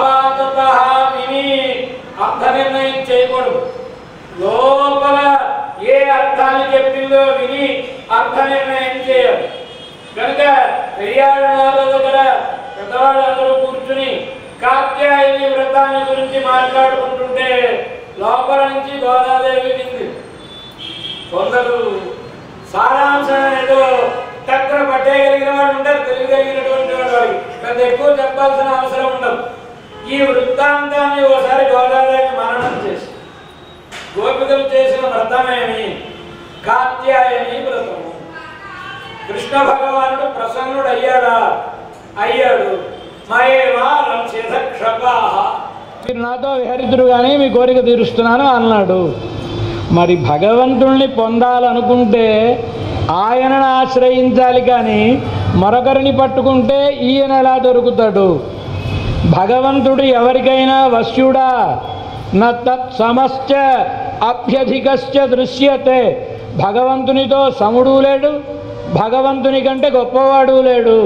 అపాతత విని అర్థ నిర్ణయం చేయకూడదు లోపల ఏ అర్థాన్ని చెప్పిందో విని అర్థ నిర్ణయం చేయాలి కనుక పెరియాళ్ళ దగ్గర పెద్దవాళ్ళందరూ కూర్చుని కాత్యాయని వ్రతాన్ని గురించి మాట్లాడుకుంటుంటే లోపల నుంచి గోదాదేవి వింది కొందరు సారాంశం ఏదో టక్కన పట్టేయగలిగిన వాళ్ళు ఉంటారు తెలియగలిగినటువంటి వాళ్ళు వాళ్ళకి పెద్ద ఎక్కువ చెప్పాల్సిన అవసరం ఉండదు ఈ వృత్తాంతాన్ని ఓసారి గోదాదేవి మననం చేసి గోపికలు చేసిన వ్రతమేమి కాత్యాయని వ్రతము కృష్ణ భగవానుడు ప్రసన్నుడు అయ్యాడా అయ్యాడు మయేవా రంక్షిత క్షపాహ మీరు నాతో విహరితుడు కానీ మీ కోరిక తీరుస్తున్నాను అన్నాడు మరి భగవంతుణ్ణి పొందాలనుకుంటే ఆయనను ఆశ్రయించాలి కానీ మరొకరిని పట్టుకుంటే ఈయన ఎలా దొరుకుతాడు భగవంతుడు ఎవరికైనా వశ్యుడా న తత్ సమశ్చ అభ్యధికశ్చ దృశ్యతే భగవంతునితో సముడు లేడు భగవంతుని కంటే గొప్పవాడు లేడు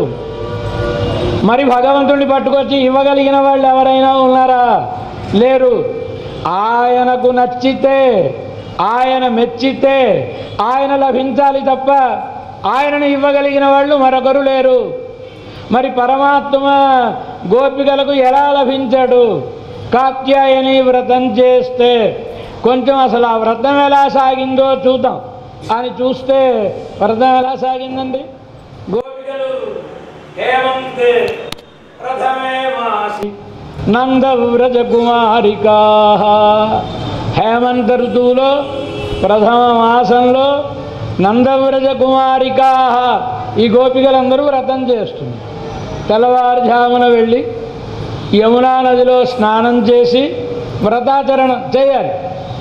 మరి భగవంతుడిని పట్టుకొచ్చి ఇవ్వగలిగిన వాళ్ళు ఎవరైనా ఉన్నారా లేరు ఆయనకు నచ్చితే ఆయన మెచ్చితే ఆయన లభించాలి తప్ప ఆయనను ఇవ్వగలిగిన వాళ్ళు మరొకరు లేరు మరి పరమాత్మ గోపికలకు ఎలా లభించాడు కాత్యాయని వ్రతం చేస్తే కొంచెం అసలు ఆ వ్రతం ఎలా సాగిందో చూద్దాం అని చూస్తే వ్రతం ఎలా సాగిందండి గోపికలు హేమంతే ప్రథమే మాసి నందవ్రజ కుమారికా హేమంత ఋతువులో ప్రథమ మాసంలో నందవ్రజ కుమారికా ఈ గోపికలందరూ వ్రతం చేస్తుంది తెల్లవారుజామున వెళ్ళి యమునా నదిలో స్నానం చేసి వ్రతాచరణం చేయాలి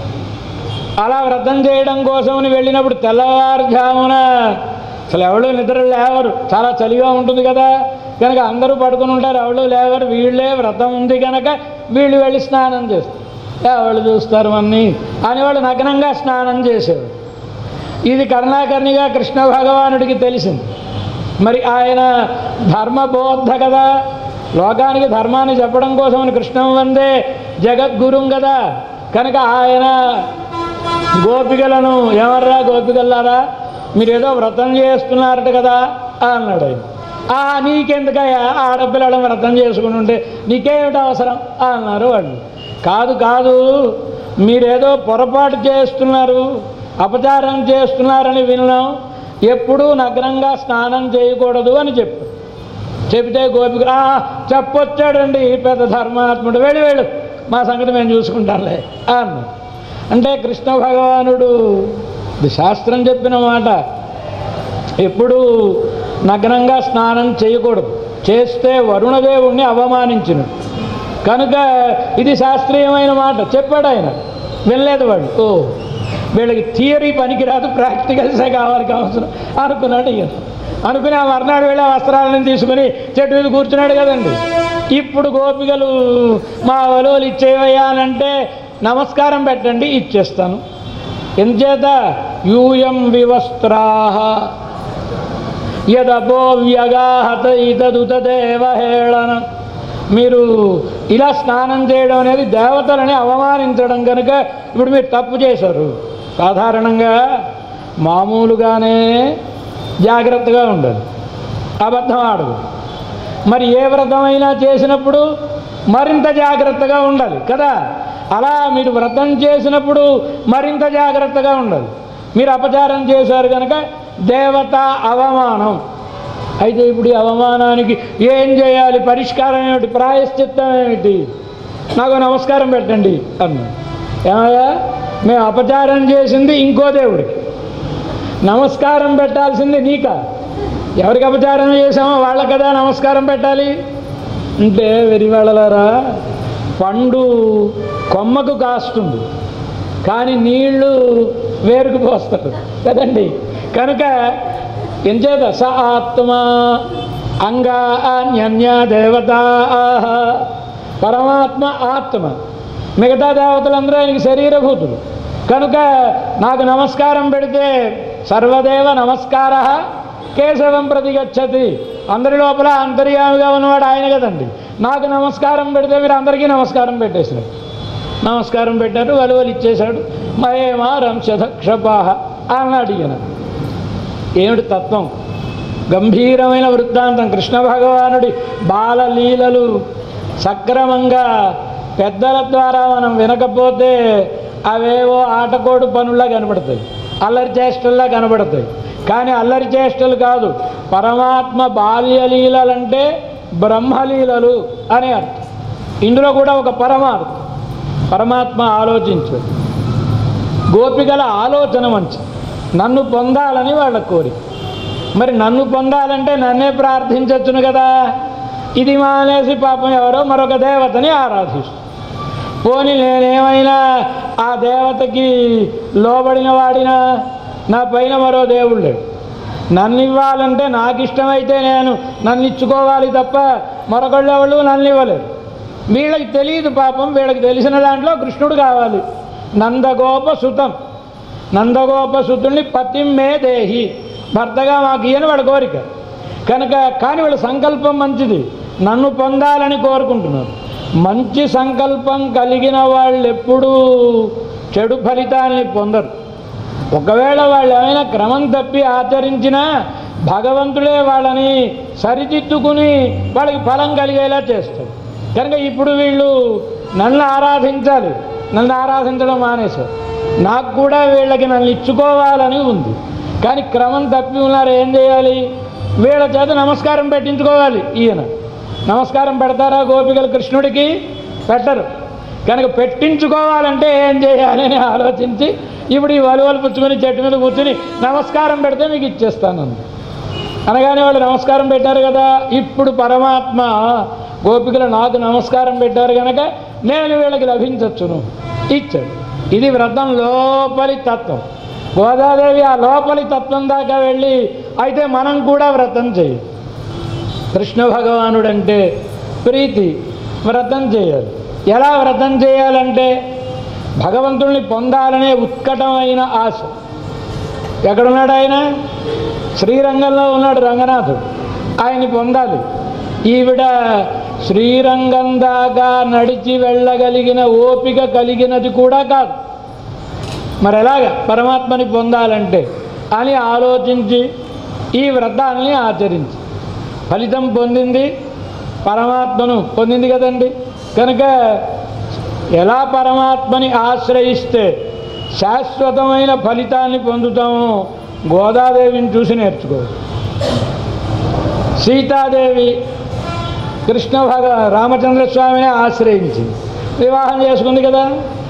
అలా వ్రతం చేయడం కోసమని వెళ్ళినప్పుడు తెల్లవారుజామున అసలు ఎవరు నిద్ర లేవరు చాలా చలిగా ఉంటుంది కదా కనుక అందరూ పడుకుని ఉంటారు ఎవరు లేవరు వీళ్ళే వ్రతం ఉంది కనుక వీళ్ళు వెళ్ళి స్నానం చేస్తారు ఎవరు చూస్తారు అన్నీ అని వాళ్ళు నగ్నంగా స్నానం చేసేవారు ఇది కరుణాకర్ణిగా కృష్ణ భగవానుడికి తెలిసింది మరి ఆయన ధర్మబోద్ధ కదా లోకానికి ధర్మాన్ని చెప్పడం కోసమని కృష్ణం వందే జగద్గురుం కదా కనుక ఆయన గోపికలను ఎవర్రా గోపికల్లారా మీరు ఏదో వ్రతం చేస్తున్నారట కదా అన్నాడు ఆయన ఆ నీకెందుకయ్యా ఆడపిల్లలను వ్రతం చేసుకుని ఉంటే నీకేమిటి అవసరం అన్నారు వాళ్ళు కాదు కాదు మీరేదో పొరపాటు చేస్తున్నారు అపచారం చేస్తున్నారని విన్నాం ఎప్పుడూ నగ్నంగా స్నానం చేయకూడదు అని చెప్పు చెబితే గోపిక "ఆ, చెప్పొచ్చాడండి పెద్ద ధర్మాత్ముడు వెళ్ళి వెళ్ళు మా సంగతి మేము చూసుకుంటాంలే అన్నాడు అంటే కృష్ణ భగవానుడు ఇది శాస్త్రం చెప్పిన మాట ఎప్పుడూ నగ్నంగా స్నానం చేయకూడదు చేస్తే వరుణదేవుణ్ణి అవమానించును కనుక ఇది శాస్త్రీయమైన మాట చెప్పాడు ఆయన వెళ్ళలేదు వాడు ఓ వీళ్ళకి థియరీ పనికిరాదు ప్రాక్టికల్సే కావాలి కావాల్సిన అనుకున్నాడు ఇక అనుకుని ఆ మర్నాడు వెళ్ళి ఆ వస్త్రాలను తీసుకుని చెట్టు మీద కూర్చున్నాడు కదండి ఇప్పుడు గోపికలు మా వలువలు ఇచ్చేవయ్యా అని అంటే నమస్కారం పెట్టండి ఇచ్చేస్తాను ఎంచేత యూయం వివస్త్రాహ యదపో వ్యగాహత ఇతదుతదేవ హేళన మీరు ఇలా స్నానం చేయడం అనేది దేవతలని అవమానించడం కనుక ఇప్పుడు మీరు తప్పు చేశారు సాధారణంగా మామూలుగానే జాగ్రత్తగా ఉండాలి అబద్ధం ఆడదు మరి ఏ వ్రతమైనా చేసినప్పుడు మరింత జాగ్రత్తగా ఉండాలి కదా అలా మీరు వ్రతం చేసినప్పుడు మరింత జాగ్రత్తగా ఉండాలి మీరు అపచారం చేశారు కనుక దేవత అవమానం అయితే ఇప్పుడు ఈ అవమానానికి ఏం చేయాలి పరిష్కారం ఏమిటి ప్రాయశ్చిత్తం ఏమిటి నాకు నమస్కారం పెట్టండి అన్నాడు ఏమయ్యా మేము అపచారం చేసింది ఇంకో దేవుడికి నమస్కారం పెట్టాల్సింది నీకా ఎవరికి అపచారం చేసామో వాళ్ళ కదా నమస్కారం పెట్టాలి అంటే వెరివాళ్ళలారా పండు కొమ్మకు కాస్తుంది కానీ నీళ్లు వేరుకు పోస్తారు కదండి కనుక ఎంచేత స ఆత్మ అంగా అన్య దేవత పరమాత్మ ఆత్మ మిగతా దేవతలందరూ ఆయనకి శరీరభూతులు కనుక నాకు నమస్కారం పెడితే సర్వదేవ నమస్కార కేశవం ప్రతి గచ్చతి అందరి లోపల అంతర్యామిగా ఉన్నవాడు ఆయన కదండి నాకు నమస్కారం పెడితే మీరు అందరికీ నమస్కారం పెట్టేశారు నమస్కారం పెట్టారు వలువలు ఇచ్చేశాడు మయేమారం శతక్షపాహ అన్నాడు ఈయన ఏమిటి తత్వం గంభీరమైన వృత్తాంతం కృష్ణ భగవానుడి బాలలీలలు సక్రమంగా పెద్దల ద్వారా మనం వినకపోతే అవేవో ఆటకోడు పనుల్లా కనబడతాయి అల్లరి చేష్టల్లా కనబడతాయి కానీ అల్లరి చేష్టలు కాదు పరమాత్మ బాల్యలీలలంటే బ్రహ్మలీలలు అనే అర్థం ఇందులో కూడా ఒక పరమార్థం పరమాత్మ ఆలోచించు గోపికల ఆలోచన మంచి నన్ను పొందాలని వాళ్ళ కోరిక మరి నన్ను పొందాలంటే నన్నే ప్రార్థించవచ్చును కదా ఇది మానేసి పాపం ఎవరో మరొక దేవతని ఆరాధిస్తుంది పోని నేనేమైనా ఆ దేవతకి లోబడిన వాడినా నా పైన మరో దేవుడు లేడు నన్ను ఇవ్వాలంటే నాకు ఇష్టమైతే నేను నన్ను ఇచ్చుకోవాలి తప్ప మరొకళ్ళు ఎవరు నన్ను ఇవ్వలేరు వీళ్ళకి తెలియదు పాపం వీళ్ళకి తెలిసిన దాంట్లో కృష్ణుడు కావాలి నందగోప సుతం నందగోప సుతుల్ని పతిమ్మే దేహి భర్తగా మాకు ఇయ్యని వాడి కోరిక కనుక కానీ వాళ్ళ సంకల్పం మంచిది నన్ను పొందాలని కోరుకుంటున్నారు మంచి సంకల్పం కలిగిన వాళ్ళు ఎప్పుడూ చెడు ఫలితాన్ని పొందరు ఒకవేళ వాళ్ళు ఏమైనా క్రమం తప్పి ఆచరించినా భగవంతుడే వాళ్ళని సరిదిద్దుకుని వాళ్ళకి ఫలం కలిగేలా చేస్తాడు కనుక ఇప్పుడు వీళ్ళు నన్ను ఆరాధించాలి నన్ను ఆరాధించడం మానేశారు నాకు కూడా వీళ్ళకి నన్ను ఇచ్చుకోవాలని ఉంది కానీ క్రమం తప్పి ఉన్నారు ఏం చేయాలి వీళ్ళ చేత నమస్కారం పెట్టించుకోవాలి ఈయన నమస్కారం పెడతారా గోపికలు కృష్ణుడికి పెట్టరు కనుక పెట్టించుకోవాలంటే ఏం చేయాలి అని ఆలోచించి ఇప్పుడు ఈ వలువలు పుచ్చుకొని చెట్టు మీద కూర్చుని నమస్కారం పెడితే మీకు ఇచ్చేస్తాను అంది. అనగానే వాళ్ళు నమస్కారం పెట్టారు కదా ఇప్పుడు పరమాత్మ గోపికలు నాకు నమస్కారం పెట్టారు కనుక నేను వీళ్ళకి లభించవచ్చును ఇచ్చాడు ఇది వ్రతం లోపలి తత్వం గోదాదేవి ఆ లోపలి తత్వం దాకా వెళ్ళి అయితే మనం కూడా వ్రతం చేయి కృష్ణ భగవానుడంటే ప్రీతి వ్రతం చేయాలి ఎలా వ్రతం చేయాలంటే భగవంతుల్ని పొందాలనే ఉత్కటమైన ఆశ ఎక్కడున్నాడు ఆయన శ్రీరంగంలో ఉన్నాడు రంగనాథుడు ఆయన్ని పొందాలి ఈవిడ శ్రీరంగం దాకా నడిచి వెళ్ళగలిగిన ఓపిక కలిగినది కూడా కాదు మరి ఎలాగ పరమాత్మని పొందాలంటే అని ఆలోచించి ఈ వ్రతాన్ని ఆచరించి ఫలితం పొందింది పరమాత్మను పొందింది కదండి కనుక ఎలా పరమాత్మని ఆశ్రయిస్తే శాశ్వతమైన ఫలితాన్ని పొందుతామో గోదాదేవిని చూసి నేర్చుకోవాలి సీతాదేవి కృష్ణ భగ రామచంద్రస్వామిని ఆశ్రయించింది వివాహం చేసుకుంది కదా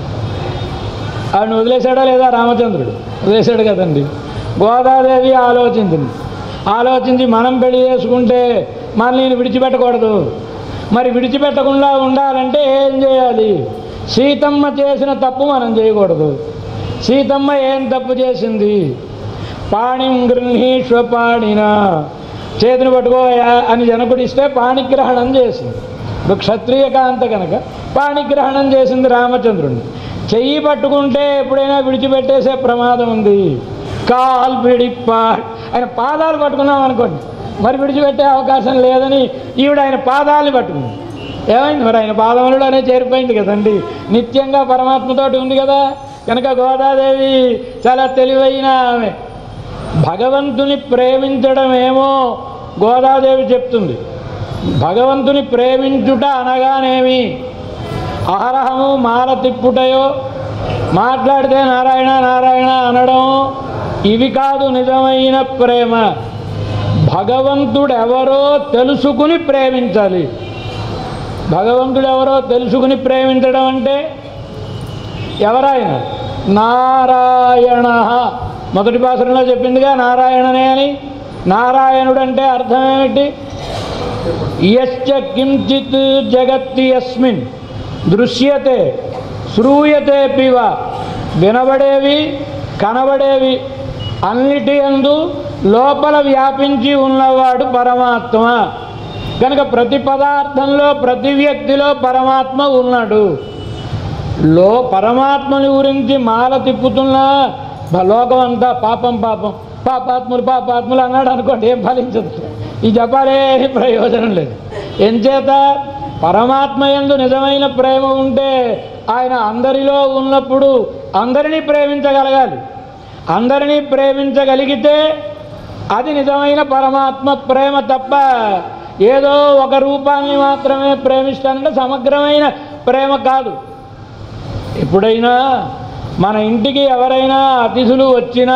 ఆవిడని వదిలేశాడా లేదా రామచంద్రుడు వదిలేశాడు కదండి గోదాదేవి ఆలోచించింది ఆలోచించి మనం పెళ్లి చేసుకుంటే మనల్ని విడిచిపెట్టకూడదు మరి విడిచిపెట్టకుండా ఉండాలంటే ఏం చేయాలి సీతమ్మ చేసిన తప్పు మనం చేయకూడదు సీతమ్మ ఏం తప్పు చేసింది పాణిం గృహీష్వ పాణిన చేతిని పట్టుకోయా అని జనకుడు ఇస్తే పాణిగ్రహణం చేసింది ఇప్పుడు క్షత్రియ కాంత కనుక పాణిగ్రహణం చేసింది రామచంద్రుడిని చెయ్యి పట్టుకుంటే ఎప్పుడైనా విడిచిపెట్టేసే ప్రమాదం ఉంది కాల్ పిడిప్పా ఆయన పాదాలు పట్టుకున్నాం అనుకోండి మరి విడిచిపెట్టే అవకాశం లేదని ఈవిడ ఆయన పాదాలని పట్టుకుంది ఏమైంది మరి ఆయన పాదములలోనే చేరిపోయింది కదండి నిత్యంగా పరమాత్మతోటి ఉంది కదా కనుక గోదాదేవి చాలా తెలివైన ఆమె భగవంతుని ప్రేమించడమేమో గోదాదేవి చెప్తుంది భగవంతుని ప్రేమించుట అనగానేమి అహరహము మాల తిప్పుటయో మాట్లాడితే నారాయణ నారాయణ అనడం ఇవి కాదు నిజమైన ప్రేమ భగవంతుడు ఎవరో తెలుసుకుని ప్రేమించాలి భగవంతుడు ఎవరో తెలుసుకుని ప్రేమించడం అంటే ఎవరాయన నారాయణ మొదటి పాసరంలో చెప్పిందిగా నారాయణనే అని నారాయణుడు అంటే అర్థం ఏమిటి యశ్చ కించిత్ జగత్తి యస్మిన్ దృశ్యతే శ్రూయతే పివ వినబడేవి కనబడేవి అన్నిటి యందు లోపల వ్యాపించి ఉన్నవాడు పరమాత్మ కనుక ప్రతి పదార్థంలో ప్రతి వ్యక్తిలో పరమాత్మ ఉన్నాడు లో పరమాత్మని గురించి మాల తిప్పుతున్నా బ- లోకం అంతా పాపం పాపం పాపాత్ములు పాపాత్ములు అన్నాడు అనుకోండి ఏం ఫలించదు ఈ జపాలే ప్రయోజనం లేదు ఎంచేత పరమాత్మ యందు నిజమైన ప్రేమ ఉంటే ఆయన అందరిలో ఉన్నప్పుడు అందరినీ ప్రేమించగలగాలి అందరినీ ప్రేమించగలిగితే అది నిజమైన పరమాత్మ ప్రేమ తప్ప ఏదో ఒక రూపాన్ని మాత్రమే ప్రేమిస్తానంటే సమగ్రమైన ప్రేమ కాదు ఎప్పుడైనా మన ఇంటికి ఎవరైనా అతిథులు వచ్చినా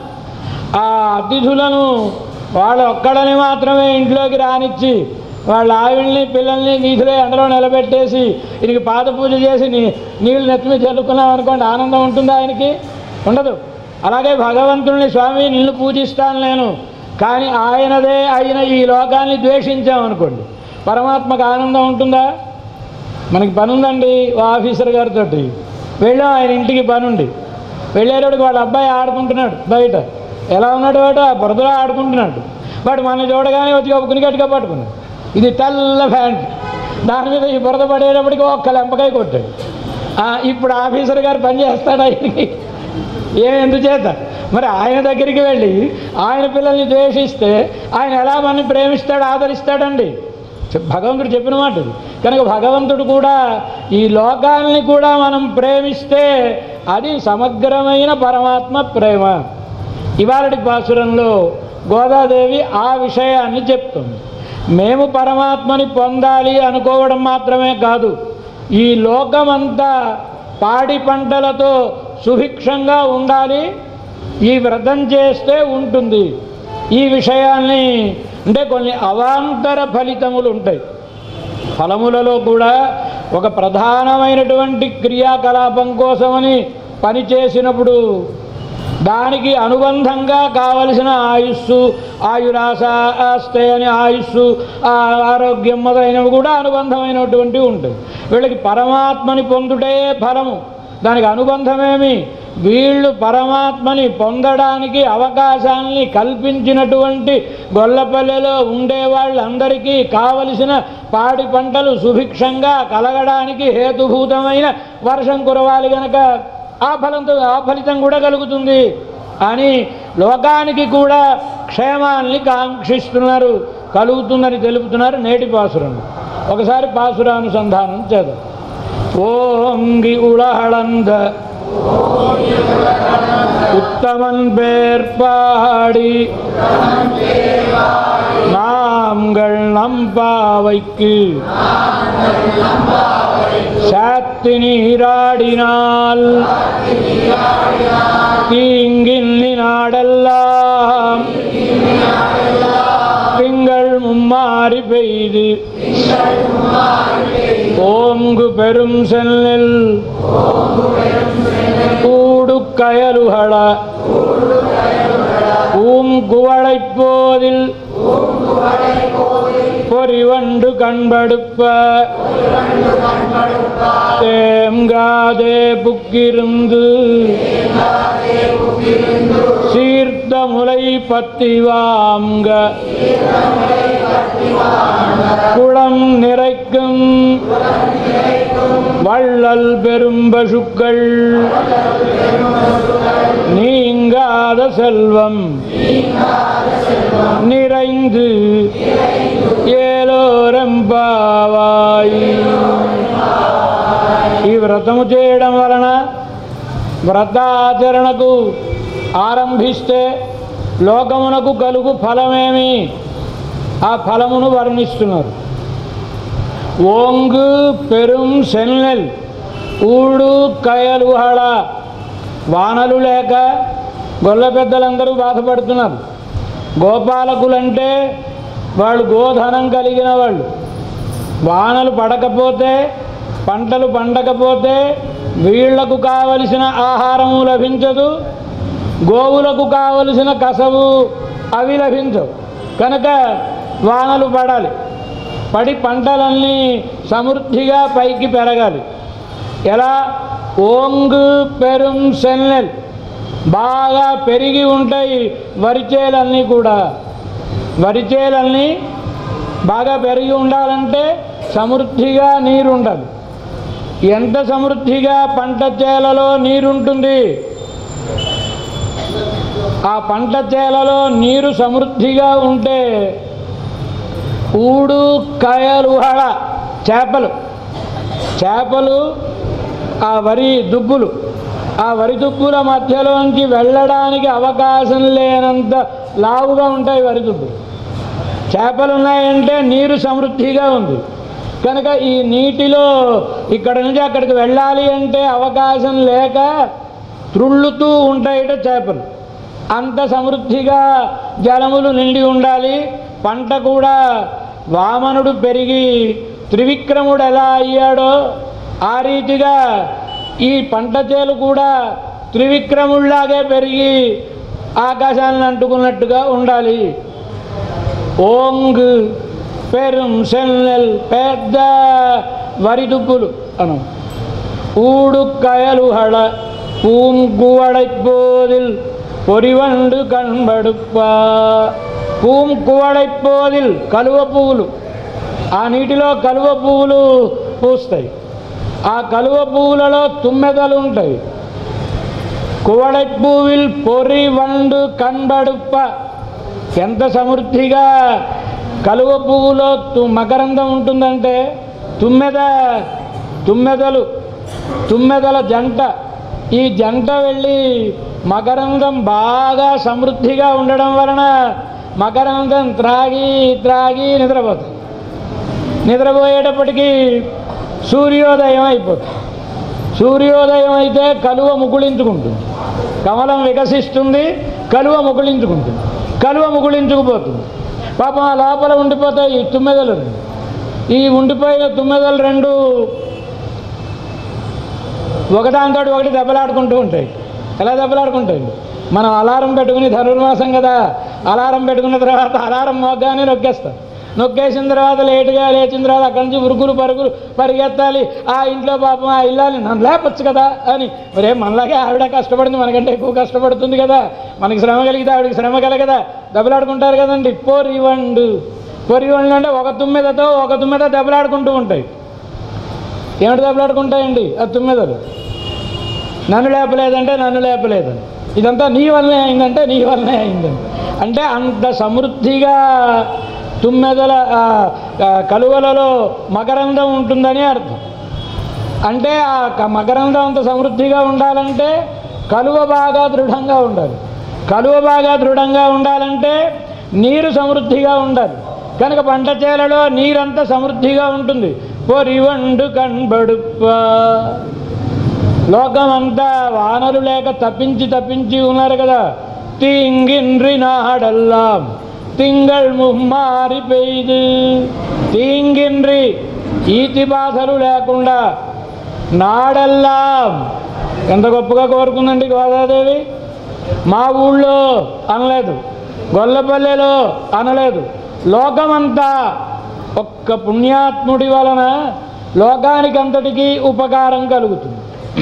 ఆ అతిథులను వాళ్ళు ఒక్కడని మాత్రమే ఇంట్లోకి రానిచ్చి వాళ్ళ ఆవిడ్ని పిల్లల్ని నీటిలో ఎండలో నిలబెట్టేసి ఈయనకి పాద పూజ చేసి నీ నీళ్ళు నెత్తిమీ చల్లుకున్నాం అనుకోండి ఆనందం ఉంటుందా ఆయనకి ఉండదు అలాగే భగవంతుడిని స్వామి నిన్ను పూజిస్తాను నేను కానీ ఆయనదే అయిన ఈ లోకాన్ని ద్వేషించామనుకోండి పరమాత్మకు ఆనందం ఉంటుందా మనకి పని ఉందండి ఓ ఆఫీసర్ గారితో వెళ్ళాం ఆయన ఇంటికి పని ఉంది వెళ్ళేటోడికి వాళ్ళ అబ్బాయి ఆడుకుంటున్నాడు బయట ఎలా ఉన్నాడు వాడు ఆ బురదలో ఆడుకుంటున్నాడు వాడు మన చూడగానే వచ్చి కప్పుకుని గట్టిగా పట్టుకున్నాడు ఇది తెల్ల ప్యాంట్ దాని మీద ఈ బురద పడేటప్పటికి ఒక్క లెంపకాయ కొట్టాడు ఆ, ఇప్పుడు ఆఫీసర్ గారు పని చేస్తాడు ఆయనకి ఏం ఎందుచేత మరి ఆయన దగ్గరికి వెళ్ళి ఆయన పిల్లల్ని ద్వేషిస్తే ఆయన ఎలా మనని ప్రేమిస్తాడు ఆదరిస్తాడండి చెప్- భగవంతుడు చెప్పిన మాట ఇది కనుక భగవంతుడు కూడా ఈ లోకాల్ని కూడా మనం ప్రేమిస్తే అది సమగ్రమైన పరమాత్మ ప్రేమ ఇవాళటి పాసురంలో గోదాదేవి ఆ విషయాన్ని చెప్తుంది మేము పరమాత్మని పొందాలి అనుకోవడం మాత్రమే కాదు ఈ లోకమంతా పాడి పంటలతో సుభిక్షంగా ఉండాలి ఈ వ్రతం చేస్తే ఉంటుంది ఈ విషయాల్ని అంటే కొన్ని అవాంతర ఫలితములు ఉంటాయి ఫలములలో కూడా ఒక ప్రధానమైనటువంటి క్రియాకలాపం కోసమని పని చేసినప్పుడు దానికి అనుబంధంగా కావలసిన ఆయుస్సు ఆయురాస ఆస్తే అని ఆయుస్సు ఆ ఆరోగ్యం మొదలైనవి కూడా అనుబంధమైనటువంటివి ఉంటాయి వీళ్ళకి పరమాత్మని పొందుటే ఫలము దానికి అనుబంధమేమి వీళ్ళు పరమాత్మని పొందడానికి అవకాశాన్ని కల్పించినటువంటి గొల్లపల్లెలో ఉండే వాళ్ళందరికీ కావలసిన పాడి పంటలు సుభిక్షంగా కలగడానికి హేతుభూతమైన వర్షం కురవాలి గనక ఆ ఫలంతో ఆ ఫలితం కూడా కలుగుతుంది అని లోకానికి కూడా క్షేమాన్ని కాంక్షిస్తున్నారు కలుగుతుందని తెలుపుతున్నారు నేటి పాసురం ఒకసారి పాసురానుసంధానం చేద్దాం ஓங்கி உலகளந்த உத்தமன் பேர் பாடி நாம்கள் நம்பாவைக்கு சாத்தி நீராடினால் தீங்கின் நாடெல்லாம் திங்கள் மும்மாறி பெய்து ஓங்கு பெரும் செல்லில் கூடு கயலுகள பூங்குவளைப் போதில் பொறிவண்டு கண்படுப்ப தேங்காதே புக்கிருந்து சீர்த்த முலை பத்தி வாங்க குளம் நிறைக்கும் வள்ளல் பெரும் பசுக்கள் நீங்காத செல்வம் நிறைந்து ఏలోరంబావాయి ఈ వ్రతము చేయడం వలన వ్రతాచరణకు ఆరంభిస్తే లోకమునకు కలుగు ఫలమేమి ఆ ఫలమును వర్ణిస్తున్నారు ఓంగు పెరుం సెన్నెల్ ఊడు కయలుహళ వానలు లేక గొల్ల పెద్దలందరూ బాధపడుతున్నారు గోపాలకులంటే వాళ్ళు గోధనం కలిగిన వాళ్ళు వానలు పడకపోతే పంటలు పండకపోతే వీళ్లకు కావలసిన ఆహారము లభించదు గోవులకు కావలసిన కసవు అవి లభించవు కనుక వానలు పడాలి పడి పంటలన్నీ సమృద్ధిగా పైకి పెరగాలి ఎలా ఓంగు పెరుం సెన్నెల్ బాగా పెరిగి ఉంటాయి వరిచేలన్నీ కూడా వరిచేలన్నీ బాగా పెరిగి ఉండాలంటే సమృద్ధిగా నీరు ఉండాలి ఎంత సమృద్ధిగా పంట చేలలో నీరుంటుంది ఆ పంట చేలలో నీరు సమృద్ధిగా ఉంటే ఊడు కయలుహళ చేపలు చేపలు ఆ వరి దుబ్బులు ఆ వరి దుబ్బుల మధ్యలోంచి వెళ్ళడానికి అవకాశం లేనంత లావుగా ఉంటాయి వరి దుబ్బులు చేపలు ఉన్నాయంటే నీరు సమృద్ధిగా ఉంది కనుక ఈ నీటిలో ఇక్కడ నుంచి అక్కడికి వెళ్ళాలి అంటే అవకాశం లేక త్రుళ్ళుతూ ఉంటాయిట చేపలు అంత సమృద్ధిగా జలములు నిండి ఉండాలి పంట కూడా వామనుడు పెరిగి త్రివిక్రముడు ఎలా అయ్యాడో ఆ రీతిగా ఈ పంట చేలు కూడా త్రివిక్రముళ్లాగే పెరిగి ఆకాశాన్ని అంటుకున్నట్టుగా ఉండాలి ఓంగ్ పెరుం సెన్నెల్ పెద్ద వరి దుబ్బులు అను ஊடுக்கயலு ஹள பூங்குவடைப்போதில் பொறிவண்டு కనబడుప్పా పూమ్ కువడైపోదిల్ కలువ పువ్వులు ఆ నీటిలో కలువ పువ్వులు పూస్తాయి ఆ కలువ పువ్వులలో తుమ్మెదలు ఉంటాయి కువడైపూవిల్ పొరి వండు కనబడుప్ప ఎంత సమృద్ధిగా కలువ పువ్వులో తు మకరందం ఉంటుందంటే తుమ్మెద తుమ్మెదలు తుమ్మెదల జంట ఈ జంట వెళ్ళి మకరందం బాగా సమృద్ధిగా ఉండడం వలన మకరందం త్రాగి త్రాగి నిద్రపోతుంది నిద్రపోయేటప్పటికీ సూర్యోదయం అయిపోతుంది సూర్యోదయం అయితే కలువ ముకుళించుకుంటుంది కమలం వికసిస్తుంది కలువ ముకుళించుకుంటుంది కలువ ముకుళించుకుపోతుంది పాపం ఆ లోపల ఉండిపోతాయి ఈ తుమ్మెదలు రెండు. ఈ ఉండిపోయిన తుమ్మెదలు రెండు ఒకదాంతో ఒకటి దెబ్బలాడుకుంటూ ఉంటాయి ఎలా దెబ్బలాడుకుంటాయి మనం అలారం పెట్టుకుని ధనుర్మాసం కదా అలారం పెట్టుకున్న తర్వాత అలారం మోగ్గానే నొక్కేస్తాం నొక్కేసిన తర్వాత లేటుగా లేచిన తర్వాత అక్కడి నుంచి ఉరుకులు పరుగులు పరిగెత్తాలి ఆ ఇంట్లో పాపం ఆ ఇల్లాలి నన్ను లేపచ్చు కదా అని మరే మనలాగే ఆవిడ కష్టపడింది మనకంటే ఎక్కువ కష్టపడుతుంది కదా మనకి శ్రమ కలిగితే ఆవిడకి శ్రమ కలగదా దెబ్బలాడుకుంటారు కదండి పొరివండు పొరివండు అంటే ఒక తుమ్మెదతో ఒక తుమ్మెద దెబ్బలాడుకుంటూ ఉంటాయి ఏమిటి దెబ్బలాడుకుంటాయండి ఆ తుమ్మెదలు నన్ను లేపలేదంటే నన్ను లేపలేదని ఇదంతా నీ వల్లనే అయిందంటే నీ వల్లనే అయిందని అంటే అంత సమృద్ధిగా తుమ్మెదల ఆ, ఆ, కలువలలో మకరందం ఉంటుందని అర్థం అంటే ఆ క- మకరందం అంత సమృద్ధిగా ఉండాలంటే కలువ బాగా దృఢంగా ఉండాలి కలువ బాగా దృఢంగా ఉండాలంటే నీరు సమృద్ధిగా ఉండాలి కనుక పంట చేలలో నీరంతా సమృద్ధిగా ఉంటుంది పొరివండు కనబడుప్పా లోకమంతా వానరు లేక తప్పించి తప్పించి ఉన్నారు కదా తీంగిన్రి నాడల్లాం తింగళ్ ముమ్మారి పెయ్దు తీంగిన్రి ఈతి బాధలు లేకుండా నాడల్లాం ఎంత గొప్పగా కోరుకుందండి గోదాదేవి మా ఊళ్ళో అనలేదు గొల్లపల్లెలో అనలేదు లోకమంతా ఒక్క పుణ్యాత్ముడి వలన లోకానికంతటికీ ఉపకారం కలుగుతుంది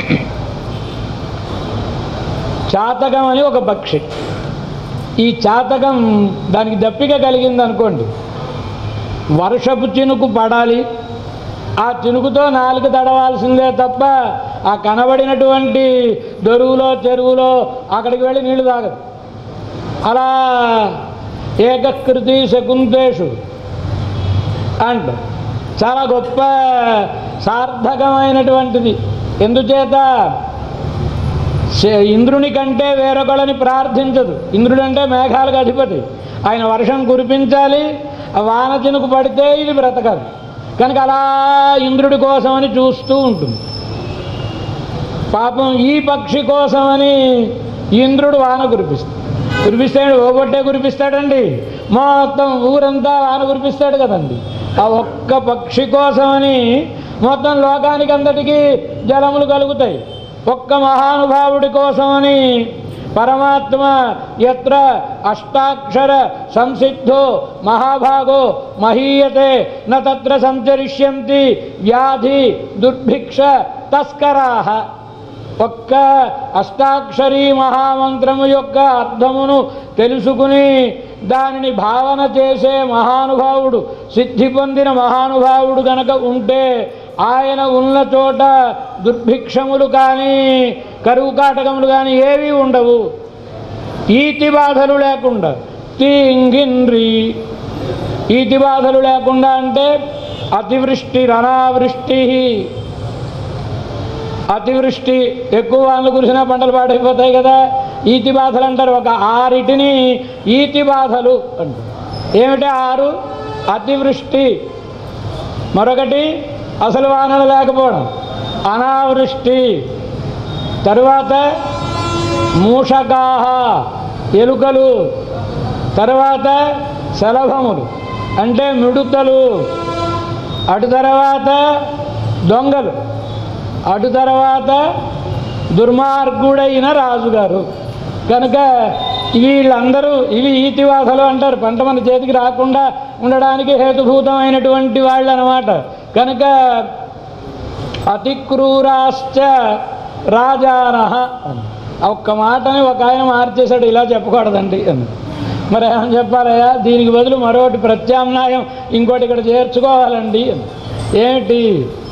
చాతకం అని ఒక పక్షి ఈ చాతకం దానికి దప్పిక కలిగింది అనుకోండి వర్షపు చినుకు పడాలి ఆ చినుకుతో నాలుగు తడవాల్సిందే తప్ప ఆ కనబడినటువంటి దొరువులో చెరువులో అక్కడికి వెళ్ళి నీళ్లు తాగదు అలా ఏకకృతి శకుంతేషు అంట చాలా గొప్ప సార్థకమైనటువంటిది ఎందుచేత శ- ఇంద్రుని కంటే వేరొకళ్ళని ప్రార్థించదు ఇంద్రుడు అంటే మేఘాలకు అధిపతి ఆయన వర్షం కురిపించాలి ఆ వాన చినుకు పడితే ఇది బ్రతకాలి కనుక అలా ఇంద్రుడి కోసమని చూస్తూ ఉంటుంది పాపం ఈ పక్షి కోసమని ఇంద్రుడు వాన కురిపిస్తాడు కురిపిస్తాడు ఓబొట్టే కురిపిస్తాడండి మొత్తం ఊరంతా వాన కురిపిస్తాడు కదండి ఆ ఒక్క పక్షి కోసమని మొత్తం లోకానికి అంతటికీ జలములు కలుగుతాయి ఒక్క మహానుభావుడి కోసమని పరమాత్మ ఎత్ర అష్టాక్షర సంసిద్ధో మహాభాగో మహీయతే న తత్ర సంచరిష్యంతి వ్యాధి దుర్భిక్ష తస్కరాహ ఒక్క అష్టాక్షరీ మహామంత్రము యొక్క అర్థమును తెలుసుకుని దానిని భావన చేసే మహానుభావుడు సిద్ధి పొందిన మహానుభావుడు గనక ఉంటే ఆయన ఉన్న చోట దుర్భిక్షములు కానీ కరువు కాటకములు కానీ ఏవీ ఉండవు ఈతి బాధలు లేకుండా తీంగిన్రి ఈతి బాధలు లేకుండా అంటే అతివృష్టి అనావృష్టి అతివృష్టి ఎక్కువ వాళ్ళు కురిసిన పంటలు పాడైపోతాయి కదా ఈతి బాధలు అంటారు ఒక ఆరిటిని ఈతి బాధలు అంటారు ఏమిటి ఆరు అతివృష్టి మరొకటి అసలు వానలు లేకపోవడం అనావృష్టి తరువాత మూషకాహ ఎలుకలు తర్వాత శలభములు అంటే మిడుతలు అటు తర్వాత దొంగలు అటు తర్వాత దుర్మార్గుడైన రాజుగారు కనుక వీళ్ళందరూ ఇవి ఈతివాసలు అంటారు పంట మన చేతికి రాకుండా ఉండడానికి హేతుభూతమైనటువంటి వాళ్ళు అనమాట కనుక అతి క్రూరాశ్చ రాజానహ అని ఆ ఒక్క మాటని ఒక ఆయన మార్చేశాడు ఇలా చెప్పకూడదండి అని మరి ఏం చెప్పాలయ్యా దీనికి బదులు మరొకటి ప్రత్యామ్నాయం ఇంకోటి ఇక్కడ చేర్చుకోవాలండి అని ఏమిటి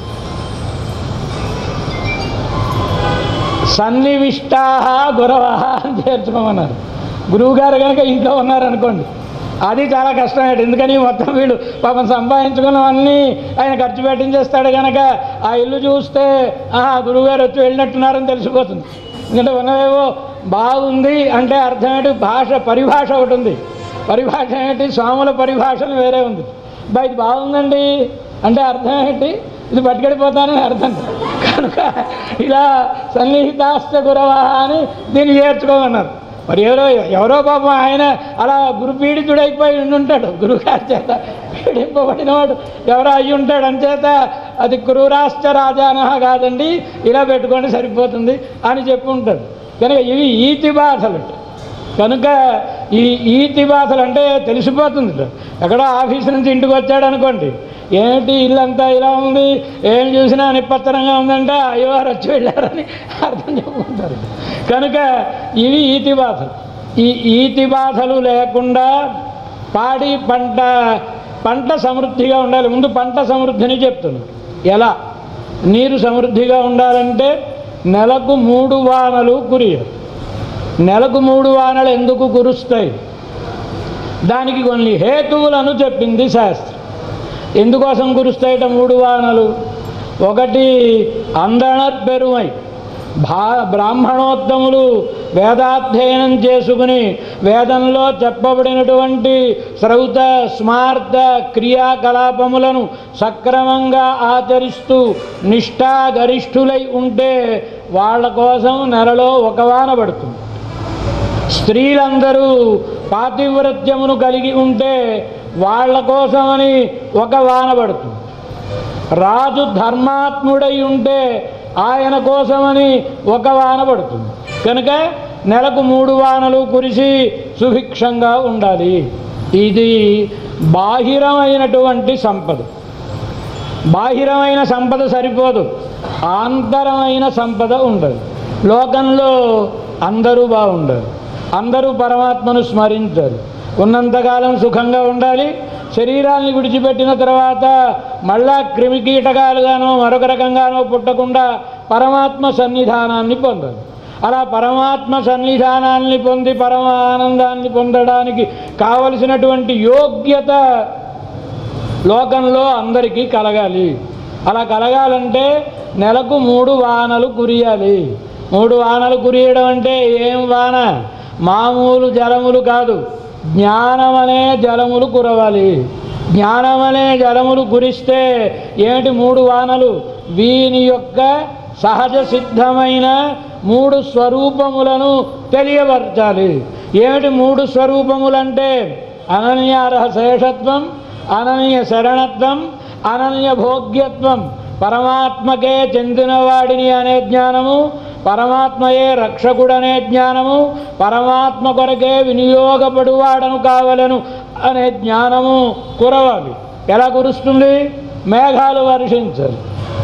సన్నివిష్టా గురవ అని చేర్చుకోమన్నారు గురువుగారు కనుక ఇంట్లో ఉన్నారనుకోండి అది చాలా కష్టమేట ఎందుకని మొత్తం వీడు పాపం సంపాదించుకున్నవన్నీ ఆయన ఖర్చు పెట్టించేస్తాడు కనుక ఆ ఇల్లు చూస్తే ఆహా గురువుగారు వచ్చి వెళ్ళినట్టున్నారని తెలిసిపోతుంది ఎందుకంటే ఉన్నవేవో బాగుంది అంటే అర్థం ఏంటి భాష పరిభాష ఒకటి ఉంది పరిభాష ఏంటి స్వాముల పరిభాషను వేరే ఉంది బా ఇది బాగుందండి అంటే అర్థం ఏంటి ఇది పట్టుకెళ్ళిపోతానని అర్థం కనుక ఇలా సన్నిహితాస్త గురవా అని దీన్ని చేర్చుకోమన్నారు మరి ఎవరో ఎవరో పాపం ఆయన అలా గురుపీడితుడైపోయి ఉండుంటాడు గురుగారి చేత పీడింపబడినవాడు ఎవరో అయి ఉంటాడు అంచేత అది క్రూరాశ్చ రాజానహ కాదండి ఇలా పెట్టుకోండి సరిపోతుంది అని చెప్పి ఉంటాడు కనుక ఇవి ఈతి బాధలు కనుక ఈ ఈతి బాధలు అంటే తెలిసిపోతుంది ఎక్కడో ఆఫీస్ నుంచి ఇంటికి వచ్చాడు అనుకోండి ఏమిటి ఇల్లంతా ఇలా ఉంది ఏం చూసినా నిప్పత్తరంగా ఉందంటే అయ్యవారు వచ్చి వెళ్ళారని అర్థం చెప్పుకుంటారు కనుక ఇవి ఈతి బాధలు ఈ ఈతి బాధలు లేకుండా పాడి పంట పంట సమృద్ధిగా ఉండాలి ముందు పంట సమృద్ధిని చెప్తున్నాను ఎలా నీరు సమృద్ధిగా ఉండాలంటే నెలకు మూడు వానలు కురియరు నెలకు మూడు వానలు ఎందుకు కురుస్తాయి దానికి కొన్ని హేతువులను చెప్పింది శాస్త్రం ఎందుకోసం కురుస్తాయిట మూడు వానలు ఒకటి అందణ పెరుమై భా బ్రాహ్మణోత్తములు వేదాధ్యయనం చేసుకుని వేదంలో చెప్పబడినటువంటి శ్రౌత స్మార్త క్రియాకలాపములను సక్రమంగా ఆచరిస్తూ నిష్ఠాగరిష్ఠులై ఉంటే వాళ్ళ కోసం నెలలో ఒక వాన పడుతుంది స్త్రీలందరూ పాతివ్రత్యమును కలిగి ఉంటే వాళ్ళ కోసమని ఒక వాన పడుతుంది రాజు ధర్మాత్ముడై ఉంటే ఆయన కోసమని ఒక వాన పడుతుంది కనుక నెలకు మూడు వానలు కురిసి సుభిక్షంగా ఉండాలి ఇది బాహిరమైనటువంటి సంపద బాహిరమైన సంపద సరిపోదు ఆంతరమైన సంపద ఉండదు లోకంలో అందరూ బాగుండాలి అందరూ పరమాత్మను స్మరించాలి ఉన్నంతకాలం సుఖంగా ఉండాలి శరీరాన్ని విడిచిపెట్టిన తర్వాత మళ్ళా క్రిమికీటకాలుగానో మరొక రకంగానో పుట్టకుండా పరమాత్మ సన్నిధానాన్ని పొందాలి అలా పరమాత్మ సన్నిధానాన్ని పొంది పరమ ఆనందాన్ని పొందడానికి కావలసినటువంటి యోగ్యత లోకంలో అందరికీ కలగాలి అలా కలగాలంటే నెలకు మూడు వానలు కురియాలి మూడు వానలు కురియడం అంటే ఏం వాన మామూలు జలములు కాదు జ్ఞానం అనే జలములు కురవాలి జ్ఞానం అనే జలములు కురిస్తే ఏమిటి మూడు వానలు వీని యొక్క సహజ సిద్ధమైన మూడు స్వరూపములను తెలియపరచాలి ఏమిటి మూడు స్వరూపములంటే అనన్యార్హ శేషత్వం అనన్య శరణత్వం అనన్య భోగ్యత్వం పరమాత్మకే చెందినవాడిని అనే జ్ఞానము పరమాత్మయే రక్షకుడనే జ్ఞానము పరమాత్మ కొరకే వినియోగపడువాడను కావలను అనే జ్ఞానము కురవాలి ఎలా కురుస్తుంది మేఘాలు వర్షించాలి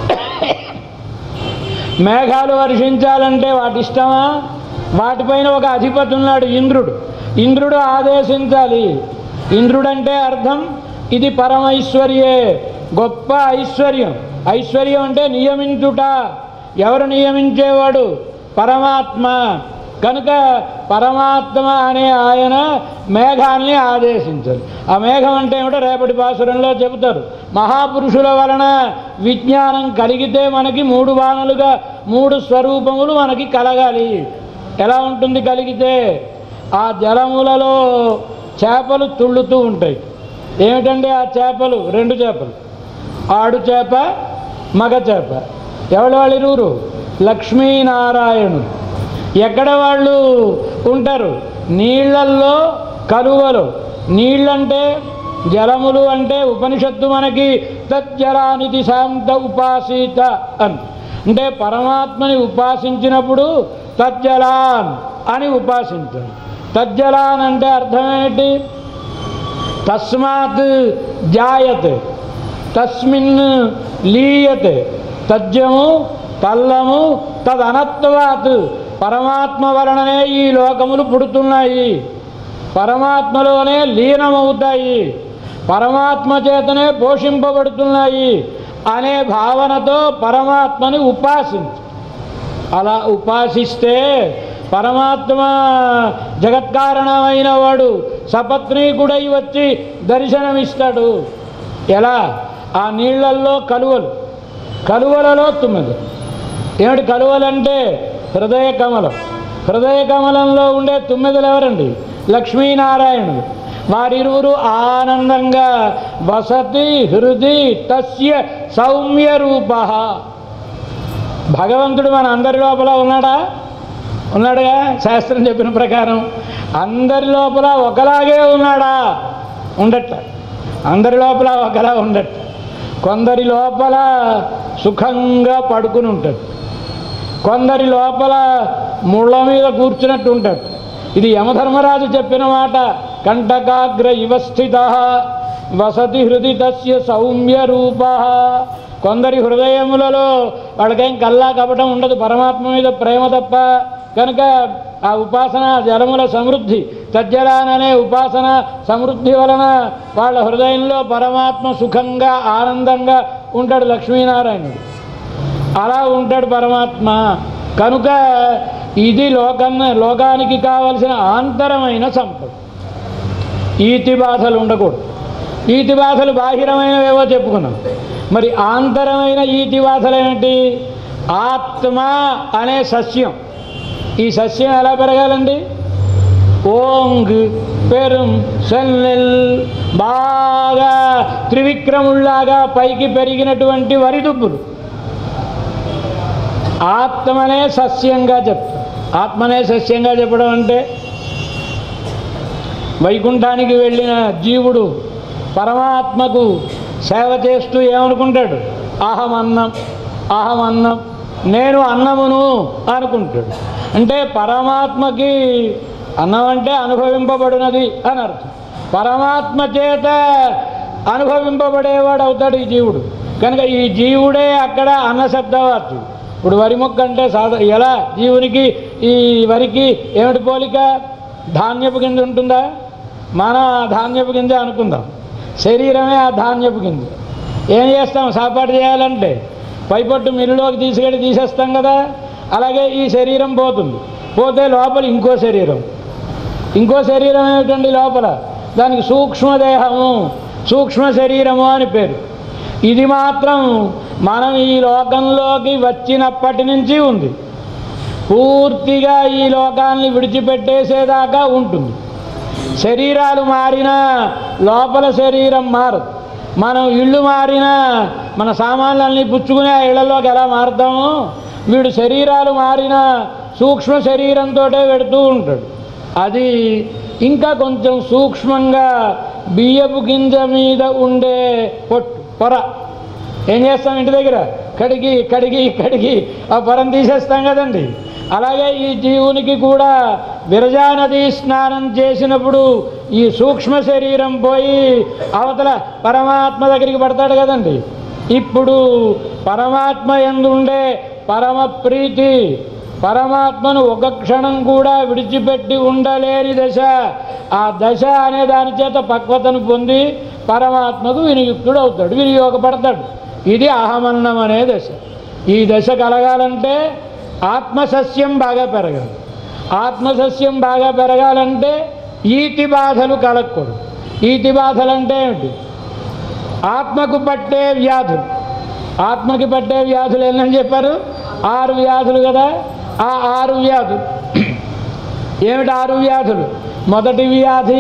మేఘాలు వర్షించాలంటే వాటి ఇష్టమా వాటిపైన ఒక అధిపతి ఉన్నాడు ఇంద్రుడు ఇంద్రుడు ఆదేశించాలి ఇంద్రుడంటే అర్థం ఇది పరమైశ్వర్యే గొప్ప ఐశ్వర్యం ఐశ్వర్యం అంటే నియమించుట ఎవరు నియమించేవాడు పరమాత్మ కనుక పరమాత్మ అనే ఆయన మేఘాన్ని ఆదేశించారు ఆ మేఘం అంటే ఏమిటో రేపటి పాసురంలో చెబుతారు మహాపురుషుల వలన విజ్ఞానం కలిగితే మనకి మూడు వానలుగా మూడు స్వరూపములు మనకి కలగాలి ఎలా ఉంటుంది కలిగితే ఆ జలములలో చేపలు తుళ్ళుతూ ఉంటాయి ఏమిటండి ఆ చేపలు రెండు చేపలు ఆడు చేప మగ చేప ఎవరి వాళ్ళ ఇరువురు లక్ష్మీనారాయణుడు ఎక్కడ వాళ్ళు ఉంటారు నీళ్ళల్లో కలువలు నీళ్ళంటే జలములు అంటే ఉపనిషత్తు మనకి తజ్జలానిధి శాంత ఉపాసీత అని అంటే పరమాత్మని ఉపాసించినప్పుడు తజ్జలాన్ అని ఉపాసించాడు తజ్జలాన్ అంటే అర్థం ఏంటి తస్మాత్ జాయతే తస్మిన్ లీయతే తజ్జము తల్లము తదనత్వాత్ పరమాత్మ వలననే ఈ లోకములు పుడుతున్నాయి పరమాత్మలోనే లీనమవుతాయి పరమాత్మ చేతనే పోషింపబడుతున్నాయి అనే భావనతో పరమాత్మని ఉపాసించు అలా ఉపాసిస్తే పరమాత్మ జగత్కారణమైన వాడు సపత్నీకుడై వచ్చి దర్శనమిస్తాడు ఎలా ఆ నీళ్ళల్లో కలువలు కలువలలో తుమ్మెదు ఏమిటి కలువలంటే హృదయ కమలం హృదయ కమలంలో ఉండే తుమ్మెదలు ఎవరండి లక్ష్మీనారాయణుడు వారిరువురు ఆనందంగా వసతి హృది తస్య సౌమ్య రూప భగవంతుడు మన అందరి లోపల ఉన్నాడా ఉన్నాడుగా శాస్త్రం చెప్పిన ప్రకారం అందరి లోపల ఒకలాగే ఉన్నాడా ఉండట అందరి లోపల ఒకలా ఉండట కొందరి లోపల సుఖంగా పడుకుని ఉంటాడు కొందరి లోపల ముళ్ళ మీద కూర్చున్నట్టు ఉంటాడు ఇది యమధర్మరాజు చెప్పిన మాట కంటకాగ్ర ఇవస్థిత వసతి హృది తస్య సౌమ్య రూప కొందరి హృదయములలో వాళ్ళకేం కల్లా కపటం ఉండదు పరమాత్మ మీద ప్రేమ తప్ప కనుక ఆ ఉపాసన జలముల సమృద్ధి తజ్జలాననే ఉపాసన సమృద్ధి వలన వాళ్ళ హృదయంలో పరమాత్మ సుఖంగా ఆనందంగా ఉంటాడు లక్ష్మీనారాయణుడు అలా ఉంటాడు పరమాత్మ కనుక ఇది లోకన్న లోకానికి కావలసిన ఆంతరమైన సంపద ఈతి బాధలు ఉండకూడదు ఈతి బాధలు బాహిరమైనవేవో చెప్పుకున్నాం మరి ఆంతరమైన ఈతి బాధలు ఏమిటి ఆత్మ అనే సస్యం ఈ సస్యం ఎలా పెరగాలండి ఓంగ్ పెరుం సెల్లెల్ బాగా త్రివిక్రముల్లాగా పైకి పెరిగినటువంటి వరిదుబ్బులు ఆత్మనే సస్యంగా చెప్తారు ఆత్మనే సస్యంగా చెప్పడం అంటే వైకుంఠానికి వెళ్ళిన జీవుడు పరమాత్మకు సేవ చేస్తూ ఏమనుకుంటాడు అహం అన్నం అహం అన్నం నేను అన్నమును అనుకుంటాడు అంటే పరమాత్మకి అన్నం అంటే అనుభవింపబడినది అని అర్థం పరమాత్మ చేత అనుభవింపబడేవాడు అవుతాడు ఈ జీవుడు కనుక ఈ జీవుడే అక్కడ అన్నశబ్దవార్చుడు ఇప్పుడు వరి మొక్క అంటే సాధ ఎలా జీవునికి ఈ వరికి ఏమిటి పోలిక ధాన్యపు గింజ ఉంటుందా మన ధాన్యపు గింజ అనుకుందాం శరీరమే ఆ ధాన్యపు గింజ ఏం చేస్తాం సాపాటు చేయాలంటే పైపట్టు మిల్లులోకి తీసుకెళ్ళి తీసేస్తాం కదా అలాగే ఈ శరీరం పోతుంది పోతే లోపల ఇంకో శరీరం ఇంకో శరీరం ఏమిటండి లోపల దానికి సూక్ష్మదేహము సూక్ష్మ శరీరము అని పేరు ఇది మాత్రం మనం ఈ లోకంలోకి వచ్చినప్పటి నుంచి ఉంది పూర్తిగా ఈ లోకాన్ని విడిచిపెట్టేసేదాకా ఉంటుంది శరీరాలు మారినా లోపల శరీరం మారదు మనం ఇళ్ళు మారినా మన సామాన్లన్నీ పుచ్చుకునే ఆ ఇళ్లలోకి ఎలా మారుతామో వీడు శరీరాలు మారినా సూక్ష్మ శరీరంతో పెడుతూ ఉంటాడు అది ఇంకా కొంచెం సూక్ష్మంగా బియ్యపు గింజ మీద ఉండే పొట్టు పొర ఏం చేస్తాం ఇంటి దగ్గర కడిగి కడిగి కడిగి ఆ పొరం తీసేస్తాం కదండి అలాగే ఈ జీవునికి కూడా విరజా నది స్నానం చేసినప్పుడు ఈ సూక్ష్మ శరీరం పోయి అవతల పరమాత్మ దగ్గరికి పడతాడు కదండి ఇప్పుడు పరమాత్మ ఎందుండే పరమ ప్రీతి పరమాత్మను ఒక క్షణం కూడా విడిచిపెట్టి ఉండలేని దశ ఆ దశ అనే దాని చేత పక్వతను పొంది పరమాత్మకు వినియుక్తుడు అవుతాడు వినియోగపడతాడు ఇది అహమన్నం అనే దశ ఈ దశ కలగాలంటే ఆత్మసస్యం బాగా పెరగాలి ఆత్మసస్యం బాగా పెరగాలంటే ఈతి బాధలు కలగకూడదు ఈతి బాధలు అంటే ఏమిటి ఆత్మకు పట్టే వ్యాధులు ఆత్మకి పట్టే వ్యాధులు ఏంటని చెప్పారు ఆరు వ్యాధులు కదా ఆ ఆరు వ్యాధులు ఏమిటి ఆరు వ్యాధులు మొదటి వ్యాధి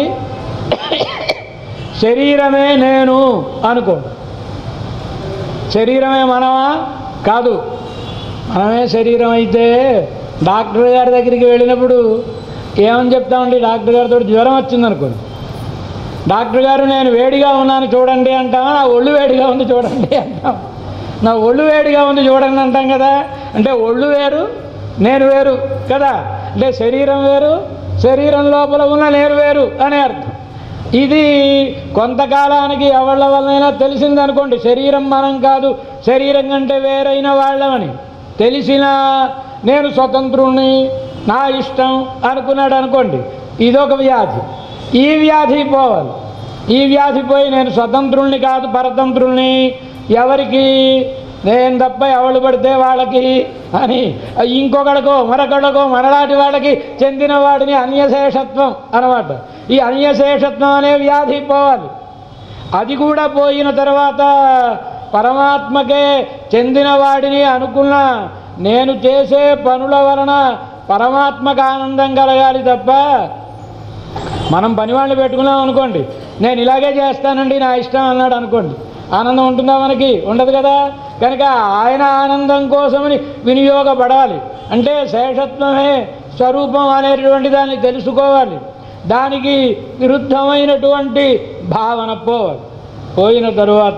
శరీరమే నేను అనుకో శరీరమే మనమా కాదు మనమే శరీరం అయితే డాక్టర్ గారి దగ్గరికి వెళ్ళినప్పుడు ఏమని చెప్తామండి డాక్టర్ గారితో జ్వరం వచ్చిందనుకోండి డాక్టర్ గారు నేను వేడిగా ఉన్నాను చూడండి అంటామా నా ఒళ్ళు వేడిగా ఉంది చూడండి అంటాం నా ఒళ్ళు వేడిగా ఉంది చూడండి అంటాం కదా అంటే ఒళ్ళు వేరు నేను వేరు కదా అంటే శరీరం వేరు శరీరం లోపల ఉన్న నేను వేరు అనే అర్థం ఇది కొంతకాలానికి ఎవళ్ళ వల్లైనా తెలిసింది అనుకోండి శరీరం మనం కాదు శరీరం కంటే వేరైన వాళ్ళమని తెలిసిన నేను స్వతంత్రుణ్ణి నా ఇష్టం అనుకున్నాడు అనుకోండి ఇదొక వ్యాధి ఈ వ్యాధి పోవాలి ఈ వ్యాధి పోయి నేను స్వతంత్రుల్ని కాదు పరతంత్రుల్ని ఎవరికి నేను తప్ప ఎవరు పడితే వాళ్ళకి అని ఇంకొకడికో మరొకడికో మనలాంటి వాళ్ళకి చెందిన వాడిని అన్యశేషత్వం అన్నమాట ఈ అన్యశేషత్వం అనే వ్యాధి పోవాలి అది కూడా పోయిన తర్వాత పరమాత్మకే చెందిన వాడిని అనుకున్న నేను చేసే పనుల వలన పరమాత్మకు ఆనందం కలగాలి తప్ప మనం పనివాళ్ళని పెట్టుకున్నాం అనుకోండి నేను ఇలాగే చేస్తానండి నా ఇష్టం అన్నాడు అనుకోండి ఆనందం ఉంటుందా మనకి ఉండదు కదా కనుక ఆయన ఆనందం కోసమని వినియోగపడాలి అంటే శేషత్వమే స్వరూపం అనేటువంటి దాన్ని తెలుసుకోవాలి దానికి విరుద్ధమైనటువంటి భావన పోవాలి పోయిన తరువాత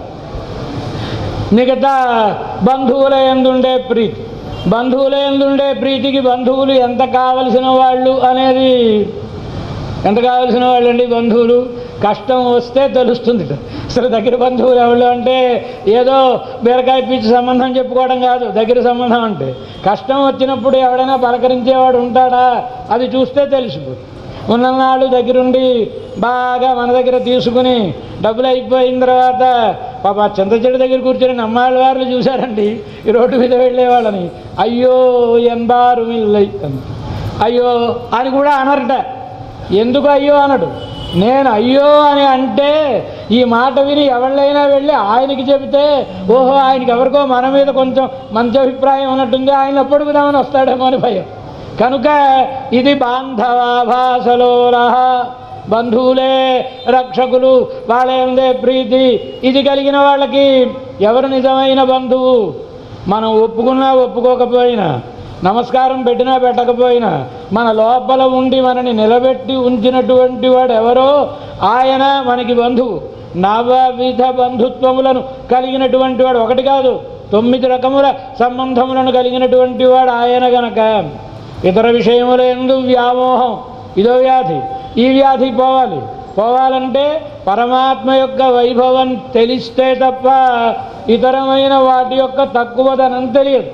మిగతా బంధువుల ఎందుండే ప్రీతి బంధువుల ఎందుండే ప్రీతికి బంధువులు ఎంత కావలసిన వాళ్ళు అనేది ఎంత కావలసిన వాళ్ళండి బంధువులు కష్టం వస్తే తెలుస్తుంది అసలు దగ్గర బంధువులు ఎవరు అంటే ఏదో బీరకాయ పిచ్చి సంబంధం చెప్పుకోవడం కాదు దగ్గర సంబంధం అంటే కష్టం వచ్చినప్పుడు ఎవడైనా పలకరించేవాడు ఉంటాడా అది చూస్తే తెలిసిపోతుంది ఉన్ననాళ్ళు దగ్గరుండి బాగా మన దగ్గర తీసుకుని డబ్బులు అయిపోయిన తర్వాత పాప ఆ చింత చెట్టు దగ్గర కూర్చొని నమ్మాళ్ళ వారు చూశారండి ఈ రోడ్డు మీద వెళ్ళే వాళ్ళని అయ్యో ఎంబారు మిల్లై అని. అయ్యో అని కూడా అనరట ఎందుకు అయ్యో అనడు నేను అయ్యో అని అంటే ఈ మాట విని ఎవళ్ళైనా వెళ్ళి ఆయనకి చెబితే ఓహో ఆయనకి ఎవరికో మన మీద కొంచెం మంచి అభిప్రాయం ఉన్నట్టుంది ఆయన పొడుగుదామని వస్తాడేమో అని భయం కనుక ఇది బాంధవాభాసలోర బంధువులే రక్షకులు వాళ్ళే ప్రీతి ఇది కలిగిన వాళ్ళకి ఎవరు నిజమైన బంధువు మనం ఒప్పుకున్నా ఒప్పుకోకపోయినా నమస్కారం పెట్టినా పెట్టకపోయినా మన లోపల ఉండి మనని నిలబెట్టి ఉంచినటువంటి వాడు ఎవరో ఆయన మనకి బంధువు నవవిధ బంధుత్వములను కలిగినటువంటి వాడు ఒకటి కాదు తొమ్మిది రకముల సంబంధములను కలిగినటువంటి వాడు ఆయన గనక ఇతర విషయముల ఎందు వ్యామోహం ఇదో వ్యాధి ఈ వ్యాధి పోవాలి పోవాలంటే పరమాత్మ యొక్క వైభవం తెలిస్తే తప్ప ఇతరమైన వాటి యొక్క తక్కువదనం తెలియదు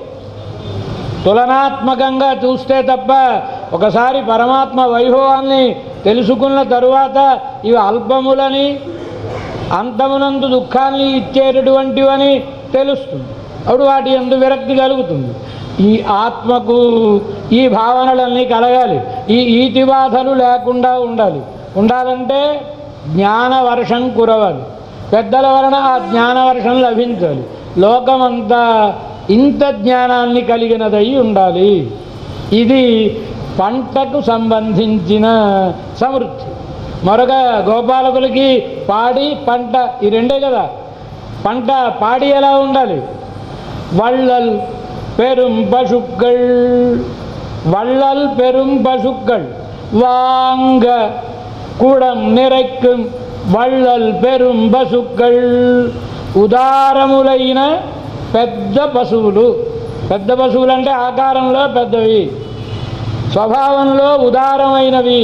తులనాత్మకంగా చూస్తే తప్ప ఒకసారి పరమాత్మ వైభవాన్ని తెలుసుకున్న తరువాత ఇవి అల్పములని అంతమునందు దుఃఖాన్ని ఇచ్చేటటువంటివని తెలుస్తుంది అప్పుడు వాటి ఎందు విరక్తి కలుగుతుంది ఈ ఆత్మకు ఈ భావనలన్నీ కలగాలి ఈ ఈతి బాధలు లేకుండా ఉండాలి ఉండాలంటే జ్ఞాన వర్షం కురవాలి పెద్దల వలన ఆ జ్ఞాన వర్షం లభించాలి లోకమంతా ఇంత జ్ఞానాన్ని కలిగినదై ఉండాలి ఇది పంటకు సంబంధించిన సమృద్ధి మరొక గోపాలకులకి పాడి పంట ఈ రెండే కదా పంట పాడి ఎలా ఉండాలి வள்ளல் பெரும் பசுக்கள் வள்ளல் பெரும் பசுக்கள் வாங்க குடம் நிறைக்கும் வள்ளல் பெரும் పశుక్கள் ఉదారములైన పెద్ద పశువులు పెద్ద పశువులు అంటే ఆకారంలో పెద్దవి స్వభావంలో ఉదారమైనవి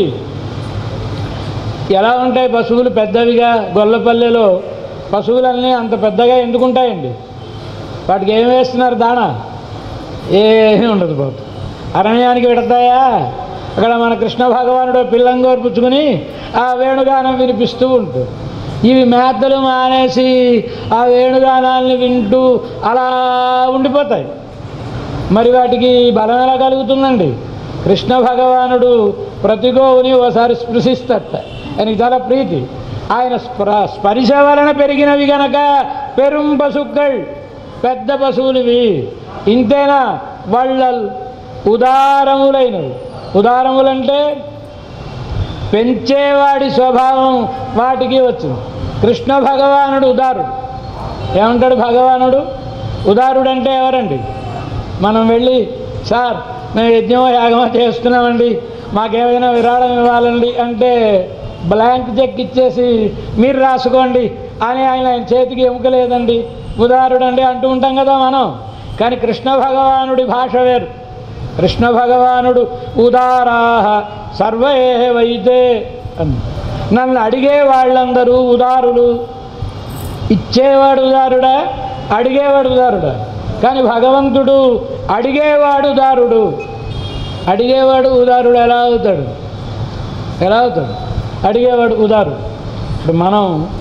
ఎలా ఉంటాయి పశువులు పెద్దవిగా గొల్లపల్లెలో పశువులన్నీ అంత పెద్దగా ఎందుకుంటాయండి వాటికి ఏం వేస్తున్నారు దాణా ఏమీ ఉండదు బాబు అరణ్యానికి పెడతాయా అక్కడ మన కృష్ణ భగవానుడు పిల్లంగోరు పుచ్చుకొని ఆ వేణుగానం వినిపిస్తూ ఉంటుంది ఇవి మేతలు మానేసి ఆ వేణుగానాల్ని వింటూ అలా ఉండిపోతాయి మరి వాటికి బలం ఎలా కలుగుతుందండి కృష్ణ భగవానుడు ప్రతి గోవుని ఓసారి స్పృశిస్తట ఆయనకి చాలా ప్రీతి ఆయన స్పర స్పర్శ వలన పెరిగినవి గనక పెరుం పశుక్கள் పెద్ద పశువులివి ఇంతేనా వళ్ళల్ ఉదారములైనవి ఉదారములంటే పెంచేవాడి స్వభావం వాటికి వచ్చింది కృష్ణ భగవానుడు ఉదారుడు ఏమంటాడు భగవానుడు ఉదారుడు అంటే ఎవరండి మనం వెళ్ళి సార్ మేము యజ్ఞమో యాగమో చేస్తున్నామండి మాకేమైనా విరాళం ఇవ్వాలండి అంటే బ్లాంక్ చెక్ ఇచ్చేసి మీరు రాసుకోండి అని ఆయన ఆయన చేతికి ఎముక లేదండి ఉదారుడు అండి అంటూ ఉంటాం కదా మనం కానీ కృష్ణ భగవానుడి భాష వేరు కృష్ణ భగవానుడు ఉదారాహ సర్వైతే అని నన్ను అడిగే వాళ్ళందరూ ఉదారులు ఇచ్చేవాడు ఉదారుడా అడిగేవాడు ఉదారుడా కానీ భగవంతుడు అడిగేవాడు ఉదారుడు అడిగేవాడు ఉదారుడు ఎలా అవుతాడు ఎలా అవుతాడు అడిగేవాడు ఉదారుడు ఇప్పుడు మనం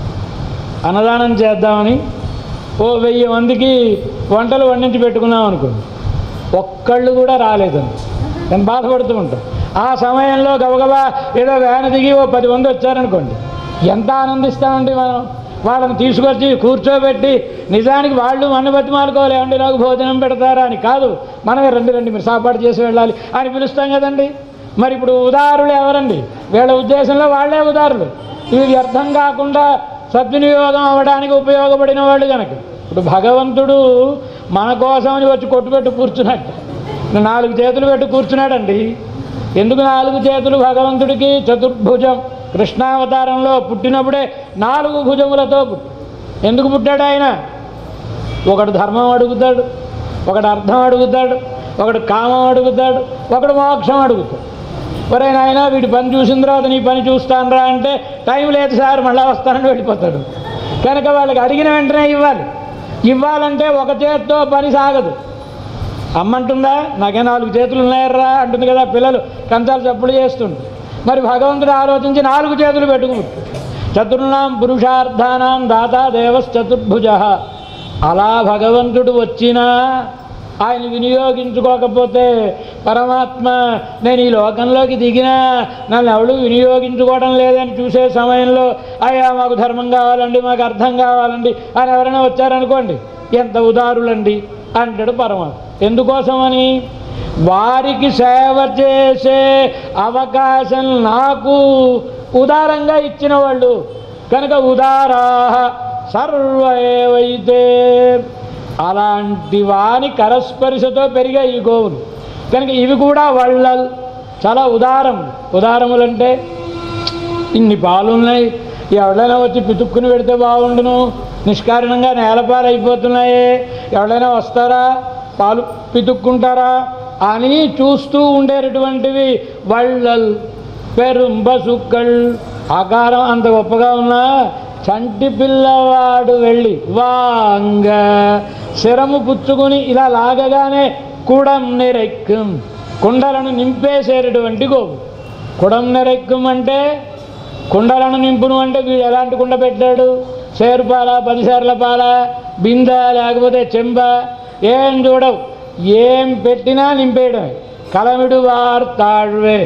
అన్నదానం చేద్దామని ఓ వెయ్యి మందికి వంటలు వండించి పెట్టుకున్నాం అనుకోండి ఒక్కళ్ళు కూడా రాలేదండి నేను బాధపడుతూ ఉంటాం ఆ సమయంలో గబగబా ఏదో వ్యాన్ దిగి ఓ పది మంది వచ్చారనుకోండి ఎంత ఆనందిస్తామండి మనం వాళ్ళని తీసుకొచ్చి కూర్చోబెట్టి నిజానికి వాళ్ళు మన బతిమాలుకోవాలి ఏమండి నాకు భోజనం పెడతారా అని కాదు మనమే రండి రండి మీరు సాపాటు చేసి వెళ్ళాలి అని పిలుస్తాం కదండి మరి ఇప్పుడు ఉదారులు ఎవరండి వీళ్ళ ఉద్దేశంలో వాళ్ళే ఉదారులు ఇవి వ్యర్థం కాకుండా సద్వినియోగం అవ్వడానికి ఉపయోగపడిన వాళ్ళు కనుక ఇప్పుడు భగవంతుడు మన కోసమని వచ్చి కొట్టుపెట్టి కూర్చున్నట్టు నాలుగు చేతులు పెట్టి కూర్చున్నాడండి ఎందుకు నాలుగు చేతులు భగవంతుడికి చతుర్భుజం కృష్ణావతారంలో పుట్టినప్పుడే నాలుగు భుజములతో పుట్టి ఎందుకు పుట్టాడు ఆయన ఒకడు ధర్మం అడుగుతాడు ఒకడు అర్థం అడుగుతాడు ఒకడు కామం అడుగుతాడు ఒకడు మోక్షం అడుగుతాడు ఒరే నాయన వీడి పని చూసిన తర్వాత నీ పని చూస్తానరా అంటే టైం లేదు సార్ మళ్ళీ వస్తానని వెళ్ళిపోతాడు కనుక వాళ్ళకి అడిగిన వెంటనే ఇవ్వాలి ఇవ్వాలంటే ఒక చేత్తో పని సాగదు అమ్మంటుందా నాకే నాలుగు చేతులు ఉన్నాయర్రా అంటుంది కదా పిల్లలు కంచాలు చప్పులు చేస్తుంది మరి భగవంతుడు ఆలోచించి నాలుగు చేతులు పెట్టుకుంటు చతుర్నాం పురుషార్థానాం దాతా దేవశ్చతుర్భుజ అలా భగవంతుడు వచ్చినా ఆయన వినియోగించుకోకపోతే పరమాత్మ నేను ఈ లోకంలోకి దిగినా నన్ను ఎవడు వినియోగించుకోవడం లేదని చూసే సమయంలో అయ్యా మాకు ధర్మం కావాలండి మాకు అర్థం కావాలండి అని ఎవరైనా వచ్చారనుకోండి ఎంత ఉదారులండి అంటాడు పరమాత్మ ఎందుకోసమని వారికి సేవ చేసే అవకాశం నాకు ఉదారంగా ఇచ్చిన వాళ్ళు కనుక ఉదారా సర్వైతే అలాంటి వాని కరస్పర్శతో పెరిగాయి ఈ గోవులు కనుక ఇవి కూడా వాళ్ళల్ చాలా ఉదారం ఉదారములంటే ఇన్ని పాలున్నాయి ఎవడైనా వచ్చి పితుక్కుని పెడితే బాగుండును నిష్కారణంగా నేలపాలు అయిపోతున్నాయే ఎవడైనా వస్తారా పాలు పితుక్కుంటారా అని చూస్తూ ఉండేటటువంటివి వళ్ళల్ పెరుంబసుక్కల్ ఆకారం అంత గొప్పగా ఉన్నా చంటి పిల్లవాడు వెళ్ళి వాంగ శరము పుచ్చుకుని ఇలా లాగగానే కుడం నెరెక్కం కుండలను నింపేసేటటువంటి గోవు కుడం నెరెక్కం అంటే కుండలను నింపును అంటే వీడు ఎలాంటి కుండ పెట్టాడు సేరు పాల పది సేర్ల పాల బింద లేకపోతే చెంబ ఏం చూడవు ఏం పెట్టినా నింపేయడమే కలమిడు వార్తాళ్వే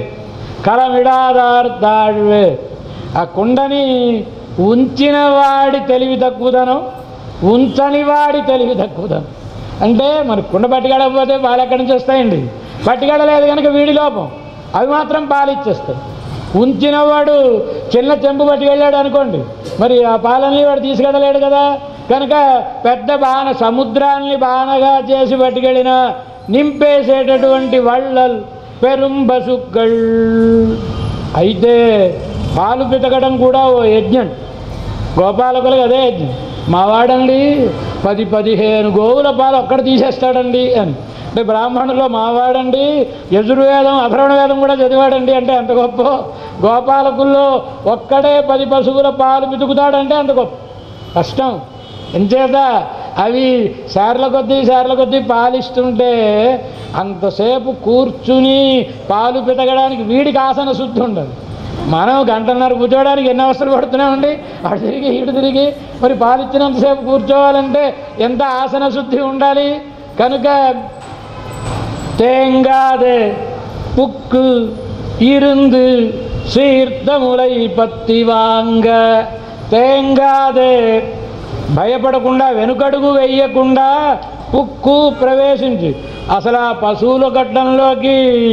కలమిడాదార్తాళ్వే ఆ కుండని ఉంచిన వాడి తెలివి తక్కువదనం ఉంచని వాడి తెలివి తక్కువదనం అంటే మరి కుండ పట్టుకెళ్ళకపోతే పాలు ఎక్కడి నుంచి వస్తాయండి పట్టుకెళ్ళలేదు కనుక వీడి లోపం అవి మాత్రం పాలు ఇచ్చేస్తాయి ఉంచినవాడు చిన్న చెంపు పట్టుకెళ్ళాడు అనుకోండి మరి ఆ పాలల్ని వాడు తీసుకెళ్ళలేడు కదా కనుక పెద్ద బాణ సముద్రాన్ని బాణగా చేసి పట్టుకెళ్ళిన నింపేసేటటువంటి వళ్ళల్ పెరుంబసుక్కల్ అయితే పాలు పితకడం కూడా ఓ యజ్ఞం గోపాలకులకు అదే యజ్ఞం మా వాడండి పది పదిహేను గోవుల పాలు ఒక్కడ తీసేస్తాడండి అని అంటే బ్రాహ్మణులో మావాడండి యజుర్వేదం అధర్వణ వేదం కూడా చదివాడండి అంటే అంత గొప్ప గోపాలకుల్లో ఒక్కడే పది పశువుల పాలు పితుకుతాడంటే అంత గొప్ప కష్టం ఎంచేత అవి సార్ల కొద్దీ సార్ల కొద్దీ పాలిస్తుంటే అంతసేపు కూర్చుని పాలు పితకడానికి వీడికి ఆసన శుద్ధి ఉండదు మనం గంటన్నర కూర్చోవడానికి ఎన్ని అవసరం పడుతున్నామండి అటు తిరిగి ఇటు తిరిగి మరి పాలిచ్చినంతసేపు కూర్చోవాలంటే ఎంత ఆసన శుద్ధి ఉండాలి కనుక తేంగాదే புக்கு இருந்து சீர்த்தமுலை பத்தி வாங்க తేంగాదే భయపడకుండా వెనుకడుగు వేయకుండా పుక్కు ప్రవేశించి అసలు ఆ పశువుల గడ్డంలోకి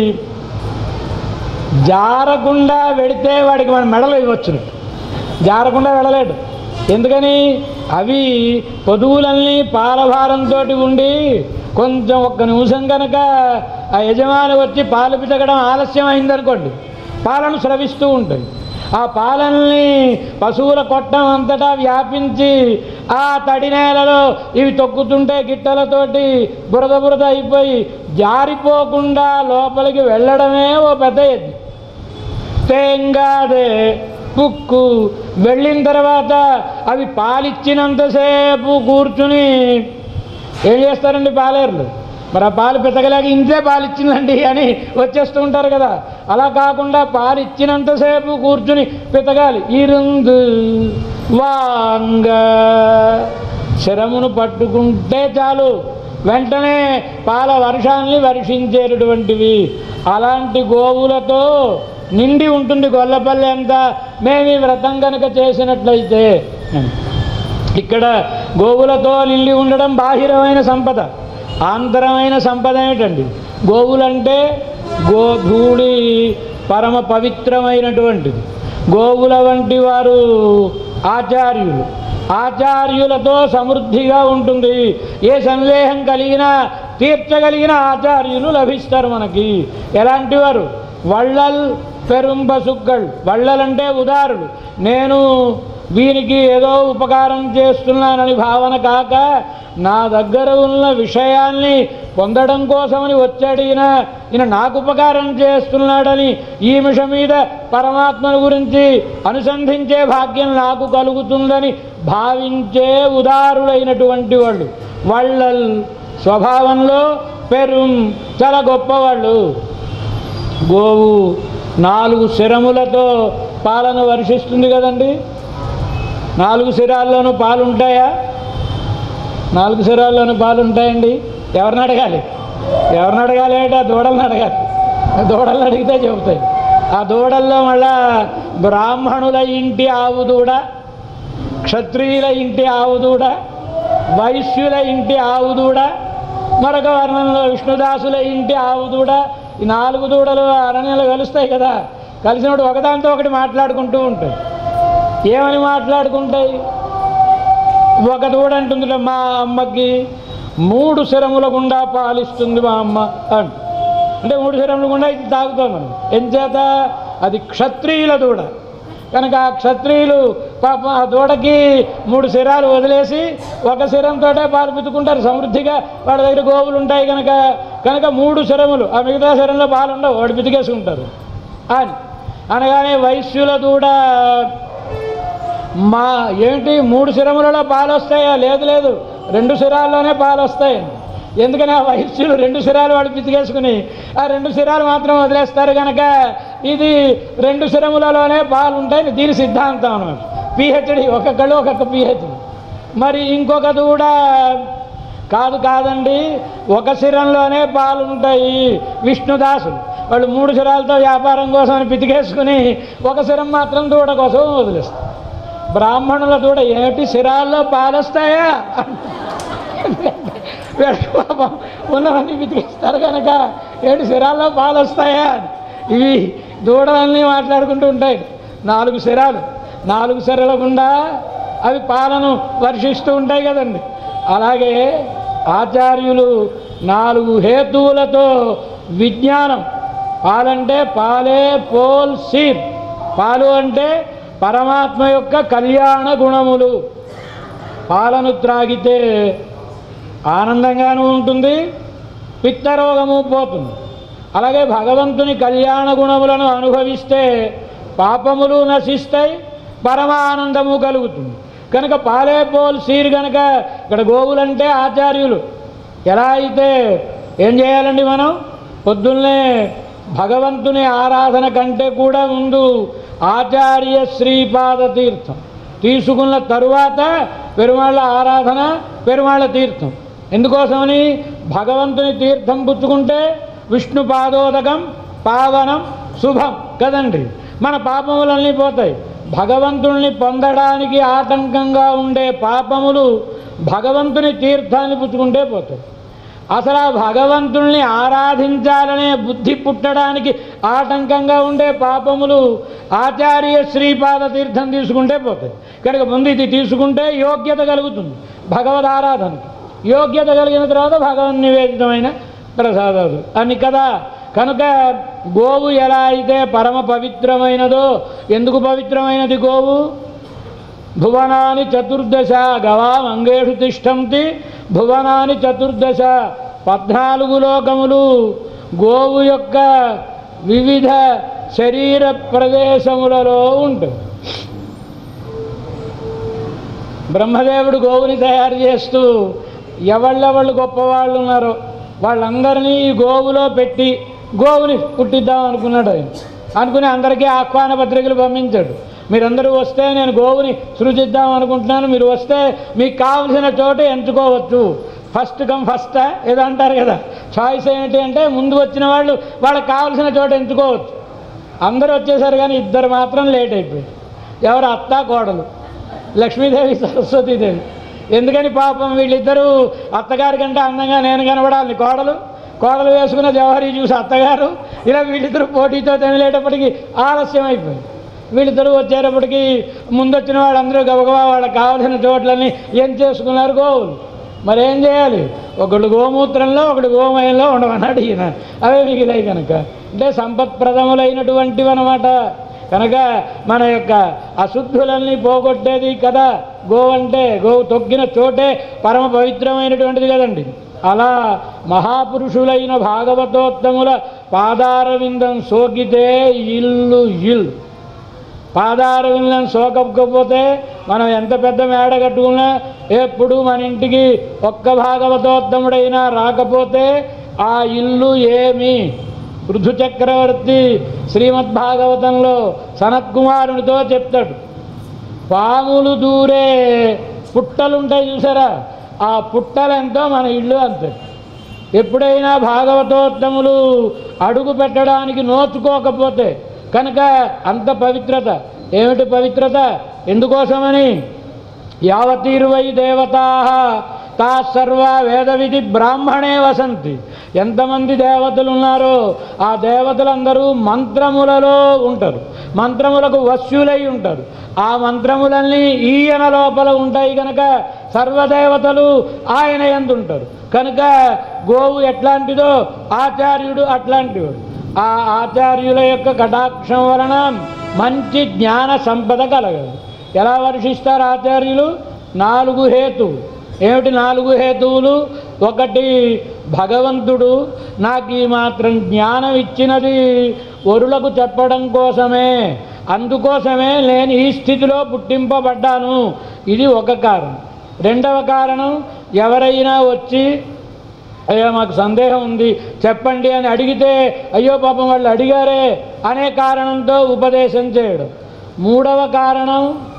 జారకుండా వెడితే వాడికి మన మెడలు ఇవ్వచ్చును జారకుండా వెళ్ళలేడు ఎందుకని అవి పొదువులన్నీ పాలభారంతో ఉండి కొంచెం ఒక్క నిమిషం కనుక ఆ యజమాని వచ్చి పాలు పితకడం ఆలస్యం అయిందనుకోండి పాలను స్రవిస్తూ ఉంటాయి ఆ పాలల్ని పశువుల కొట్టం అంతటా వ్యాపించి ఆ తడి నేలలో ఇవి తొక్కుతుంటే గిట్టలతోటి బురద బురద అయిపోయి జారిపోకుండా లోపలికి వెళ్ళడమే ఓ పెద్ద ఎద్దు తేంగాదే పుక్కు వెళ్ళిన తర్వాత అవి పాలిచ్చినంతసేపు కూర్చుని ఏం చేస్తారండి పాలేరులు మరి ఆ పాలు పెతకలేక ఇంతే పాలు ఇచ్చిందండి అని వచ్చేస్తూ ఉంటారు కదా అలా కాకుండా పాలు ఇచ్చినంతసేపు కూర్చుని పితగాలి ఇరుందు వాంగ శరమును పట్టుకుంటే చాలు వెంటనే పాల వర్షాన్ని వర్షించేటటువంటివి అలాంటి గోవులతో నిండి ఉంటుంది గొల్లపల్లి అంతా మేము ఈ వ్రతం కనుక చేసినట్లయితే ఇక్కడ గోవులతో నిండి ఉండడం బాహిరమైన సంపద ఆంతరమైన సంపద ఏమిటండి గోవులంటే గోధూళి పరమ పవిత్రమైనటువంటిది గోవుల వంటి వారు ఆచార్యులు ఆచార్యులతో సమృద్ధిగా ఉంటుంది ఏ సందేహం కలిగినా తీర్చగలిగిన ఆచార్యులు లభిస్తారు మనకి ఎలాంటి వారు వళ్ళల్ పెరుంబసుగ్గల్ వళ్ళలంటే ఉదారుడు నేను వీనికి ఏదో ఉపకారం చేస్తున్నానని భావన కాక నా దగ్గర ఉన్న విషయాన్ని పొందడం కోసమని వచ్చాడు ఈయన ఈయన నాకు ఉపకారం చేస్తున్నాడని ఈ మిష మీద పరమాత్మను గురించి అనుసంధించే భాగ్యం నాకు కలుగుతుందని భావించే ఉదారులైనటువంటి వాళ్ళు వాళ్ళ స్వభావంలో పెరుం చాలా గొప్పవాళ్ళు గోవు నాలుగు శిరములతో పాలను వర్షిస్తుంది కదండి నాలుగు శిరాల్లోనూ పాలు ఉంటాయా నాలుగు శిరాల్లోనూ పాలు ఉంటాయండి ఎవరిని అడగాలి ఎవరిని అడగాలి అంటే ఆ దూడలను అడగాలి ఆ దూడలను అడిగితే చెబుతాయి ఆ దూడల్లో మళ్ళా బ్రాహ్మణుల ఇంటి ఆవు దూడ క్షత్రియుల ఇంటి ఆవు దూడ వైశ్యుల ఇంటి ఆవు దూడ మరొక వర్ణంలో విష్ణుదాసుల ఇంటి ఆవు దూడ ఈ నాలుగు దూడలు అరణ్యంలో కలుస్తాయి కదా కలిసినప్పుడు ఒకదాంతో ఒకటి మాట్లాడుకుంటూ ఉంటాయి ఏమని మాట్లాడుకుంటాయి ఒక దూడ అంటుంది మా అమ్మకి మూడు శరముల గుండా పాలిస్తుంది మా అమ్మ అంట అంటే మూడు శరముల గుండా ఇది తాగుతాం మనం ఎంచేత అది క్షత్రియుల దూడ కనుక ఆ క్షత్రియులు పాపం ఆ దూడకి మూడు శిరాలు వదిలేసి ఒక శిరంతో పాలు పితుకుంటారు సమృద్ధిగా వాళ్ళ దగ్గర గోవులు ఉంటాయి కనుక కనుక మూడు శరములు ఆ మిగతా శరంలో పాలు ఉండవు వాడు పితికేసుకుంటారు అని అనగానే వైశ్యుల దూడ మా ఏంటి మూడు శిరములలో పాలు వస్తాయా లేదు లేదు రెండు శిరాల్లోనే పాలు వస్తాయి ఎందుకని ఆ వైశ్యులు రెండు శిరాలు వాడు పితికేసుకుని ఆ రెండు శిరాలు మాత్రం వదిలేస్తారు కనుక ఇది రెండు శిరములలోనే పాలు ఉంటాయి దీని సిద్ధాంతం అనమాట పిహెచ్డి ఒక్కొక్కళ్ళు ఒక్కొక్క పిహెచ్డి మరి ఇంకొక దూడ కాదు కాదండి ఒక శిరంలోనే పాలు ఉంటాయి విష్ణుదాసులు వాళ్ళు మూడు శిరాలతో వ్యాపారం కోసం అని పితికేసుకుని ఒక శిరం మాత్రం దూడ కోసం వదిలేస్తారు బ్రాహ్మణుల దూడ ఏమిటి శిరాల్లో పాలొస్తాయా వీళ్ళకి పాపం ఉన్నవన్నీ వెతికిస్తారు కనుక ఏడు శిరాల్లో పాలు వస్తాయా ఇవి దూడలన్నీ మాట్లాడుకుంటూ ఉంటాయి నాలుగు శిరాలు నాలుగు శిరల గుండా అవి పాలను వర్షిస్తూ ఉంటాయి కదండి అలాగే ఆచార్యులు నాలుగు హేతువులతో విజ్ఞానం పాలంటే పాలే పోల్ సీర్ పాలు అంటే పరమాత్మ యొక్క కళ్యాణ గుణములు పాలను త్రాగితే ఆనందంగానూ ఉంటుంది పిత్తరోగము పోతుంది అలాగే భగవంతుని కళ్యాణ గుణములను అనుభవిస్తే పాపములు నశిస్తాయి పరమానందము కలుగుతుంది కనుక పాలే పోల్ సీర్ కనుక ఇక్కడ గోవులంటే ఆచార్యులు ఎలా అయితే ఏం చేయాలండి మనం పొద్దున్నే భగవంతుని ఆరాధన కంటే కూడా ముందు ఆచార్య శ్రీపాద తీర్థం తీసుకున్న తరువాత పెరుమాళ్ళ ఆరాధన పెరుమాళ్ళ తీర్థం ఎందుకోసమని భగవంతుని తీర్థం పుచ్చుకుంటే విష్ణు పాదోదకం పావనం శుభం కదండి మన పాపములన్నీ పోతాయి భగవంతుల్ని పొందడానికి ఆటంకంగా ఉండే పాపములు భగవంతుని తీర్థాన్ని పుచ్చుకుంటే పోతాయి అసలు ఆ భగవంతుల్ని ఆరాధించాలనే బుద్ధి పుట్టడానికి ఆటంకంగా ఉండే పాపములు ఆచార్య శ్రీపాద తీర్థం తీసుకుంటే పోతాయి కనుక ముందు ఇది తీసుకుంటే యోగ్యత కలుగుతుంది భగవద్ ఆరాధనకి యోగ్యత కలిగిన తర్వాత భగవన్ నివేదితమైన ప్రసాదాలు అని కదా కనుక గోవు ఎలా అయితే పరమ పవిత్రమైనదో ఎందుకు పవిత్రమైనది గోవు భువనాని చతుర్దశ గవాం అంగేషు తిష్టంతి భువనాని చతుర్దశ పద్నాలుగు లోకములు గోవు యొక్క వివిధ శరీర ప్రదేశములలో ఉంటుంది బ్రహ్మదేవుడు గోవుని తయారు చేస్తూ ఎవళ్ళెవళ్ళు గొప్పవాళ్ళు ఉన్నారో వాళ్ళందరినీ ఈ గోవులో పెట్టి గోవుని పుట్టిద్దాం అనుకున్నాడు ఆయన అనుకుని అందరికీ ఆహ్వాన పత్రికలు పంపించాడు మీరందరూ వస్తే నేను గోవుని సృజిద్దాం అనుకుంటున్నాను మీరు వస్తే మీకు కావలసిన చోట ఎంచుకోవచ్చు ఫస్ట్ కమ్ ఫస్ట్ ఏదో అంటారు కదా చాయిస్ ఏంటి అంటే ముందు వచ్చిన వాళ్ళు వాళ్ళకి కావలసిన చోట ఎంచుకోవచ్చు అందరూ వచ్చేసారు కానీ ఇద్దరు మాత్రం లేట్ అయిపోయింది ఎవరు అత్త కోడలు లక్ష్మీదేవి సరస్వతీదేవి ఎందుకని పాపం వీళ్ళిద్దరూ అత్తగారి కంటే అందంగా నేను కనబడాలి కోడలు కోడలు వేసుకున్న జవహరి చూసి అత్తగారు ఇలా వీళ్ళిద్దరూ పోటీతో తెమిలేటప్పటికి ఆలస్యం అయిపోయింది వీళ్ళిద్దరూ వచ్చేటప్పటికి ముందొచ్చిన వాళ్ళందరూ గబగబా వాళ్ళకి కావాల్సిన చోట్లన్నీ ఏం చేసుకున్నారు గోవులు మరి ఏం చేయాలి ఒకళ్ళు గోమూత్రంలో ఒకడు గోమయంలో ఉండమన్నాడు ఈయన అవే మిగిలాయి కనుక అంటే సంపత్ప్రదములైనటువంటివి అనమాట కనుక మన యొక్క అశుద్ధులన్నీ పోగొట్టేది కదా గో అంటే గోవు తొక్కిన చోటే పరమ పవిత్రమైనటువంటిది కదండి అలా మహాపురుషులైన భాగవతోత్తముల పాదారవిందం సోకితే ఇల్లు ఇల్లు పాదారవిందం సోకకపోతే మనం ఎంత పెద్ద మేడ కట్టుకున్నా ఎప్పుడు మన ఇంటికి ఒక్క భాగవతోత్తముడైనా రాకపోతే ఆ ఇల్లు ఏమి పృథు చక్రవర్తి శ్రీమద్భాగవతంలో సనత్కుమారునితో చెప్తాడు పాములు దూరే పుట్టలుంటాయి చూసారా ఆ పుట్టలెంతో మన ఇల్లు అంతే ఎప్పుడైనా భాగవతోత్తములు అడుగు పెట్టడానికి నోచుకోకపోతే కనుక అంత పవిత్రత ఏమిటి పవిత్రత ఎందుకోసమని యావతీర్వై దేవతా తా సర్వ వేద విధి బ్రాహ్మణే వసంతి ఎంతమంది దేవతలు ఉన్నారో ఆ దేవతలందరూ మంత్రములలో ఉంటారు మంత్రములకు వశ్యులై ఉంటారు ఆ మంత్రములన్నీ ఈయన లోపల ఉంటాయి కనుక సర్వదేవతలు ఆయన ఎందుంటారు కనుక గోవు ఎట్లాంటిదో ఆచార్యుడు అట్లాంటివాడు ఆ ఆచార్యుల యొక్క కటాక్షం వలన మంచి జ్ఞాన సంపద కలగదు ఎలా వర్షిస్తారు ఆచార్యులు నాలుగు హేతువులు ఏమిటి నాలుగు హేతువులు ఒకటి భగవంతుడు నాకు ఈ మాత్రం జ్ఞానం ఇచ్చినది వరులకు చెప్పడం కోసమే అందుకోసమే నేను ఈ స్థితిలో పుట్టింపబడ్డాను ఇది ఒక కారణం రెండవ కారణం ఎవరైనా వచ్చి అయ్యో మాకు సందేహం ఉంది చెప్పండి అని అడిగితే అయ్యో పాపం వాళ్ళు అడిగారే అనే కారణంతో ఉపదేశం చేయడం మూడవ కారణం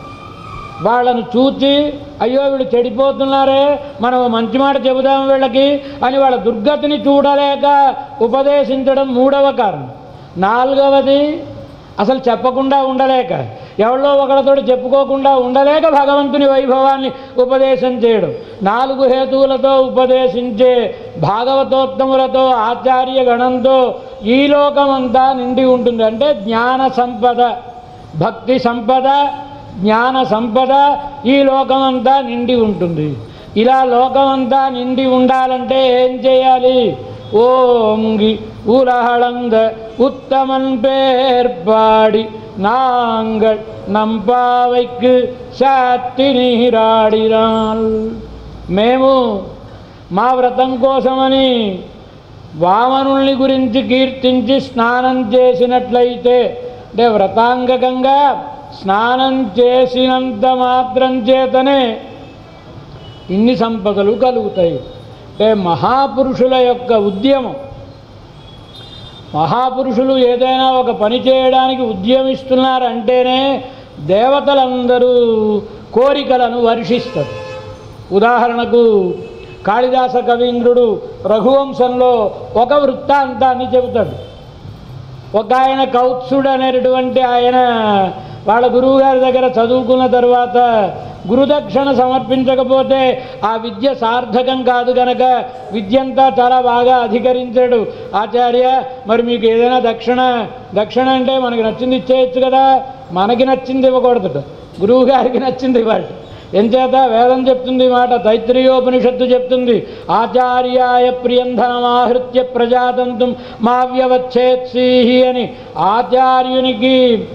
వాళ్ళను చూచి అయ్యో వీళ్ళు చెడిపోతున్నారే మనం ఓ మంచి మాట చెబుదాం వీళ్ళకి అని వాళ్ళ దుర్గతిని చూడలేక ఉపదేశించడం మూడవ కారణం నాలుగవది అసలు చెప్పకుండా ఉండలేక ఎవరో ఒకరితోటి చెప్పుకోకుండా ఉండలేక భగవంతుని వైభవాన్ని ఉపదేశం చేయడం నాలుగు హేతువులతో ఉపదేశించే భాగవతోత్తములతో ఆచార్య గణంతో ఈ లోకమంతా నిండి ఉంటుంది అంటే జ్ఞాన సంపద భక్తి సంపద జ్ఞాన సంపద ఈ లోకమంతా నిండి ఉంటుంది ఇలా లోకమంతా నిండి ఉండాలంటే ఏం చేయాలి ஓங்கி உலகளந்த உத்தமன் பேர் பாடி நாங்கள் நம்பாவைக்கு சாத்தி నీరాడినాల్ మేము మా వ్రతం కోసమని వామనుల్ని గురించి కీర్తించి స్నానం చేసినట్లయితే అంటే వ్రతాంగకంగా స్నానం చేసినంత మాత్రం చేతనే ఇన్ని సంపదలు కలుగుతాయి అంటే మహాపురుషుల యొక్క ఉద్యమం మహాపురుషులు ఏదైనా ఒక పని చేయడానికి ఉద్యమిస్తున్నారంటేనే దేవతలందరూ కోరికలను వర్షిస్తారు ఉదాహరణకు కాళిదాస కవీంద్రుడు రఘువంశంలో ఒక వృత్తాంతాన్ని చెబుతాడు ఒక ఆయన కౌత్సుడు అనేటటువంటి ఆయన వాళ్ళ గురువు గారి దగ్గర చదువుకున్న తర్వాత గురుదక్షిణ సమర్పించకపోతే ఆ విద్య సార్థకం కాదు గనక విద్యంతా చాలా బాగా అధికరించాడు ఆచార్య మరి మీకు ఏదైనా దక్షిణ దక్షిణ అంటే మనకి నచ్చింది ఇచ్చేయచ్చు కదా మనకి నచ్చింది ఇవ్వకూడదు గురువు గారికి నచ్చింది ఇవ్వాలి ఎంచేత వేదం చెప్తుంది ఈ మాట తైత్రీయోపనిషత్తు చెప్తుంది ఆచార్యాయ ప్రియంధనమాహృత్య ప్రజాతంతుం మా వ్యవచ్ఛేత్సీహి అని ఆచార్యునికి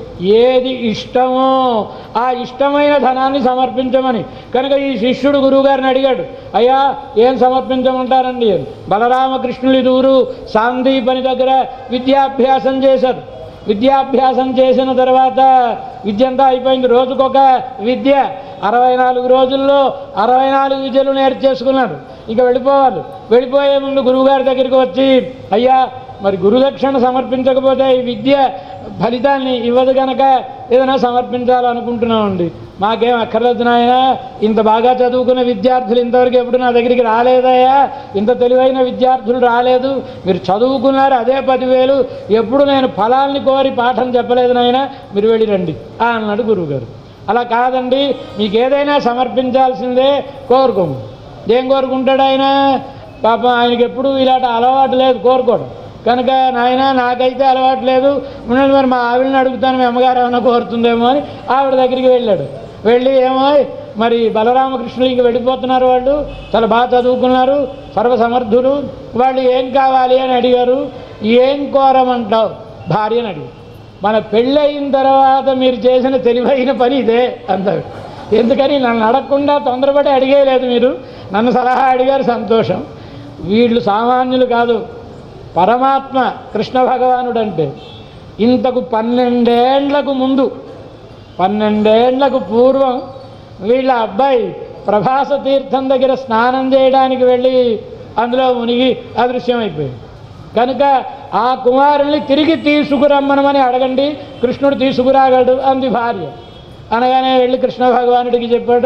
ఏది ఇష్టమో ఆ ఇష్టమైన ధనాన్ని సమర్పించమని కనుక ఈ శిష్యుడు గురువుగారిని అడిగాడు అయ్యా ఏం సమర్పించమంటారండి అని బలరామకృష్ణులు దూరు సాందీపని దగ్గర విద్యాభ్యాసం చేశారు విద్యాభ్యాసం చేసిన తర్వాత విద్య అంతా అయిపోయింది రోజుకొక విద్య అరవై నాలుగు రోజుల్లో అరవై నాలుగు విద్యలు నేర్చేసుకున్నారు ఇక వెళ్ళిపోవాలి వెళ్ళిపోయే ముందు గురువుగారి దగ్గరికి వచ్చి అయ్యా మరి గురుదక్షిణ సమర్పించకపోతే ఈ విద్య ఫలితాన్ని ఇవ్వదు కనుక ఏదైనా సమర్పించాలనుకుంటున్నామండి మాకేం అక్కర్లేదు నాయన ఇంత బాగా చదువుకున్న విద్యార్థులు ఇంతవరకు ఎప్పుడు నా దగ్గరికి రాలేదయ్యా ఇంత తెలివైన విద్యార్థులు రాలేదు మీరు చదువుకున్నారు అదే పదివేలు ఎప్పుడు నేను ఫలాల్ని కోరి పాఠం చెప్పలేదు నాయన మీరు వెళ్ళి రండి ఆ అన్నాడు గురువుగారు అలా కాదండి మీకు ఏదైనా సమర్పించాల్సిందే కోరుకోము ఏం కోరుకుంటాడు ఆయన పాపం ఆయనకి ఎప్పుడు ఇలాంటి అలవాటు లేదు కోరుకోవడం కనుక నాయన నాకైతే అలవాటు లేదు ఉండండి మరి మా ఆవిడని అడుగుతాను మీ అమ్మగారు ఏమైనా కోరుతుందేమో అని ఆవిడ దగ్గరికి వెళ్ళాడు వెళ్ళి ఏమో మరి బలరామకృష్ణులు ఇంక వెళ్ళిపోతున్నారు వాళ్ళు చాలా బాగా చదువుకున్నారు సర్వసమర్థులు వాళ్ళు ఏం కావాలి అని అడిగారు ఏం కోరమంటావు భార్యని అడిగారు మన పెళ్ళయిన తర్వాత మీరు చేసిన తెలివైన పని ఇదే అంటారు ఎందుకని నన్ను అడగకుండా తొందరపడి అడిగేయలేదు మీరు నన్ను సలహా అడిగారు సంతోషం వీళ్ళు సామాన్యులు కాదు పరమాత్మ కృష్ణ భగవానుడు అంటే ఇంతకు పన్నెండేండ్లకు ముందు పన్నెండేండ్లకు పూర్వం వీళ్ళ అబ్బాయి ప్రభాస తీర్థం దగ్గర స్నానం చేయడానికి వెళ్ళి అందులో మునిగి అదృశ్యమైపోయింది కనుక ఆ కుమారుల్ని తిరిగి తీసుకురమ్మనమని అడగండి కృష్ణుడు తీసుకురాగాడు అంది భార్య అనగానే వెళ్ళి కృష్ణ భగవానుడికి చెప్పాడు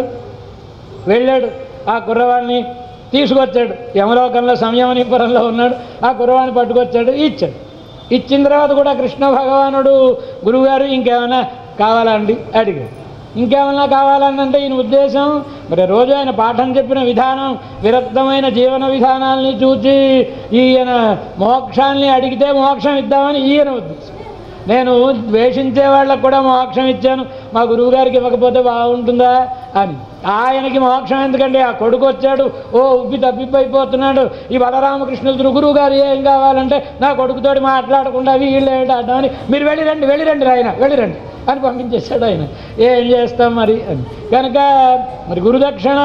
వెళ్ళాడు ఆ కుర్రవాడిని తీసుకొచ్చాడు యమలోకంలో సంయమనిపురంలో ఉన్నాడు ఆ కుర్రవాడిని పట్టుకొచ్చాడు ఇచ్చాడు ఇచ్చిన తర్వాత కూడా కృష్ణ భగవానుడు గురువుగారు ఇంకేమైనా కావాలండి అడిగాడు ఇంకేమన్నా కావాలనంటే ఈయన ఉద్దేశం మరి రోజు ఆయన పాఠం చెప్పిన విధానం విరక్తమైన జీవన విధానాల్ని చూచి ఈయన మోక్షాన్ని అడిగితే మోక్షం ఇద్దామని ఈయన ఉద్దేశం నేను ద్వేషించే వాళ్ళకు కూడా మోక్షం ఇచ్చాను మా గురువుగారికి ఇవ్వకపోతే బాగుంటుందా అని ఆయనకి మోక్షం ఎందుకండి ఆ కొడుకు వచ్చాడు ఓ ఉబ్బి తప్పిపోయిపోతున్నాడు ఈ బలరామకృష్ణుడు గురువు గారు ఏం కావాలంటే నా కొడుకుతోటి మాట్లాడకుండా వీళ్ళు ఏంటంటే అని మీరు వెళ్ళిరండి వెళ్ళిరండి ఆయన వెళ్ళిరండి అని పంపించేశాడు ఆయన ఏం చేస్తాం మరి అని కనుక మరి గురుదక్షిణ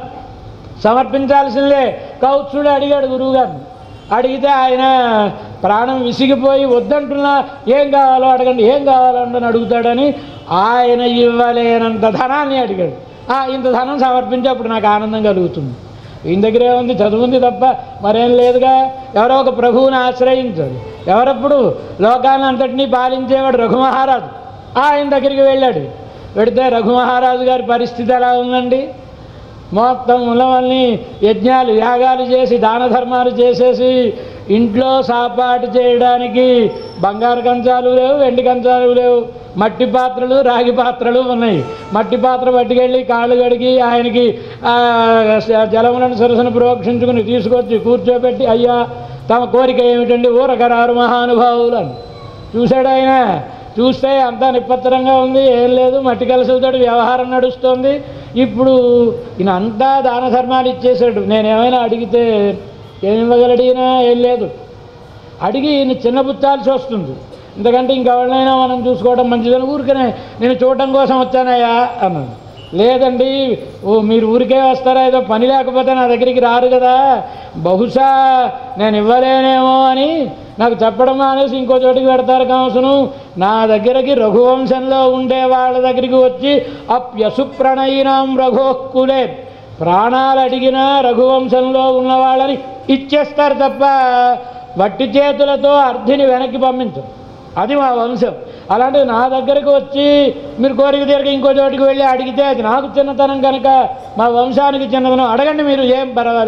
సమర్పించాల్సిందే కౌత్సుడు అడిగాడు గురువుగారిని అడిగితే ఆయన ప్రాణం విసిగిపోయి వద్దంటున్నా ఏం కావాలో అడగండి ఏం కావాలో అని అడుగుతాడని ఆయన ఇవ్వలేనంత ధనాన్ని అడిగాడు "ఆ, ఇంత ధనం సమర్పించి అప్పుడు నాకు ఆనందం కలుగుతుంది ఈయన దగ్గర ఏముంది చదువుంది తప్ప మరేం లేదుగా ఎవరో ఒక ప్రభువుని ఆశ్రయించాడు ఎవరప్పుడు లోకాన్ని అంతటినీ పాలించేవాడు రఘుమహారాజు ఆయన దగ్గరికి వెళ్ళాడు వెడితే రఘుమహారాజు గారి పరిస్థితి ఎలా ఉందండి మొత్తం ఉన్నవన్నీ యజ్ఞాలు యాగాలు చేసి దాన ధర్మాలు చేసేసి ఇంట్లో సాపాటు చేయడానికి బంగారు కంచాలు లేవు వెండి కంచాలు లేవు మట్టి పాత్రలు రాగి పాత్రలు ఉన్నాయి మట్టి పాత్ర పట్టుకెళ్ళి కాళ్ళు కడిగి ఆయనకి ఆ, జలములను సరసన ప్రోక్షించుకుని తీసుకొచ్చి కూర్చోబెట్టి అయ్యా తమ కోరిక ఏమిటండి ఊరకరారు మహానుభావులు అని చూశాడు ఆయన చూస్తే అంతా నిప్పత్తరంగా ఉంది ఏం లేదు మట్టి కలసలతో వ్యవహారం నడుస్తోంది ఇప్పుడు ఈయన అంతా దాన ధర్మాలు ఇచ్చేసాడు నేనేమైనా అడిగితే ఏమి ఇవ్వగలడిగినా ఏం లేదు అడిగి ఈయన చిన్నపుచ్చాల్సి వస్తుంది ఎందుకంటే ఇంకెవరినైనా మనం చూసుకోవడం మంచిదని ఊరికనే నేను చూడటం కోసం వచ్చానయ్యా అన్నాను లేదండి ఓ మీరు ఊరికే వస్తారా ఏదో పని లేకపోతే నా దగ్గరికి రారు కదా బహుశా నేను ఇవ్వలేనేమో అని నాకు చెప్పడం అనేసి ఇంకో చోటికి పెడతారు కావసును నా దగ్గరికి రఘువంశంలో ఉండే వాళ్ళ దగ్గరికి వచ్చి అప్యసు ప్రణయినాం రఘోక్కులే ప్రాణాలు అడిగినా రఘువంశంలో ఉన్న వాళ్ళని ఇచ్చేస్తారు తప్ప వట్టి చేతులతో అర్ధిని వెనక్కి పంపించరు అది మా వంశం అలాంటిది నా దగ్గరకు వచ్చి మీరు కోరిక తీరక ఇంకో చోటికి వెళ్ళి అడిగితే అది నాకు చిన్నతనం కనుక మా వంశానికి చిన్నతనం అడగండి మీరు ఏం పర్వాలేదు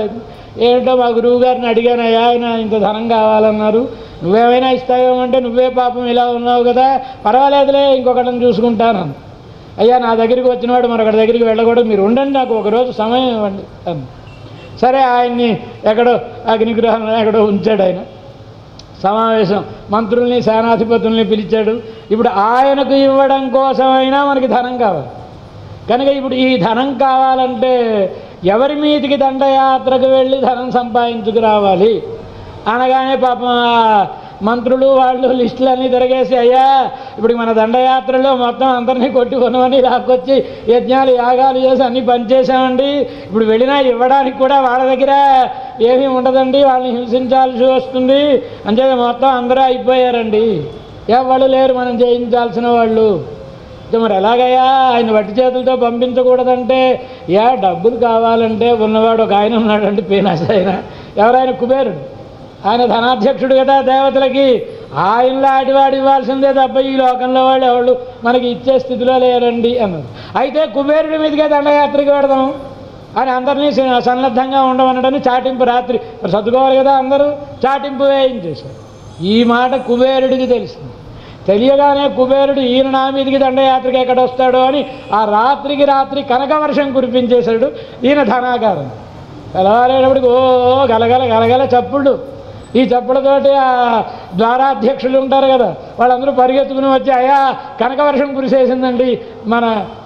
ఏమిటో మా గురువు గారిని అడిగానయ్యా ఆయన ఇంత ధనం కావాలన్నారు నువ్వేమైనా ఇస్తావేమంటే నువ్వే పాపం ఇలా ఉన్నావు కదా పర్వాలేదులే ఇంకొకటిని చూసుకుంటాను అయ్యా నా దగ్గరికి వచ్చినవాడు మరొకటి దగ్గరికి వెళ్ళకూడదు మీరు ఉండండి నాకు ఒకరోజు సమయం ఇవ్వండి అన్న సరే ఆయన్ని ఎక్కడో అగ్నిగ్రహంలో ఎక్కడో ఉంచాడు ఆయన సమావేశం మంత్రుల్ని సేనాధిపతుల్ని పిలిచాడు ఇప్పుడు ఆయనకు ఇవ్వడం కోసమైనా మనకి ధనం కావాలి కనుక ఇప్పుడు ఈ ధనం కావాలంటే ఎవరి మీదికి దండయాత్రకు వెళ్ళి ధనం సంపాదించుకు రావాలి అనగానే పాపం ఆ మంత్రులు వాళ్ళు లిస్టులు అన్నీ తిరగేసి అయ్యా ఇప్పుడు మన దండయాత్రలో మొత్తం అందరినీ కొట్టి కొనమని లాక్కొచ్చి యజ్ఞాలు యాగాలు చేసి అన్నీ పనిచేసామండి ఇప్పుడు వెళ్ళినా ఇవ్వడానికి కూడా వాళ్ళ దగ్గర ఏమీ ఉండదండి వాళ్ళని హింసించాల్సి వస్తుంది అంచేది మొత్తం అందరూ అయిపోయారండి ఎవరు లేరు మనం చేయించాల్సిన వాళ్ళు అయితే మరి ఎలాగయ్యా ఆయన వట్టి చేతులతో పంపించకూడదంటే యా డబ్బులు కావాలంటే ఉన్నవాడు ఒక ఆయన ఉన్నాడండి పీనాశ ఆయన ఎవరైనా కుబేరుడు ఆయన ధనాధ్యక్షుడు కదా దేవతలకి ఆయనలో ఆటివాడు ఇవ్వాల్సిందే తప్ప ఈ లోకంలో వాళ్ళు ఎవరు మనకి ఇచ్చే స్థితిలో లేరండి అన్నారు అయితే కుబేరుడి మీదుగా దండయాత్రకి పెడదాం అని అందరినీ స- సన్నద్ధంగా ఉండమనడని చాటింపు రాత్రి మరి సర్దుకోవాలి కదా అందరూ చాటింపు వేయించేశారు ఈ మాట కుబేరుడికి తెలిసింది తెలియగానే కుబేరుడు ఈయన నా మీదికి దండయాత్రకి ఎక్కడ వస్తాడో అని ఆ రాత్రికి రాత్రి కనక వర్షం కురిపించేశాడు ఈయన ధనాగారం తెల్లవారేటప్పటికి ఓ గలగల గలగల చప్పుళ్ళు ఈ చప్పులతోటి ఆ ద్వారాధ్యక్షులు ఉంటారు కదా వాళ్ళందరూ పరిగెత్తుకుని వచ్చి అయ్యా కనక వర్షం కురిసేసిందండి మన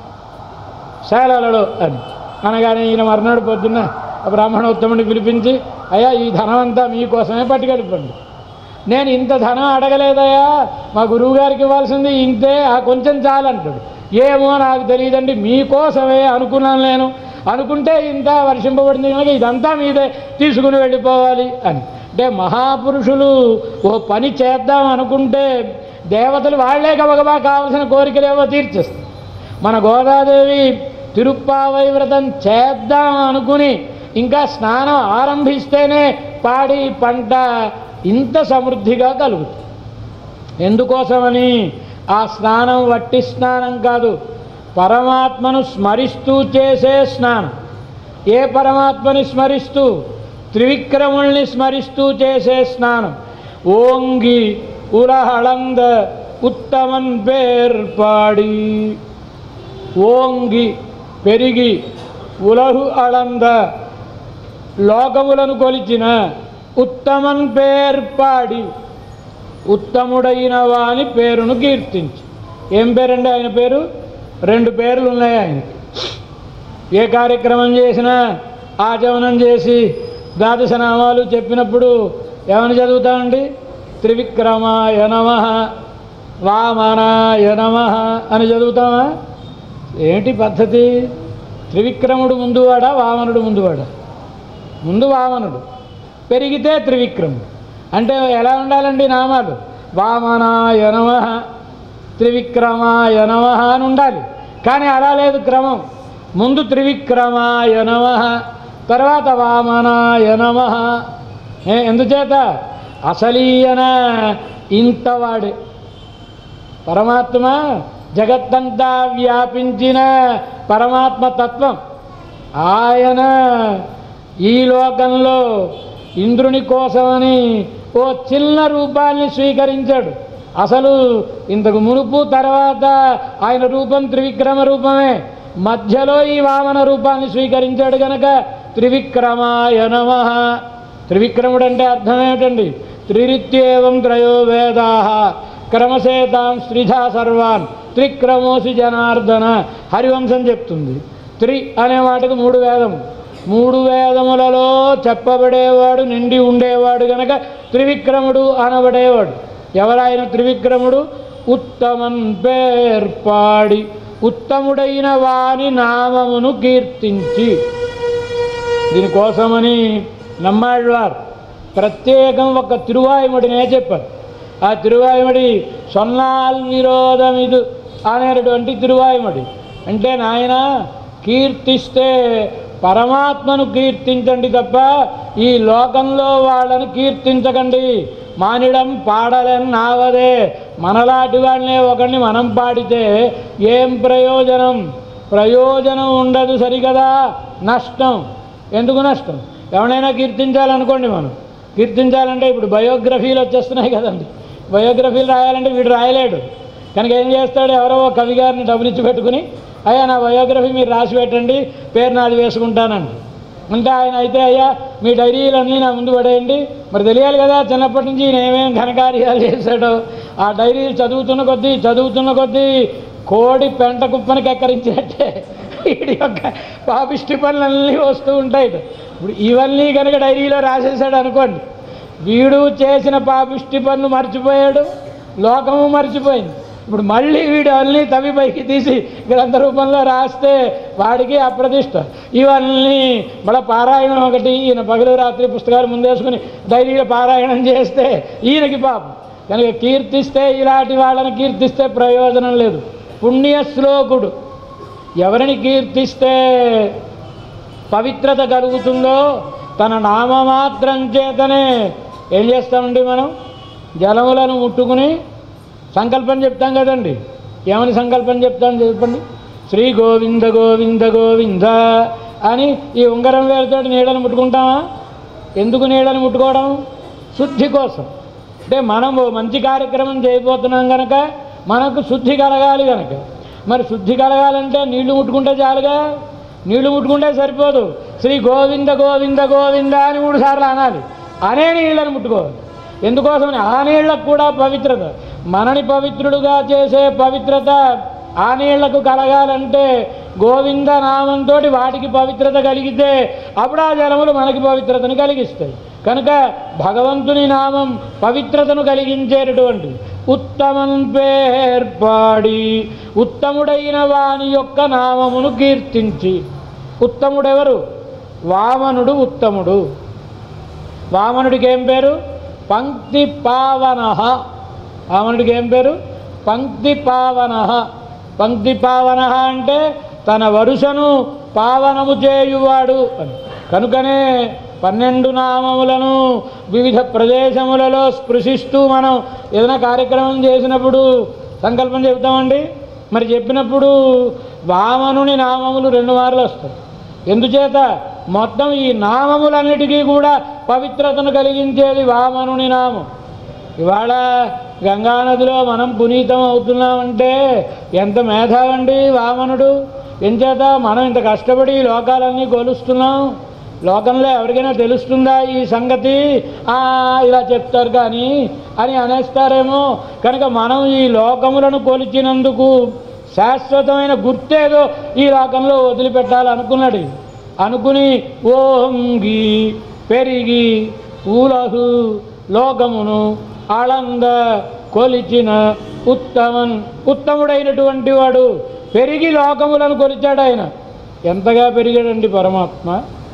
శాలలో అని అనగానే ఈయన మర్నాడు పొద్దున్న ఆ బ్రాహ్మణోత్తముడిని పిలిపించి అయ్యా ఈ ధనం అంతా మీకోసమే పట్టుకెళ్ళిపోండి నేను ఇంత ధనం అడగలేదయ్యా మా గురువుగారికి ఇవ్వాల్సింది ఇంతే ఆ కొంచెం చాలంటాడు ఏమో నాకు తెలియదండి మీకోసమే అనుకున్నాను నేను అనుకుంటే ఇంత వర్షింపబడింది కనుక ఇదంతా మీదే తీసుకుని వెళ్ళిపోవాలి అని అంటే మహాపురుషులు ఓ పని చేద్దాం అనుకుంటే దేవతలు వాళ్లే గబగబా కావలసిన కోరికలేవో తీర్చేస్తారు మన గోదాదేవి తిరుప్పావై వ్రతం చేద్దాం అనుకుని ఇంకా స్నానం ఆరంభిస్తేనే పాడి పంట ఇంత సమృద్ధిగా కలుగుతుంది ఎందుకోసమని ఆ స్నానం వట్టి స్నానం కాదు పరమాత్మను స్మరిస్తూ చేసే స్నానం ఏ పరమాత్మని స్మరిస్తూ త్రివిక్రముల్ని స్మరిస్తూ చేసే స్నానం ఓంగి ఉలహళంద ఉత్తమన్ పేర్పాడి ఓంగి పెరిగి ఉలహు అళంద లోకములను కొలిచిన ఉత్తమన్ పేర్పాడి ఉత్తముడైన వాని పేరును కీర్తించి ఏం పేరండి ఆయన పేరు రెండు పేర్లు ఉన్నాయి ఆయనకి ఏ కార్యక్రమం చేసినా ఆచమనం చేసి ద్వాదశ నామాలు చెప్పినప్పుడు ఏమని చదువుతామండి త్రివిక్రమాయ నమ వామనాయ నమ అని చదువుతామా ఏంటి పద్ధతి త్రివిక్రముడు ముందువాడా వామనుడు ముందువాడా ముందు వామనుడు పెరిగితే త్రివిక్రముడు అంటే ఎలా ఉండాలండి నామాలు వామనాయ నమ త్రివిక్రమాయ నమ అని ఉండాలి కానీ అలా లేదు క్రమం ముందు త్రివిక్రమాయ నమ తర్వాత వామనాయ నమ ఎందుచేత అసలీయన ఇంతవాడే పరమాత్మ జగత్తంతా వ్యాపించిన పరమాత్మ తత్వం ఆయన ఈ లోకంలో ఇంద్రుని కోసమని ఓ చిన్న రూపాన్ని స్వీకరించాడు అసలు ఇంతకు మునుపు తర్వాత ఆయన రూపం త్రివిక్రమ రూపమే మధ్యలో ఈ వామన రూపాన్ని స్వీకరించాడు గనక త్రివిక్రమాయ నమ త్రివిక్రముడు అంటే అర్థం ఏమిటండి త్రిరిత్యేవం త్రయో వేదా క్రమసేతాం స్త్రిధా సర్వాన్ త్రిక్రమోసి జనార్దన హరివంశం చెప్తుంది త్రి అనే మాటకు మూడు వేదము మూడు వేదములలో చెప్పబడేవాడు నిండి ఉండేవాడు గనక త్రివిక్రముడు అనబడేవాడు ఎవరాయన త్రివిక్రముడు ఉత్తమన్ పేర్పాడి ఉత్తముడైన వాని నామమును కీర్తించి దీనికోసమని నమ్మాళ్ళవారు ప్రత్యేకం ఒక తిరువాయుమడినే చెప్పారు ఆ తిరువాయుమడి సొన్నాల్ విరోధమిదు అనేటటువంటి తిరువాయుమడి అంటే నాయన కీర్తిస్తే పరమాత్మను కీర్తించండి తప్ప ఈ లోకంలో వాళ్ళని కీర్తించకండి మానిడం పాడలేని నావదే మనలాంటి వాళ్ళనే ఒకరిని మనం పాడితే ఏం ప్రయోజనం ప్రయోజనం ఉండదు సరికదా నష్టం ఎందుకు నష్టం ఎవరైనా కీర్తించాలనుకోండి మనం కీర్తించాలంటే ఇప్పుడు బయోగ్రఫీలు వచ్చేస్తున్నాయి కదండి బయోగ్రఫీలు రాయాలంటే వీడు రాయలేడు కనుక ఏం చేస్తాడు ఎవరో ఒక కవి గారిని డబ్బులు ఇచ్చి పెట్టుకుని అయ్యా నా బయోగ్రఫీ మీరు రాసి పెట్టండి పేరు నాది వేసుకుంటానండి అంటే ఆయన అయితే అయ్యా మీ డైరీలన్నీ నా ముందు పడేయండి మరి తెలియాలి కదా చిన్నప్పటి నుంచి ఈయన ఏమేం ఘనకార్యాలు చేశాడో ఆ డైరీలు చదువుతున్న కొద్దీ చదువుతున్న కొద్దీ కోడి పెంట కుప్పనికి ఎక్కరించినట్టే వీడి యొక్క పాపిష్టి పనులన్నీ వస్తూ ఉంటాయి ఇప్పుడు ఇవన్నీ కనుక డైరీలో రాసేసాడు అనుకోండి వీడు చేసిన పాపిష్టి పనులు మర్చిపోయాడు లోకము మర్చిపోయింది ఇప్పుడు మళ్ళీ వీడు అన్నీ తవి పైకి తీసి గ్రంథ రూపంలో రాస్తే వాడికి అప్రతిష్ట ఇవన్నీ మళ్ళీ పారాయణం ఒకటి ఈయన పగలు రాత్రి పుస్తకాలు ముందేసుకుని డైరీలో పారాయణం చేస్తే ఈయనకి పాపం కనుక కీర్తిస్తే ఇలాంటి వాళ్ళని కీర్తిస్తే ప్రయోజనం లేదు పుణ్య శ్లోకుడు ఎవరిని కీర్తిస్తే పవిత్రత కలుగుతుందో తన నామమాత్రం చేతనే ఏం చేస్తామండి మనం జలములను ముట్టుకుని సంకల్పం చెప్తాం కదండి ఏమని సంకల్పం చెప్తాం చెప్పండి శ్రీ గోవింద గోవింద గోవింద అని ఈ ఉంగరం వేరుతో నీడను ముట్టుకుంటామా ఎందుకు నీడను ముట్టుకోవడం శుద్ధి కోసం అంటే మనం ఓ మంచి కార్యక్రమం చేయబోతున్నాం కనుక మనకు శుద్ధి కలగాలి కనుక మరి శుద్ధి కలగాలంటే నీళ్లు ముట్టుకుంటే చాలుగా నీళ్లు ముట్టుకుంటే సరిపోదు శ్రీ గోవింద గోవింద గోవింద అని మూడు సార్లు అనాలి అనే నీళ్ళని ముట్టుకోవాలి ఎందుకోసమని ఆ నీళ్లకు కూడా పవిత్రత మనని పవిత్రుడుగా చేసే పవిత్రత ఆ నీళ్లకు కలగాలంటే గోవింద నామంతో వాటికి పవిత్రత కలిగితే అప్పుడు ఆ జలములు మనకి పవిత్రతను కలిగిస్తాయి కనుక భగవంతుని నామం పవిత్రతను కలిగించేటటువంటి ఉత్తమం పేర్పాడి ఉత్తముడైన వాని యొక్క నామమును కీర్తించి ఉత్తముడెవరు వామనుడు ఉత్తముడు వామనుడికి ఏం పేరు పంక్తి పావన వామనుడికి ఏం పేరు పంక్తి పావన పంక్తి పావన అంటే తన వరుసను పావనము చేయువాడు అని కనుకనే పన్నెండు నామములను వివిధ ప్రదేశములలో స్పృశిస్తూ మనం ఏదైనా కార్యక్రమం చేసినప్పుడు సంకల్పం చెబుతామండి మరి చెప్పినప్పుడు వామనుని నామములు రెండు మార్లు వస్తాయి ఎందుచేత మొత్తం ఈ నామములన్నిటికీ కూడా పవిత్రతను కలిగించేది వామనుని నామం ఇవాళ గంగానదిలో మనం పునీతం అవుతున్నామంటే ఎంత మేధావండి వామనుడు ఎంచేత మనం ఇంత కష్టపడి ఈ లోకాలన్నీ కొలుస్తున్నాం లోకంలో ఎవరికైనా తెలుస్తుందా ఈ సంగతి "ఆ, ఇలా చెప్తారు కానీ అని అనేస్తారేమో కనుక మనం ఈ లోకములను కొలిచినందుకు శాశ్వతమైన గుర్తేదో ఈ లోకంలో వదిలిపెట్టాలనుకున్నాడు అనుకుని ఓంగి పెరిగి ఊలహు లోకమును ఆళంద కొలిచిన ఉత్తమన్ ఉత్తముడైనటువంటి వాడు పెరిగి లోకములను కొలిచాడు ఆయన ఎంతగా పెరిగాడండి పరమాత్మ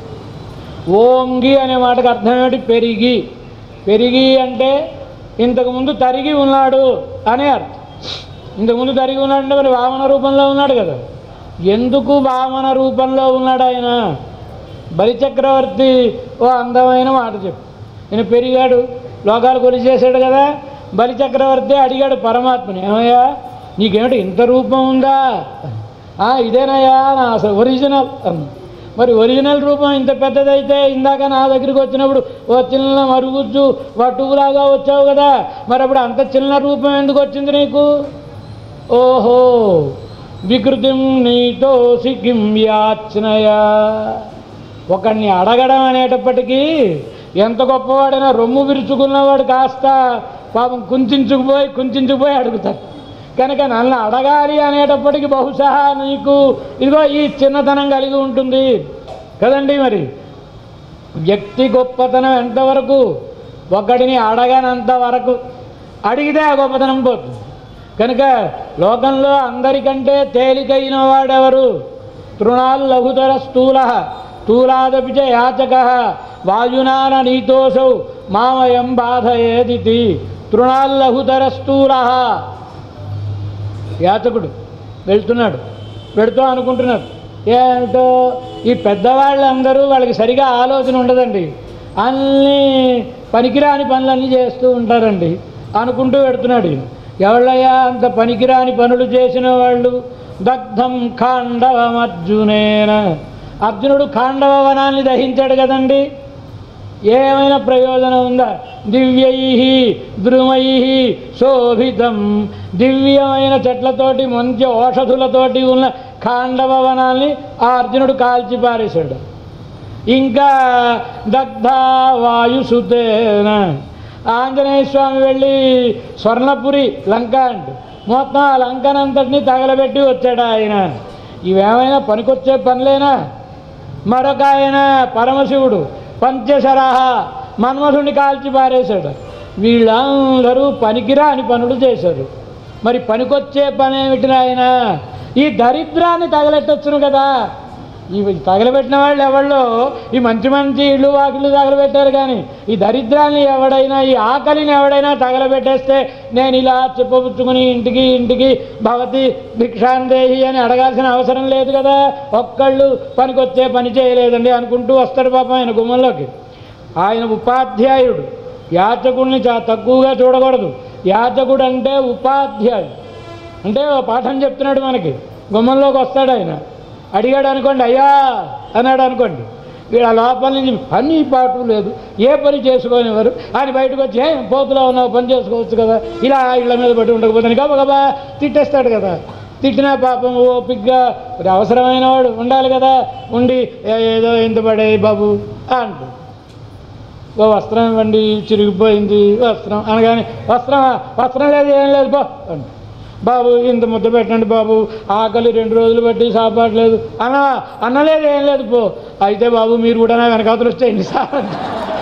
ఓంగి అనే మాటకు అర్థం ఏమిటి పెరిగి పెరిగి అంటే ఇంతకుముందు తరిగి ఉన్నాడు అనే అర్థం ఇంతకుముందు తరిగి ఉన్నాడంటే మరి వామన రూపంలో ఉన్నాడు కదా ఎందుకు వామన రూపంలో ఉన్నాడు ఆయన బలిచక్రవర్తి ఓ అందమైన మాట చెప్పు ఈయన పెరిగాడు లోకాలు కొలిచేసాడు కదా బలిచక్రవర్తి అడిగాడు పరమాత్మని ఏమయ్యా నీకేమిటి ఇంత రూపం ఉందా "ఆ, ఇదేనయ్యా నా అసలు ఒరిజినల్ అన్న మరి ఒరిజినల్ రూపం ఇంత పెద్దదైతే ఇందాక నా దగ్గరికి వచ్చినప్పుడు ఓ చిన్న మరుగుజ్జు వటువులాగా వచ్చావు కదా మరి అప్పుడు అంత చిన్న రూపం ఎందుకు వచ్చింది నీకు ఓహో వికృతిం నీతో సిగ్గిం యాచనయా ఒకడిని అడగడం అనేటప్పటికీ ఎంత గొప్పవాడైనా రొమ్ము విరుచుకున్నవాడు కాస్త పాపం కుంచుకుపోయి కుంచుకుపోయి అడుగుతాడు కనుక నన్ను అడగాలి అనేటప్పటికి బహుశా నీకు ఇదిగో ఈ చిన్నతనం కలిగి ఉంటుంది కదండి మరి వ్యక్తి గొప్పతనం ఎంతవరకు ఒకడిని అడగనంత వరకు అడిగితే ఆ గొప్పతనం పోతుంది కనుక లోకంలో అందరికంటే తేలికైన వాడెవరు తృణాలు లఘుతర స్థూల స్థూలాదపి చ యాచక వాయునాన నీతోసౌ మామయం బాధయేదితి తృణాలు లఘుతర స్థూల యాచకుడు వెళ్తున్నాడు పెడుతూ అనుకుంటున్నాడు ఏమిటో ఈ పెద్దవాళ్ళందరూ వాళ్ళకి సరిగా ఆలోచన ఉండదండి అన్నీ పనికిరాని పనులన్నీ చేస్తూ ఉంటారండి అనుకుంటూ పెడుతున్నాడు ఈయన. ఎవళ్ళయ్యా అంత పనికిరాని పనులు చేసిన వాళ్ళు దగ్ధం ఖాండవం అర్జునేన అర్జునుడు ఖాండవ వనాన్ని దహించాడు కదండి ఏమైనా ప్రయోజనం ఉందా దివ్యై ద్రుమై శోభితం దివ్యమైన చెట్లతోటి మంచి ఔషధులతోటి ఉన్న ఖాండవ వనాల్ని ఆ అర్జునుడు కాల్చి పారేశాడు ఇంకా దగ్ధ వాయుసుతేన ఆంజనేయ స్వామి వెళ్ళి స్వర్ణపురి లంక అంటే మొత్తం ఆ లంకనంతటినీ తగలబెట్టి వచ్చాడు ఆయన ఇవేమైనా పనికొచ్చే పనులేనా మరొక ఆయన పరమశివుడు పంచశరహ మన్మధుడిని కాల్చి పారేశాడు వీళ్ళందరూ పనికిరాని పనులు చేశారు మరి పనికొచ్చే పని ఏమిటి ఆయన ఈ దరిద్రాన్ని తగలెట్టొచ్చును కదా ఇవి తగలబెట్టిన వాళ్ళు ఎవళ్ళు ఈ మంచి మంచి ఇళ్ళు వాకిళ్ళు తగలబెట్టారు కానీ ఈ దరిద్రాన్ని ఎవడైనా ఈ ఆకలిని ఎవడైనా తగలబెట్టేస్తే నేను ఇలా చెప్పబుచ్చుకుని ఇంటికి ఇంటికి భవతి భిక్షాందేహి అని అడగాల్సిన అవసరం లేదు కదా ఒక్కళ్ళు పనికొచ్చే పని చేయలేదండి అనుకుంటూ వస్తాడు పాపం ఆయన గుమ్మంలోకి ఆయన ఉపాధ్యాయుడు యాచకుడిని చాలా తక్కువగా చూడకూడదు యాచకుడు అంటే ఉపాధ్యాయుడు అంటే ఓ పాఠం చెప్తున్నాడు మనకి గుమ్మంలోకి వస్తాడు ఆయన అడిగాడు అనుకోండి అయ్యా అన్నాడు అనుకోండి వీడు ఆ లోపల నుంచి పని పాటు లేదు ఏ పని చేసుకోనివారు ఆయన బయటకు వచ్చి "ఏ, పోతులో ఉన్నావు పని చేసుకోవచ్చు కదా ఇలా ఇళ్ళ మీద పట్టి ఉండకపోతే గబగబా తిట్టేస్తాడు కదా తిట్టినా పాపం ఓపిగ్గా మరి అవసరమైన వాడు ఉండాలి కదా ఉండి "ఏ- ఏదో ఇంత పడే బాబు అంటు ఓ వస్త్రం ఇవ్వండి చిరిగిపోయింది వస్త్రం అనగానే వస్త్రం వస్త్రం లేదు ఏం లేదు బా అంటు బాబు ఇంత ముద్ద పెట్టండి బాబు ఆకలి రెండు రోజులు బట్టి సాపాటు లేదు అన్న అన్నలేదు ఏం లేదు పో అయితే బాబు మీరు కూడా నా వెనకాతలు వచ్చేయండి సార్ అంట.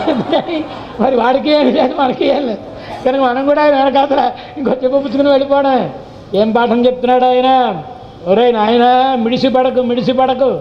మరి వాడికి ఏం లేదు మనకి ఏం లేదు కనుక మనం కూడా ఆయన వెనకాతల ఇంకో చెప్పుచ్చుకుని వెళ్ళిపోవడమే ఏం పాఠం చెప్తున్నాడు ఆయన ఒరే నాయన మిడిసి పడకు మిడిసి పడకు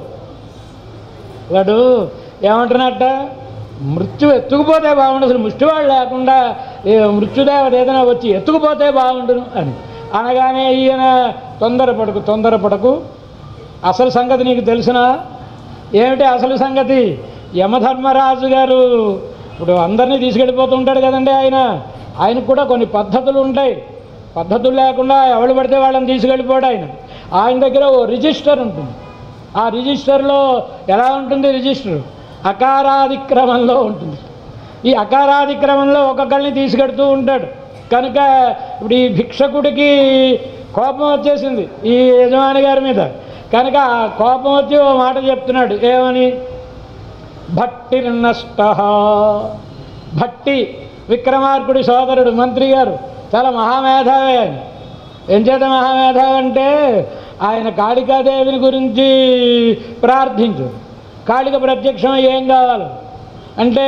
వాడు ఏమంటున్నట్ట మృత్యు ఎత్తుకుపోతే బాగుండు అసలు ముష్టివాడు లేకుండా ఏ మృత్యుదేవత ఏదైనా వచ్చి ఎత్తుకుపోతే బాగుండును అని అనగానే ఈయన తొందరపడకు తొందరపడకు అసలు సంగతి నీకు తెలిసిన ఏమిటి అసలు సంగతి యమధర్మరాజు గారు ఇప్పుడు అందరినీ తీసుకెళ్ళిపోతూ ఉంటాడు కదండి ఆయన ఆయనకు కూడా కొన్ని పద్ధతులు ఉంటాయి పద్ధతులు లేకుండా ఎవరు పడితే వాళ్ళని తీసుకెళ్ళిపోడు ఆయన ఆయన దగ్గర ఓ రిజిస్టర్ ఉంటుంది ఆ రిజిస్టర్లో ఎలా ఉంటుంది రిజిస్టర్ అకారాదిక్రమంలో ఉంటుంది ఈ అకారాదిక్రమంలో ఒక్కొక్కరిని తీసుకెడుతూ ఉంటాడు కనుక ఇప్పుడు ఈ భిక్షకుడికి కోపం వచ్చేసింది ఈ యజమాని గారి మీద కనుక ఆ కోపం వచ్చి ఓ మాట చెప్తున్నాడు ఏమని భట్టిర్నష్ట భట్టి విక్రమార్కుడి సోదరుడు మంత్రి గారు చాలా మహామేధావి ఆయన ఏం చేత మహామేధావి అంటే ఆయన కాళికాదేవిని గురించి ప్రార్థించు కాళిక ప్రత్యక్షం ఏం కావాలి అంటే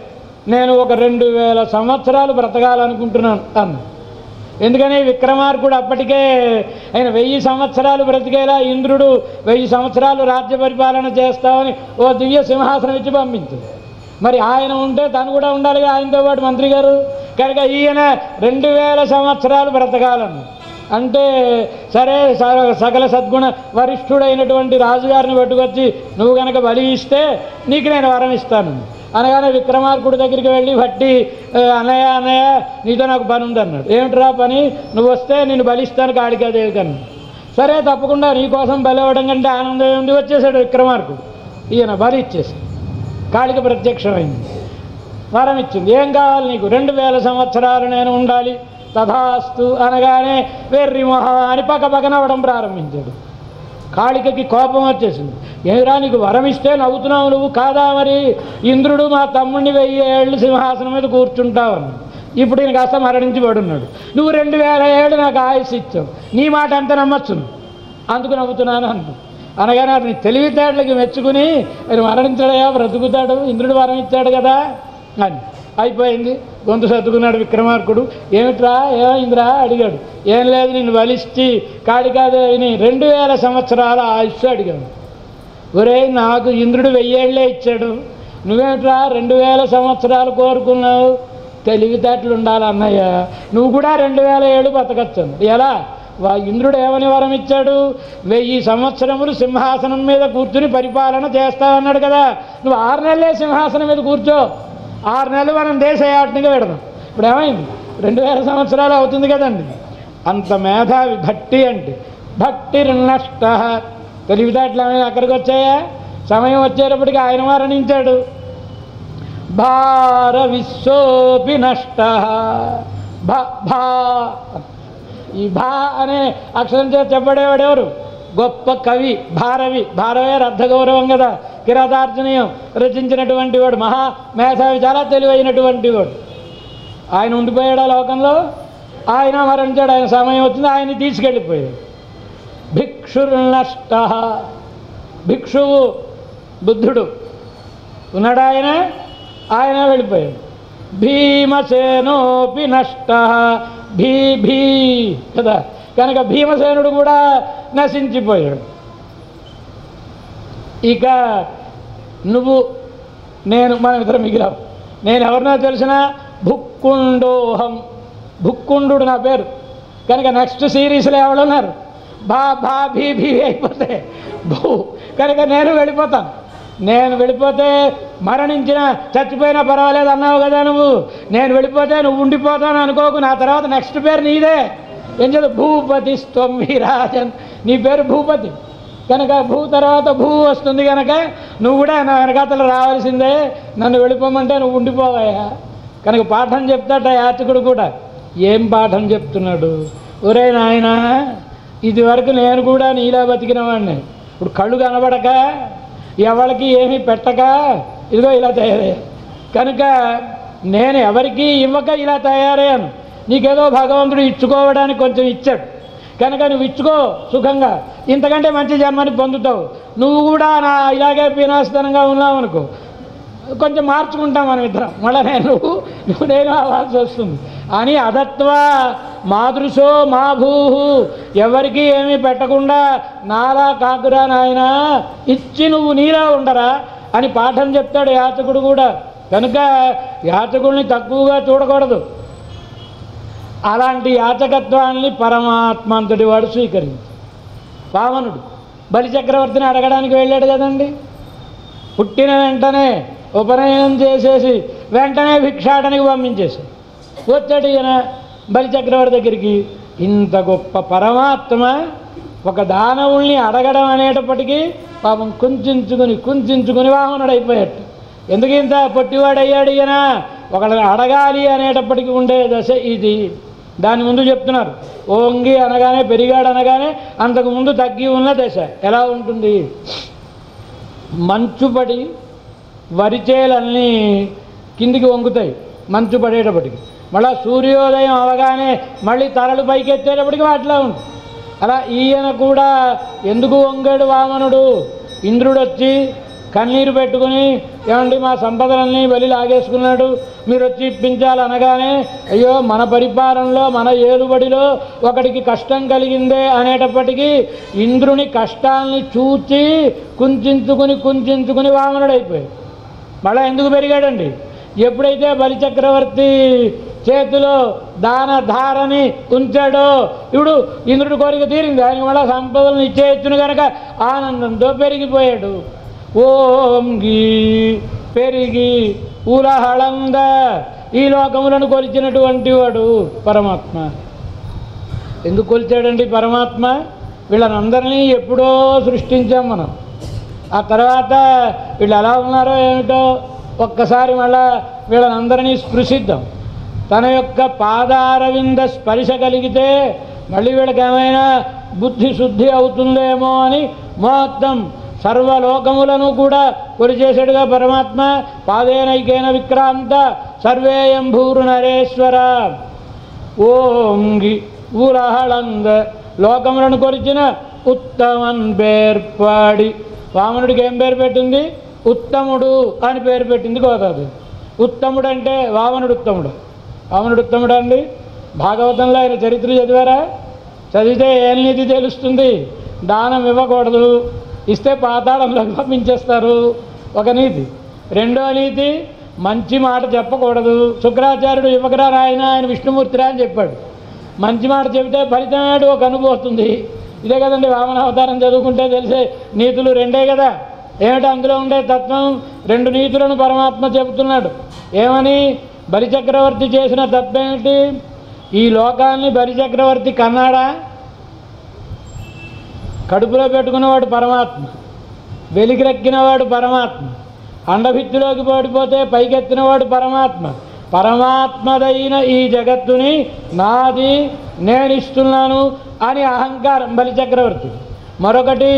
నేను ఒక రెండు వేల సంవత్సరాలు బ్రతకాలనుకుంటున్నాను అన్న ఎందుకని విక్రమార్కుడు అప్పటికే ఆయన వెయ్యి సంవత్సరాలు బ్రతికేలా ఇంద్రుడు వెయ్యి సంవత్సరాలు రాజ్య పరిపాలన చేస్తామని ఓ దివ్య సింహాసనం ఇచ్చి పంపించింది మరి ఆయన ఉంటే తను కూడా ఉండాలిగా ఆయనతో పాటు మంత్రి గారు కనుక ఈయన రెండు వేల సంవత్సరాలు బ్రతకాలను అంటే సరే స- సకల సద్గుణ వరిష్ఠుడైనటువంటి రాజుగారిని పట్టుకొచ్చి నువ్వు కనుక బలి ఇస్తే నీకు నేను వరం ఇస్తాను అనగానే విక్రమార్కుడి దగ్గరికి వెళ్ళి బట్టి "ఆ, అన్నయ్య అన్నయ్య నీతో నాకు పని ఉందన్నాడు ఏమిట్రా పని నువ్వు వస్తే నేను బలిస్తాను కాళికాదేవి కన్నా సరే తప్పకుండా నీకోసం బలి అవ్వడం కంటే ఆనందం ఏముంది వచ్చేసాడు విక్రమార్కుడు ఈయన బలి ఇచ్చేసాడు కాళిక ప్రత్యక్షమైంది వరం ఇచ్చింది ఏం కావాలి నీకు రెండు వేల సంవత్సరాలు నేను ఉండాలి తథాస్తు అనగానే వెర్రి మొహ అని పక్క పక్కనవ్వడం ప్రారంభించాడు కాళికకి కోపం వచ్చేసింది ఏమిరా నీకు వరం ఇస్తే నవ్వుతున్నావు నువ్వు కాదా మరి ఇంద్రుడు మా తమ్ముడిని వెయ్యి ఏళ్ళు సింహాసనం మీద కూర్చుంటావని ఇప్పుడు ఈయన కాస్త మరణించి పడున్నాడు నువ్వు రెండు వేల ఏళ్ళు నాకు ఆయుష్ ఇచ్చావు నీ మాట ఎంత నమ్మచ్చు అందుకు నవ్వుతున్నాను అంటు అనగానే అతని తెలివితేటలకి మెచ్చుకుని ఆయన మరణించాడయా బ్రతుకుతాడు ఇంద్రుడు వరం ఇచ్చాడు కదా అని అయిపోయింది గొంతు సర్దుకున్నాడు విక్రమార్కుడు ఏమిట్రా ఏమైందిరా అడిగాడు ఏం లేదు నిన్ను బలిష్టి కాళికాదేవిని రెండు వేల సంవత్సరాల ఆయుష్ అడిగాడు ఒరేయ్ నాకు ఇంద్రుడు వెయ్యేళ్లే ఇచ్చాడు నువ్వేమిట్రా రెండు వేల సంవత్సరాలు కోరుకున్నావు తెలివితేటలు ఉండాలి అన్నయ్య నువ్వు కూడా రెండు వేల ఏళ్ళు బతకచ్చు అన్నాడు. ఎలా వా ఇంద్రుడు ఏమని వరం ఇచ్చాడు వెయ్యి సంవత్సరములు సింహాసనం మీద కూర్చుని పరిపాలన చేస్తావన్నాడు కదా నువ్వు ఆరు నెలలే సింహాసనం మీద కూర్చో ఆరు నెలలు మనం దేశయాటనిగా పెడదాం ఇప్పుడు ఏమైంది రెండు వేల సంవత్సరాలు అవుతుంది కదండి అంత మేధావి భట్టి అంటే భట్టి నష్ట తెలివితేటలు ఏమైనా అక్కడికి వచ్చాయా సమయం వచ్చేటప్పటికి ఆయన మరణించాడు భార విశ్వోపి నష్ట భ భా ఈ భా అనే అక్షరం చేత చెప్పడేవాడెవరు గొప్ప కవి భారవి భారవే అర్ధగౌరవం కదా కిరాతార్జనీయం రచించినటువంటి వాడు మహా మేధావి చాలా తెలివైనటువంటి వాడు ఆయన ఉండిపోయాడు ఆ లోకంలో ఆయన మరణించాడు ఆయన సమయం వచ్చింది ఆయన్ని తీసుకెళ్ళిపోయాడు భిక్షుర్నష్ట భిక్షువు బుద్ధుడు ఉన్నాడు ఆయన ఆయన వెళ్ళిపోయాడు భీమసేనోపి నష్ట భీ భీ కదా కనుక భీమసేనుడు కూడా నశించిపోయాడు ఇక నువ్వు నేను మనం ఇద్దరం మిగిలాం నేను ఎవరినో తెలిసిన భుక్కుండోహం భుక్కుండు నా పేరు కనుక నెక్స్ట్ సిరీస్లో ఎవరున్నారు బా బా భీ భీ అయిపోతే భూ కనుక నేను వెళ్ళిపోతాను నేను వెళ్ళిపోతే మరణించిన చచ్చిపోయినా పర్వాలేదు అన్నావు కదా నువ్వు నేను వెళ్ళిపోతే నువ్వు ఉండిపోతాను అనుకోకు నా తర్వాత నెక్స్ట్ పేరు నీదే ఏం చదువు భూపతి స్త్వమి రాజన్ నీ పేరు భూపతి కనుక భూ తర్వాత భూ వస్తుంది కనుక నువ్వు కూడా నా వెనకాతలు రావాల్సిందే నన్ను వెళ్ళిపోమంటే నువ్వు ఉండిపోవాయా కనుక పాఠం చెప్తాట యాచకుడు కూడా ఏం పాఠం చెప్తున్నాడు ఒరే నాయనా ఇది వరకు నేను కూడా నీలా బతికిన వాడిని ఇప్పుడు కళ్ళు కనబడక ఎవరికి ఏమీ పెట్టక ఇదిగో ఇలా తయారయ్యాను కనుక నేను ఎవరికి ఇవ్వక ఇలా తయారయ్యాను నీకేదో భగవంతుడు ఇచ్చుకోవడానికి కొంచెం ఇచ్చాడు కనుక నువ్వు ఇచ్చుకో సుఖంగా ఇంతకంటే మంచి జన్మని పొందుతావు నువ్వు కూడా నా ఇలాగే పీనాస్తనంగా ఉన్నావు అనుకో కొంచెం మార్చుకుంటాం మనం ఇద్దరం మళ్ళీ నేను నువ్వు నువ్వు నేను అవ్వాల్సి వస్తుంది అని అదత్వ మాదృశో మా భూ ఎవరికి ఏమీ పెట్టకుండా నాలా కాకురా నాయన ఇచ్చి నువ్వు నీలా ఉండరా అని పాఠం చెప్తాడు యాచకుడు కూడా కనుక యాచకుడిని తక్కువగా చూడకూడదు అలాంటి యాచకత్వాన్ని పరమాత్మ అంతటి వాడు స్వీకరించి పావనుడు బలిచక్రవర్తిని అడగడానికి వెళ్ళాడు కదండి పుట్టిన వెంటనే ఉపనయనం చేసేసి వెంటనే భిక్షాటనికి పంపించేశాడు వచ్చాడు ఈయన బలిచక్రవర్తి దగ్గరికి ఇంత గొప్ప పరమాత్మ ఒక దానవుల్ని అడగడం అనేటప్పటికీ పాపం కుంచుకుని కుంచుకుని వామనుడు అయిపోయాడు ఎందుకు ఇంత పొట్టివాడయ్యాడు ఈయన ఒకళ్ళని అడగాలి అనేటప్పటికి ఉండే దశ ఇది దాని ముందు చెప్తున్నారు ఓంగి అనగానే పెరిగాడు అనగానే అంతకు ముందు తగ్గి ఉన్న దశ ఎలా ఉంటుంది మంచు పడి వరిచేలన్నీ కిందికి వంగుతాయి మంచు పడేటప్పటికి మళ్ళా సూర్యోదయం అవగానే మళ్ళీ తరలు పైకి ఎత్తేటప్పటికి అట్లా ఉంటుంది అలా ఈయన కూడా ఎందుకు వంగాడు వామనుడు ఇంద్రుడు వచ్చి కన్నీరు పెట్టుకుని ఏమండి మా సంపదలన్నీ బలి లాగేసుకున్నాడు మీరు వచ్చి ఇప్పించాలి అనగానే అయ్యో మన పరిపాలనలో మన ఏలుబడిలో ఒకడికి కష్టం కలిగిందే అనేటప్పటికీ ఇంద్రుని కష్టాల్ని చూచి కుంచుకుని కుంచుకుని వామనుడైపోయాడు మళ్ళా ఎందుకు పెరిగాడండి ఎప్పుడైతే బలిచక్రవర్తి చేతిలో దాన ధారని ఉంచాడో ఇప్పుడు ఇంద్రుడి కోరిక తీరింది ఆయన మళ్ళా సంపదలను ఇచ్చేయచ్చును కనుక ఆనందంతో పెరిగిపోయాడు ఓంగి పెరిగి ఉలహళంద ఈ లోకములను కొలిచినటువంటి వాడు పరమాత్మ ఎందుకు కొలిచాడండి పరమాత్మ వీళ్ళనందరినీ ఎప్పుడో సృష్టించాం మనం ఆ తర్వాత వీళ్ళు ఎలా ఉన్నారో ఏమిటో ఒక్కసారి మళ్ళా వీళ్ళనందరినీ స్పృశిద్దాం తన యొక్క పాదారవింద స్పర్శ కలిగితే మళ్ళీ వీళ్ళకి ఏమైనా బుద్ధి శుద్ధి అవుతుందేమో అని మొత్తం సర్వలోకములను కూడా కొలిచేసాడుగా పరమాత్మ పాదేనైకేన విక్రాంత సర్వేయం భూరు నరేశ్వర ఓంగి ఊరహళంద లోకములను కొలిచిన ఉత్తమన్ పేర్పాడి వామనుడికి ఏం పేరు పెట్టింది ఉత్తముడు అని పేరు పెట్టింది గోదావరి ఉత్తముడు అంటే వామనుడు ఉత్తముడు వామనుడు ఉత్తముడు అండి భాగవతంలో ఆయన చరిత్ర చదివారా చదివితే ఏం నీతి తెలుస్తుంది దానం ఇవ్వకూడదు ఇస్తే పాతాళంలోకి పంపించేస్తారు ఒక నీతి రెండో నీతి మంచి మాట చెప్పకూడదు శుక్రాచార్యుడు యువకరా నాయన ఆయన విష్ణుమూర్తిరా అని చెప్పాడు మంచి మాట చెబితే ఫలితం ఏడు ఒక అనుభూతుంది ఇదే కదండి వామన అవతారం చదువుకుంటే తెలిసే నీతులు రెండే కదా ఏమిటి అందులో ఉండే తత్వం రెండు నీతులను పరమాత్మ చెబుతున్నాడు ఏమని బలిచక్రవర్తి చేసిన తప్పేమిటి ఈ లోకాన్ని బలిచక్రవర్తి కన్నాడా కడుపులో పెట్టుకున్నవాడు పరమాత్మ వెలిగిరెక్కినవాడు పరమాత్మ అండభిత్తిలోకి పడిపోతే పైకెత్తినవాడు పరమాత్మ పరమాత్మదైన ఈ జగత్తుని నాది నేను ఇస్తున్నాను అని అహంకారం బలిచక్రవర్తి మరొకటి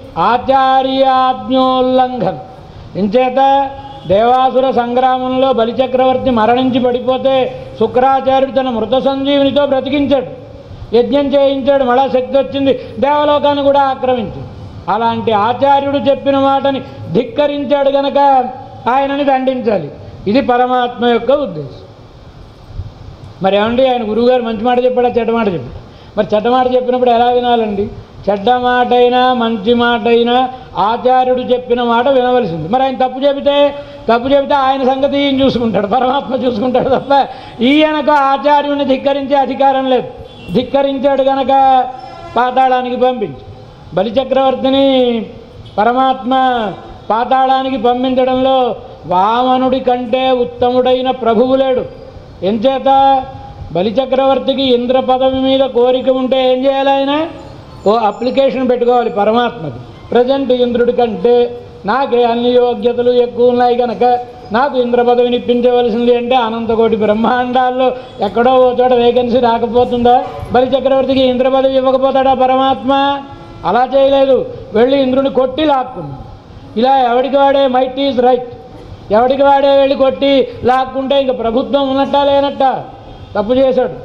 ఆచార్యాజ్ఞోల్లంఘన్ ఇంచేత దేవాసుర సంగ్రామంలో బలిచక్రవర్తి మరణించి పడిపోతే శుక్రాచార్యుడు తన మృత సంజీవునితో బ్రతికించాడు యజ్ఞం చేయించాడు మళ్ళా శక్తి వచ్చింది దేవలోకాన్ని కూడా ఆక్రమించాడు అలాంటి ఆచార్యుడు చెప్పిన మాటని ధిక్కరించాడు గనక ఆయనని దండించాలి ఇది పరమాత్మ యొక్క ఉద్దేశం మరి ఏమండి ఆయన గురువుగారు మంచి మాట చెప్పాడా చెడ్డ మాట చెప్పాడు మరి చెడ్డ మాట చెప్పినప్పుడు ఎలా వినాలండి చెడ్డ మాట అయినా మంచి మాట అయినా ఆచార్యుడు చెప్పిన మాట వినవలసింది మరి ఆయన తప్పు చెబితే తప్పు చెబితే ఆయన సంగతి ఈయన చూసుకుంటాడు పరమాత్మ చూసుకుంటాడు తప్ప ఈయనకు ఆచార్యుని ధిక్కరించే అధికారం లేదు ధిక్కరించాడు గనక పాతాళానికి పంపించి బలిచక్రవర్తిని పరమాత్మ పాతాళానికి పంపించడంలో వామనుడి కంటే ఉత్తముడైన ప్రభువు లేడు ఎంచేత బలిచక్రవర్తికి ఇంద్ర పదవి మీద కోరిక ఉంటే ఏం చేయాలి ఆయన ఓ అప్లికేషన్ పెట్టుకోవాలి పరమాత్మకి ప్రజెంట్ ఇంద్రుడి కంటే నాకే అన్ని యోగ్యతలు ఎక్కువ ఉన్నాయి కనుక నాకు ఇంద్ర పదవిని ఇప్పించవలసింది అంటే అనంతకోటి బ్రహ్మాండాల్లో ఎక్కడో ఓ చోట వేకెన్సీ రాకపోతుందా బలి చక్రవర్తికి ఇంద్ర పదవి ఇవ్వకపోతాడా పరమాత్మ అలా చేయలేదు వెళ్ళి ఇంద్రుని కొట్టి లాక్కుంది ఇలా ఎవడికి వాడే మైట్ ఈజ్ రైట్ ఎవడికి వాడే వెళ్ళి కొట్టి లాక్కుంటే ఇంక ప్రభుత్వం ఉన్నట్టా లేనట్టా తప్పు చేశాడు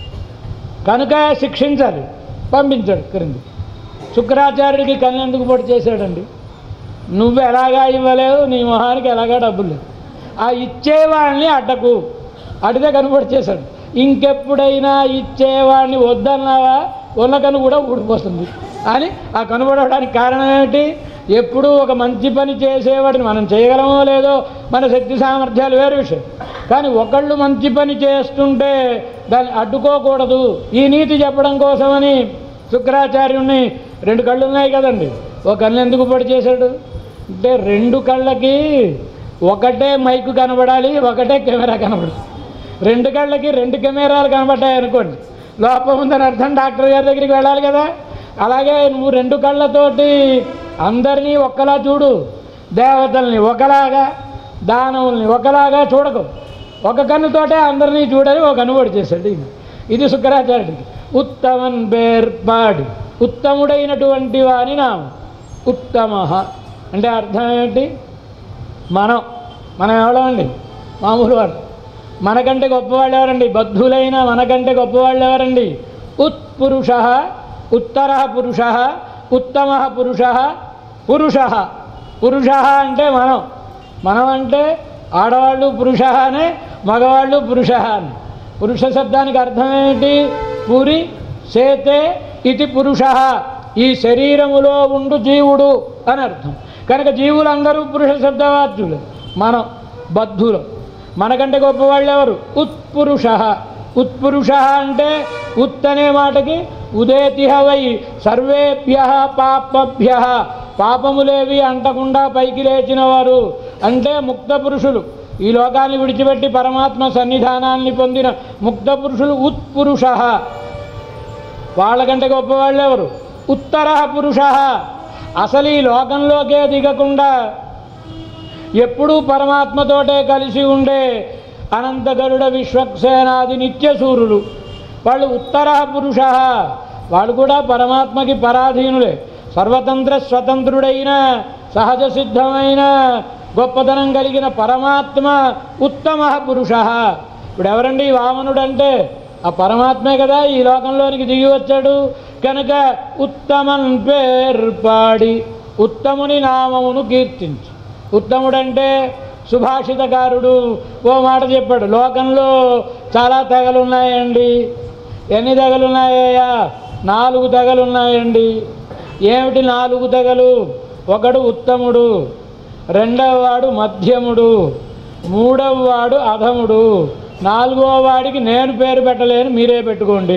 కనుక శిక్షించాలి పంపించాడు క్రింది శుక్రాచార్యుడికి కన్నెందుకు పొడి చేశాడండి నువ్వు ఎలాగా ఇవ్వలేవు నీ మొహానికి ఎలాగా డబ్బులు లేవు ఆ ఇచ్చేవాడిని అడ్డకు అడితే కనుపడి చేశాడు ఇంకెప్పుడైనా ఇచ్చేవాడిని వద్దన్నావా ఉన్న కను కూడా ఊడిపోతుంది అని ఆ కనుబడడానికి కారణం ఏమిటి ఎప్పుడూ ఒక మంచి పని చేసేవాడిని మనం చేయగలమో లేదో మన శక్తి సామర్థ్యాలు వేరే విషయం కానీ ఒకళ్ళు మంచి పని చేస్తుంటే దాన్ని అడ్డుకోకూడదు ఈ నీతి చెప్పడం కోసమని శుక్రాచార్యుణ్ణి రెండు కళ్ళు ఉన్నాయి కదండి ఒక కళ్ళు ఎందుకు పొడి చేశాడు అంటే రెండు కళ్ళకి ఒకటే మైకు కనబడాలి ఒకటే కెమెరా కనబడాలి రెండు కళ్ళకి రెండు కెమెరాలు కనబడ్డాయి అనుకోండి లోపం ఉందని అర్థం డాక్టర్ గారి దగ్గరికి వెళ్ళాలి కదా అలాగే నువ్వు రెండు కళ్ళతోటి అందరినీ ఒక్కలా చూడు దేవతల్ని ఒకలాగా దానవుల్ని ఒకలాగా చూడకు ఒక కన్నుతోటే అందరినీ చూడని ఒక కనుబడి చేశాడు ఈయన. ఇది శుక్రాచార్యుడికి ఉత్తమన్ బేర్పాడి ఉత్తముడైనటువంటి వాని నామం ఉత్తమ అంటే అర్థం ఏమిటి మనం మనం ఎవరండి మామూలు వాడు మనకంటే గొప్పవాళ్ళు ఎవరండి బద్ధులైన మనకంటే గొప్పవాళ్ళు ఎవరండి ఉత్పురుష ఉత్తర పురుష ఉత్తమ పురుష పురుష పురుష అంటే మనం మనం అంటే ఆడవాళ్ళు పురుష అనే మగవాళ్ళు పురుష అని పురుష శబ్దానికి అర్థం ఏమిటి పురి సేతే ఇది పురుష ఈ శరీరములో ఉండు జీవుడు అని అర్థం కనుక జీవులందరూ పురుష శబ్దవాచ్యులు మనం బద్ధులు మనకంటే గొప్పవాళ్ళు ఎవరు ఉత్పురుష ఉత్పురుష అంటే ఉత్ అనే మాటకి ఉదేతిహ వై సర్వేభ్య పాపభ్య పాపములేవి అంటకుండా పైకి లేచిన వారు అంటే ముక్త పురుషులు ఈ లోకాన్ని విడిచిపెట్టి పరమాత్మ సన్నిధానాన్ని పొందిన ముక్త పురుషులు ఉత్పురుష వాళ్ళకంటే గొప్పవాళ్ళు ఎవరు ఉత్తర పురుష అసలు ఈ లోకంలోకే దిగకుండా ఎప్పుడూ పరమాత్మతోటే కలిసి ఉండే అనంత గరుడ విశ్వక్సేనాది నిత్యసూరులు వాళ్ళు ఉత్తర పురుష వాళ్ళు కూడా పరమాత్మకి పరాధీనులే సర్వతంత్ర స్వతంత్రుడైన సహజ సిద్ధమైన గొప్పతనం కలిగిన పరమాత్మ ఉత్తమ పురుష ఇప్పుడు ఎవరండి ఈ వామనుడు అంటే ఆ పరమాత్మే కదా ఈ లోకంలోనికి దిగి వచ్చాడు కనుక ఉత్తమన్ పేర్పాడి ఉత్తముని నామమును కీర్తించు ఉత్తముడంటే సుభాషితకారుడు ఓ మాట చెప్పాడు లోకంలో చాలా తెగలున్నాయండి ఎన్ని తెగలున్నాయ్యా నాలుగు తెగలున్నాయండి ఏమిటి నాలుగు తెగలు ఒకడు ఉత్తముడు రెండవ వాడు మధ్యముడు మూడవ వాడు అధముడు నాలుగవ వాడికి నేను పేరు పెట్టలేను మీరే పెట్టుకోండి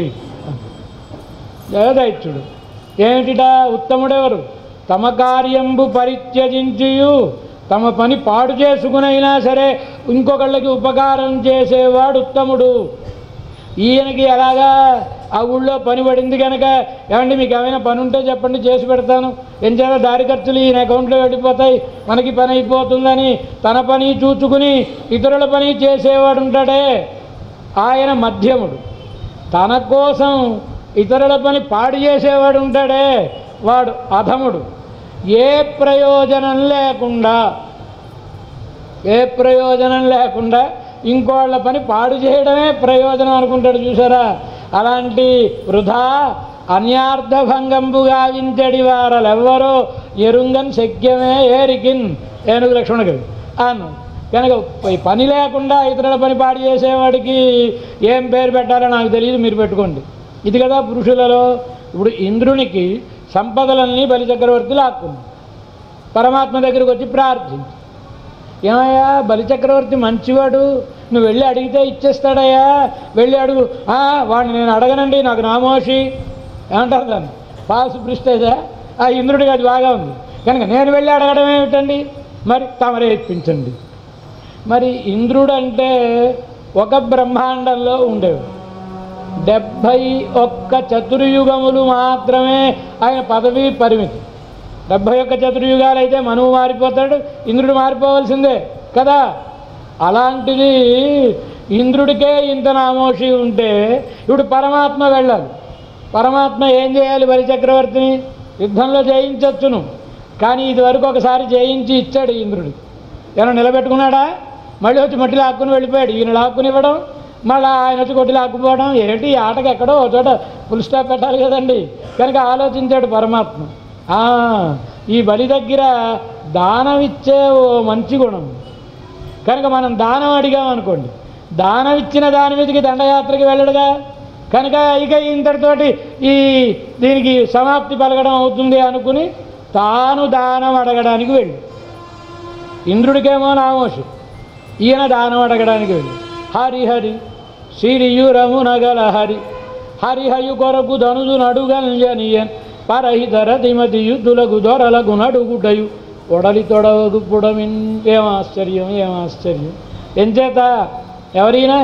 జగదైత్యుడు ఏమిటిటా ఉత్తముడెవరు తమ కార్యంబు పరిత్యజించియు తమ పని పాడు చేసుకునైనా సరే ఇంకొకళ్ళకి ఉపకారం చేసేవాడు ఉత్తముడు ఈయనకి ఎలాగా ఆ ఊళ్ళో పని పడింది కనుక ఏమండి మీకు ఏమైనా పని ఉంటే చెప్పండి చేసి పెడతాను ఏం చేయాలి దారి ఖర్చులు ఈయన అకౌంట్లో వెళ్ళిపోతాయి మనకి పని అయిపోతుందని తన పని చూచుకుని ఇతరుల పని చేసేవాడు ఉంటాడే ఆయన మధ్యముడు తన కోసం ఇతరుల పని పాడు చేసేవాడు ఉంటాడే వాడు అధముడు ఏ ప్రయోజనం లేకుండా ఏ ప్రయోజనం లేకుండా ఇంకోళ్ళ పని పాడు చేయడమే ప్రయోజనం అనుకుంటాడు చూసారా అలాంటి వృధా అన్యార్థభంగంబు గావించడి వారలెవ్వరో ఎరుంగన్ శక్యమే ఏరికిన్ ఏనుగు లక్ష్మణ కవి అన్నాడు కనుక ఈ పని లేకుండా ఇతరుల పని పాడు చేసేవాడికి ఏం పేరు పెట్టాలో నాకు తెలియదు మీరు పెట్టుకోండి ఇది కదా పురుషులలో ఇప్పుడు ఇంద్రునికి సంపదలన్నీ బలిచక్రవర్తి లాక్కుంది పరమాత్మ దగ్గరికి వచ్చి ప్రార్థించి ఏమయ్యా బలిచక్రవర్తి మంచివాడు నువ్వు వెళ్ళి అడిగితే ఇచ్చేస్తాడయ్యా వెళ్ళి అడుగు "ఆ, వాడిని నేను అడగనండి నాకు నామోషి ఏమంటారు దాన్ని పాసు ప్రిస్టేజా ఆ ఇంద్రుడికి అది బాగా ఉంది కనుక నేను వెళ్ళి అడగడం ఏమిటండి మరి తమరే ఇప్పించండి మరి ఇంద్రుడు అంటే ఒక బ్రహ్మాండంలో ఉండేవాడు డెబ్భై ఒక్క చతుర్యుగములు మాత్రమే ఆయన పదవి పరిమితి డెబ్భై ఒక్క చతుర్యుగాలు అయితే మనువు మారిపోతాడు ఇంద్రుడు మారిపోవలసిందే కదా అలాంటిది ఇంద్రుడికే ఇంత నామోషి ఉంటే ఇప్పుడు పరమాత్మ వెళ్ళాలి పరమాత్మ ఏం చేయాలి బలిచక్రవర్తిని యుద్ధంలో జయించవచ్చును కానీ ఇదివరకు ఒకసారి జయించి ఇచ్చాడు ఇంద్రుడు ఏమైనా నిలబెట్టుకున్నాడా మళ్ళీ వచ్చి మట్టి లాక్కుని వెళ్ళిపోయాడు ఈయన లాక్కుని ఇవ్వడం మళ్ళీ ఆయన వచ్చి కొట్టి లాక్కుపోవడం ఏంటి ఈ ఆటకి ఎక్కడో ఒక చోట ఫుల్ స్టాప్ పెట్టాలి కదండి కనుక ఆలోచించాడు పరమాత్మ ఆ, ఈ బలి దగ్గర దానం ఇచ్చే ఓ మంచి గుణం కనుక మనం దానం అడిగాం అనుకోండి దానం ఇచ్చిన దాని మీదకి దండయాత్రకి వెళ్ళడుగా కనుక ఇక ఇంతటితోటి ఈ దీనికి సమాప్తి పలకడం అవుతుంది అనుకుని తాను దానం అడగడానికి వెళ్ళి ఇంద్రుడికేమో నామోషి ఈయన దానం అడగడానికి వెళ్ళి హరి హరి సిరియురము నగల హరి హరిహయు కొరకు ధనుజు నడుగంజనియన్ పరహితర తిమతి యుద్ధులకు దొరలకు నడుగుటయు ఒడలి తొడవగు పుడమిన్ ఏం ఆశ్చర్యం ఏం ఆశ్చర్యం ఎంచేత ఎవరైనా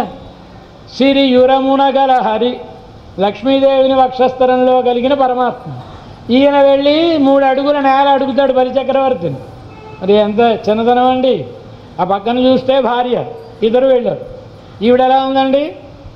సిరియురమున గల హరి లక్ష్మీదేవిని వక్షస్థలంలో కలిగిన పరమాత్మ ఈయన వెళ్ళి మూడు అడుగుల నేల అడుగుతాడు బలిచక్రవర్తిని మరి ఎంత చిన్నతనం అండి ఆ పక్కన చూస్తే భార్య ఇద్దరు వెళ్ళారు ఈవిడ ఎలా ఉందండి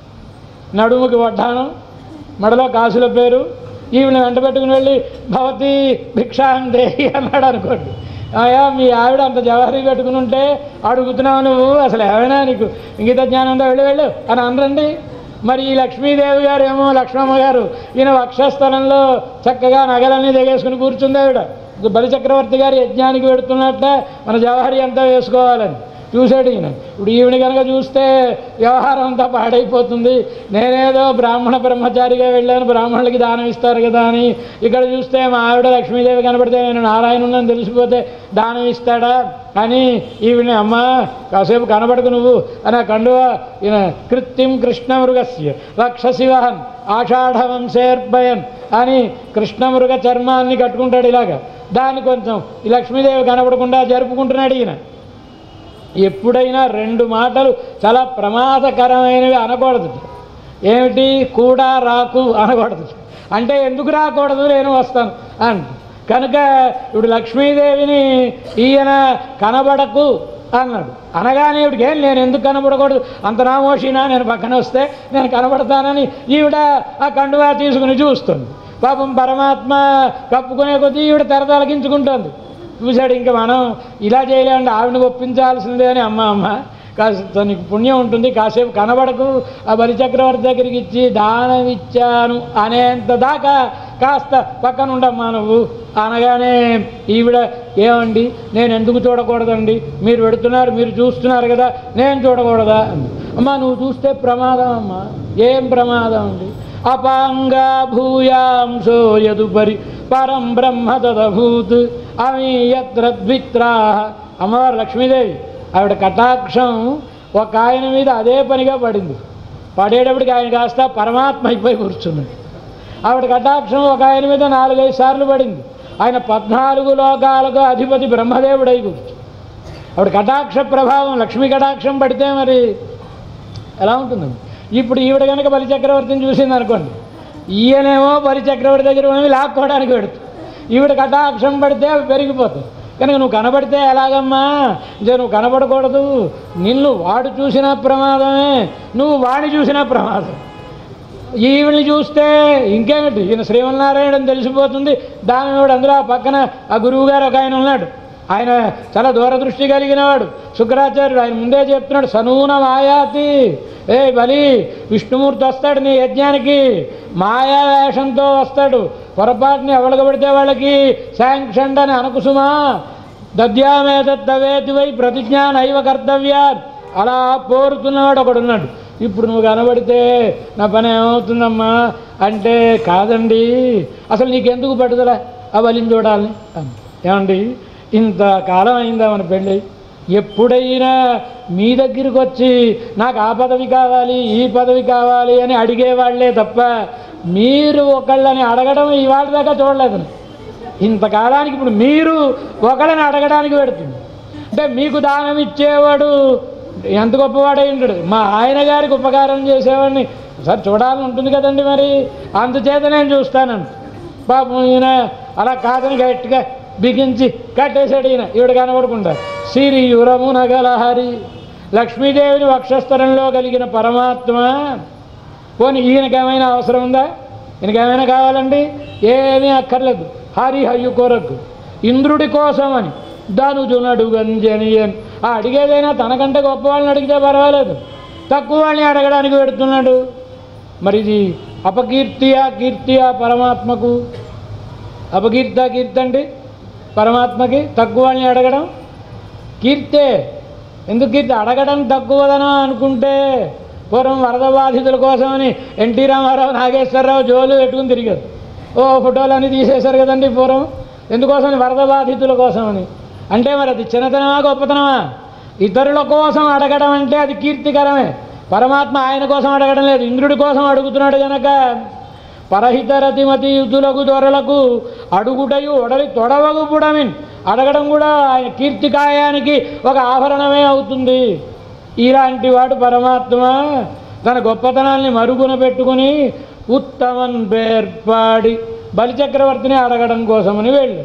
నడుముకి వడ్డానం మెడలో కాసుల పేరు ఈవిడ వెంట పెట్టుకుని వెళ్ళి భవతి భిక్షాందే అన్నాడు అనుకోండి అయ్యా మీ ఆవిడ అంత జవారీ పెట్టుకుని ఉంటే అడుగుతున్నావు నువ్వు అసలు ఏమైనా నీకు ఇంగిత జ్ఞానం ఉందా వెళ్ళి వెళ్ళు అని అనరండి మరి ఈ లక్ష్మీదేవి గారు ఏమో లక్ష్మమ్మ గారు ఈయన వక్షస్థలంలో చక్కగా నగలన్నీ దిగేసుకుని కూర్చుంది ఆవిడ ఇది బలిచక్రవర్తి గారు యజ్ఞానికి పెడుతున్నట్ట మన జవహరి అంతా వేసుకోవాలని చూశాడు ఈయన ఇప్పుడు ఈవిడ కనుక చూస్తే వ్యవహారం అంతా పాడైపోతుంది నేనేదో బ్రాహ్మణ బ్రహ్మచారిగా వెళ్ళాను బ్రాహ్మణులకి దానం ఇస్తారు కదా అని ఇక్కడ చూస్తే మా ఆవిడ లక్ష్మీదేవి కనబడితే నేను నారాయణుని తెలిసిపోతే దానం ఇస్తాడా అని ఈవిని అమ్మ కాసేపు కనబడకు నువ్వు అని ఆ కండువ ఈయన కృత్యం కృష్ణమృగస్య రక్షశివహన్ ఆషాఢవంశేర్భయన్ అని కృష్ణమృగ చర్మాన్ని కట్టుకుంటాడు ఇలాగా దాన్ని కొంచెం ఈ లక్ష్మీదేవి కనబడకుండా జరుపుకుంటున్నాడు ఈయన ఎప్పుడైనా రెండు మాటలు చాలా ప్రమాదకరమైనవి అనకూడదు ఏమిటి కూడా రాకు అనకూడదు అంటే ఎందుకు రాకూడదు నేను వస్తాను అంట కనుక ఇప్పుడు లక్ష్మీదేవిని ఈయన కనబడకు అన్నాడు అనగానే ఇవిడికి ఏం నేను ఎందుకు కనబడకూడదు అంత నామోషినా నేను పక్కన వస్తే నేను కనబడతానని ఈవిడ ఆ కండువా తీసుకుని చూస్తుంది పాపం పరమాత్మ కప్పుకునే కొద్దీ ఈవిడ తెరతలకించుకుంటుంది చూశాడు ఇంకా మనం ఇలా చేయలేమండి ఆవిడని ఒప్పించాల్సిందే అని అమ్మ అమ్మ కాస్త నీకు పుణ్యం ఉంటుంది కాసేపు కనబడకు ఆ బలిచక్రవర్తి దగ్గరికి ఇచ్చి దానం ఇచ్చాను అనేంత దాకా కాస్త పక్కన ఉండమ్మా నువ్వు అనగానే ఈవిడ ఏమండి నేను ఎందుకు చూడకూడదండి మీరు పెడుతున్నారు మీరు చూస్తున్నారు కదా నేను చూడకూడదా అంది అమ్మా నువ్వు చూస్తే ప్రమాదం అమ్మా ఏం ప్రమాదం అండి అపాంగా భూయాంశో యదుపరి పరం బ్రహ్మ తదభూత్ అమి యత్ర ద్విత్రా అమ్మవారు లక్ష్మీదేవి ఆవిడ కటాక్షం ఒక ఆయన మీద అదే పనిగా పడింది పడేటప్పటికి ఆయన కాస్త పరమాత్మ అయిపోయి కూర్చున్నాడు ఆవిడ కటాక్షం ఒక ఆయన మీద నాలుగైదు సార్లు పడింది ఆయన పద్నాలుగు లోకాలకు అధిపతి బ్రహ్మదేవుడై కూర్చు ఆవిడ కటాక్ష ప్రభావం లక్ష్మీ కటాక్షం పడితే మరి ఎలా ఉంటుందండి ఇప్పుడు ఈవిడ కనుక బలి చక్రవర్తిని చూసింది అనుకోండి ఈయనేమో బలి చక్రవర్తి దగ్గర ఉన్నవి లాక్కోవడానికి పెడుతుంది ఈవిడ కటాక్షం పడితే అవి పెరిగిపోతాయి కనుక నువ్వు కనబడితే ఎలాగమ్మా ఇక నువ్వు కనబడకూడదు నిన్ను వాడు చూసినా ప్రమాదమే నువ్వు వాడిని చూసినా ప్రమాదం ఈవిని చూస్తే ఇంకేమిటి ఈయన శ్రీమన్నారాయణ తెలిసిపోతుంది దాని వాడు అందులో ఆ పక్కన ఆ గురువు గారు ఒక ఆయన ఉన్నాడు ఆయన చాలా దూరదృష్టి కలిగిన వాడు శుక్రాచార్యుడు ఆయన ముందే చెప్తున్నాడు సనూన మాయాతి ఏ బలి విష్ణుమూర్తి వస్తాడు నీ యజ్ఞానికి మాయా వేషంతో వస్తాడు పొరపాటుని ఎవడగబడితే వాళ్ళకి శాంక్షన్ అని అనుకుసుమా దద్యామేతవేతి వై ప్రతిజ్ఞా నైవ కర్తవ్యాత్ అలా పోరుతున్నవాడు ఒకడున్నాడు ఇప్పుడు నువ్వు కనబడితే నా పని ఏమవుతుందమ్మా అంటే కాదండి అసలు నీకెందుకు పట్టుదల ఆ బలిని చూడాలని అంది. ఏమండి ఇంతకాలం అయిందా మన పెళ్ళి ఎప్పుడైనా మీ దగ్గరికి వచ్చి నాకు ఆ పదవి కావాలి ఈ పదవి కావాలి అని అడిగేవాళ్లే తప్ప మీరు ఒకళ్ళని అడగడం ఇవాళ దాకా చూడలేదు ఇంతకాలానికి ఇప్పుడు మీరు ఒకళ్ళని అడగడానికి పెడుతుంది అంటే మీకు దానం ఇచ్చేవాడు ఎంత గొప్పవాడై ఉంటాడు మా ఆయన గారికి ఉపకారం చేసేవాడిని సార్ చూడాలని ఉంటుంది కదండి మరి అందుచేత నేను చూస్తానండి పాపం ఈయన అలా కాదని గట్టిగా బిగించి కట్టేశాడు ఈయన ఈవిడ కనబడకుండా సిరి యురము నగలహరి లక్ష్మీదేవిని వక్షస్థలంలో కలిగిన పరమాత్మ పోనీ ఈయనకేమైనా అవసరం ఉందా ఈయనకేమైనా కావాలండి ఏమీ అక్కర్లేదు హరి హయ్యు కొరకు ఇంద్రుడి కోసం అని ధనుజునడు గంజని అని ఆ అడిగేదైనా తనకంటే గొప్ప వాళ్ళని అడిగితే పర్వాలేదు తక్కువ వాళ్ళని అడగడానికి పెడుతున్నాడు మరి ఇది అపకీర్తియా కీర్తియా పరమాత్మకు అపకీర్త కీర్తి అండి పరమాత్మకి తక్కువ వాళ్ళని అడగడం కీర్తే ఎందుకు కీర్తి అడగడం తక్కువదనం అనుకుంటే పూర్వం వరద బాధితుల కోసమని ఎన్టీ రామారావు నాగేశ్వరరావు జోలు పెట్టుకుని తిరిగారు ఓ ఫోటోలు అన్నీ తీసేశారు కదండి పూర్వం ఎందుకోసమని వరద బాధితుల కోసమని అంటే మరి అది చిన్నతనమా గొప్పతనమా ఇతరుల కోసం అడగడం అంటే అది కీర్తికరమే పరమాత్మ ఆయన కోసం అడగడం లేదు ఇంద్రుడి కోసం అడుగుతున్నాడు కనుక పరహితరతిమతి యుతులకు దొరలకు అడుగుటయు ఒడలి తొడవగు పుడమిన్ అడగడం కూడా ఆయన కీర్తికాయానికి ఒక ఆభరణమే అవుతుంది ఇలాంటి వాడు పరమాత్మ తన గొప్పతనాల్ని మరుగున పెట్టుకుని ఉత్తమన్ పేర్పాడి బలిచక్రవర్తిని అడగడం కోసమని వెళ్ళు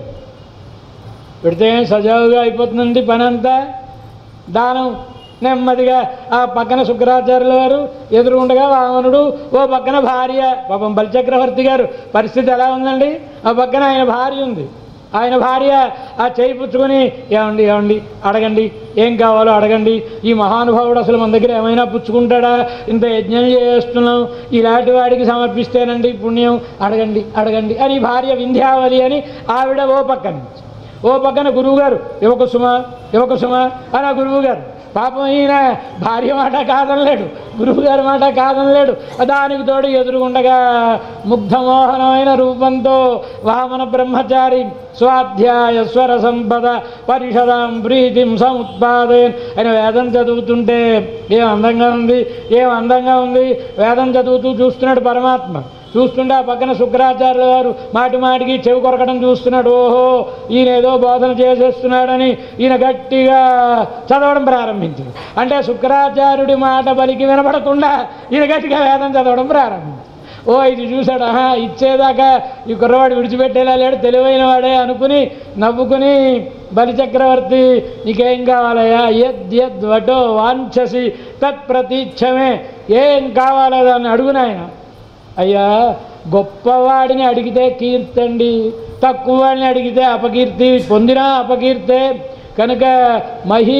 పెడితే సజావుగా అయిపోతుందండి పని అంతా దానం నెమ్మదిగా ఆ పక్కన శుక్రాచార్యుల వారు ఎదురుగుండగా వామనుడు ఓ పక్కన భార్య పాపం బలిచక్రవర్తి గారు పరిస్థితి ఎలా ఉందండి ఆ పక్కన ఆయన భార్య ఉంది ఆయన భార్య ఆ చేయి పుచ్చుకొని ఏమండి ఏమండి అడగండి ఏం కావాలో అడగండి ఈ మహానుభావుడు అసలు మన దగ్గర ఏమైనా పుచ్చుకుంటాడా ఇంత యజ్ఞం చేస్తున్నాం ఇలాంటి వాడికి సమర్పిస్తేనండి పుణ్యం అడగండి అడగండి అని భార్య వింధ్యావళి అని ఆవిడ ఓ పక్కన ఓ పక్కన గురువుగారు యువకుసుమ యువకుసుమ అని ఆ గురువుగారు పాపం ఈయన భార్య మాట కాదనలేడు గురువుగారి మాట కాదనలేడు దానికి తోడు ఎదురుగుండగా ముగ్ధమోహనమైన రూపంతో వామన బ్రహ్మచారి స్వాధ్యాయ స్వర సంపద పరిషదాం ప్రీతిం సముత్పాదయన్ ఆయన వేదం చదువుతుంటే ఏం అందంగా ఉంది ఏం అందంగా ఉంది వేదం చదువుతూ చూస్తున్నాడు పరమాత్మ చూస్తుంటే ఆ పక్కన శుక్రాచార్యుల వారు మాటి మాటికి చెవి కొరకడం చూస్తున్నాడు ఓహో ఈయన ఏదో బోధన చేసేస్తున్నాడని ఈయన గట్టిగా చదవడం ప్రారంభించాడు అంటే శుక్రాచార్యుడి మాట బలికి వినపడకుండా ఈయన గట్టిగా వేదం చదవడం ప్రారంభించాడు ఓ ఇది చూశాడు ఆహా ఇచ్చేదాకా ఈ కుర్రవాడు విడిచిపెట్టేలా లేడు తెలివైన వాడే అనుకుని నవ్వుకుని బలిచక్రవర్తి నీకేం కావాలయ్యా యద్ యద్ వటో వాంఛసి తత్ప్రతీక్షమే ఏం కావాలో దాన్ని అడుగునాయన అయ్యా గొప్పవాడిని అడిగితే కీర్తండి తక్కువ వాడిని అడిగితే అపకీర్తి పొందినా అపకీర్తే కనుక మహీ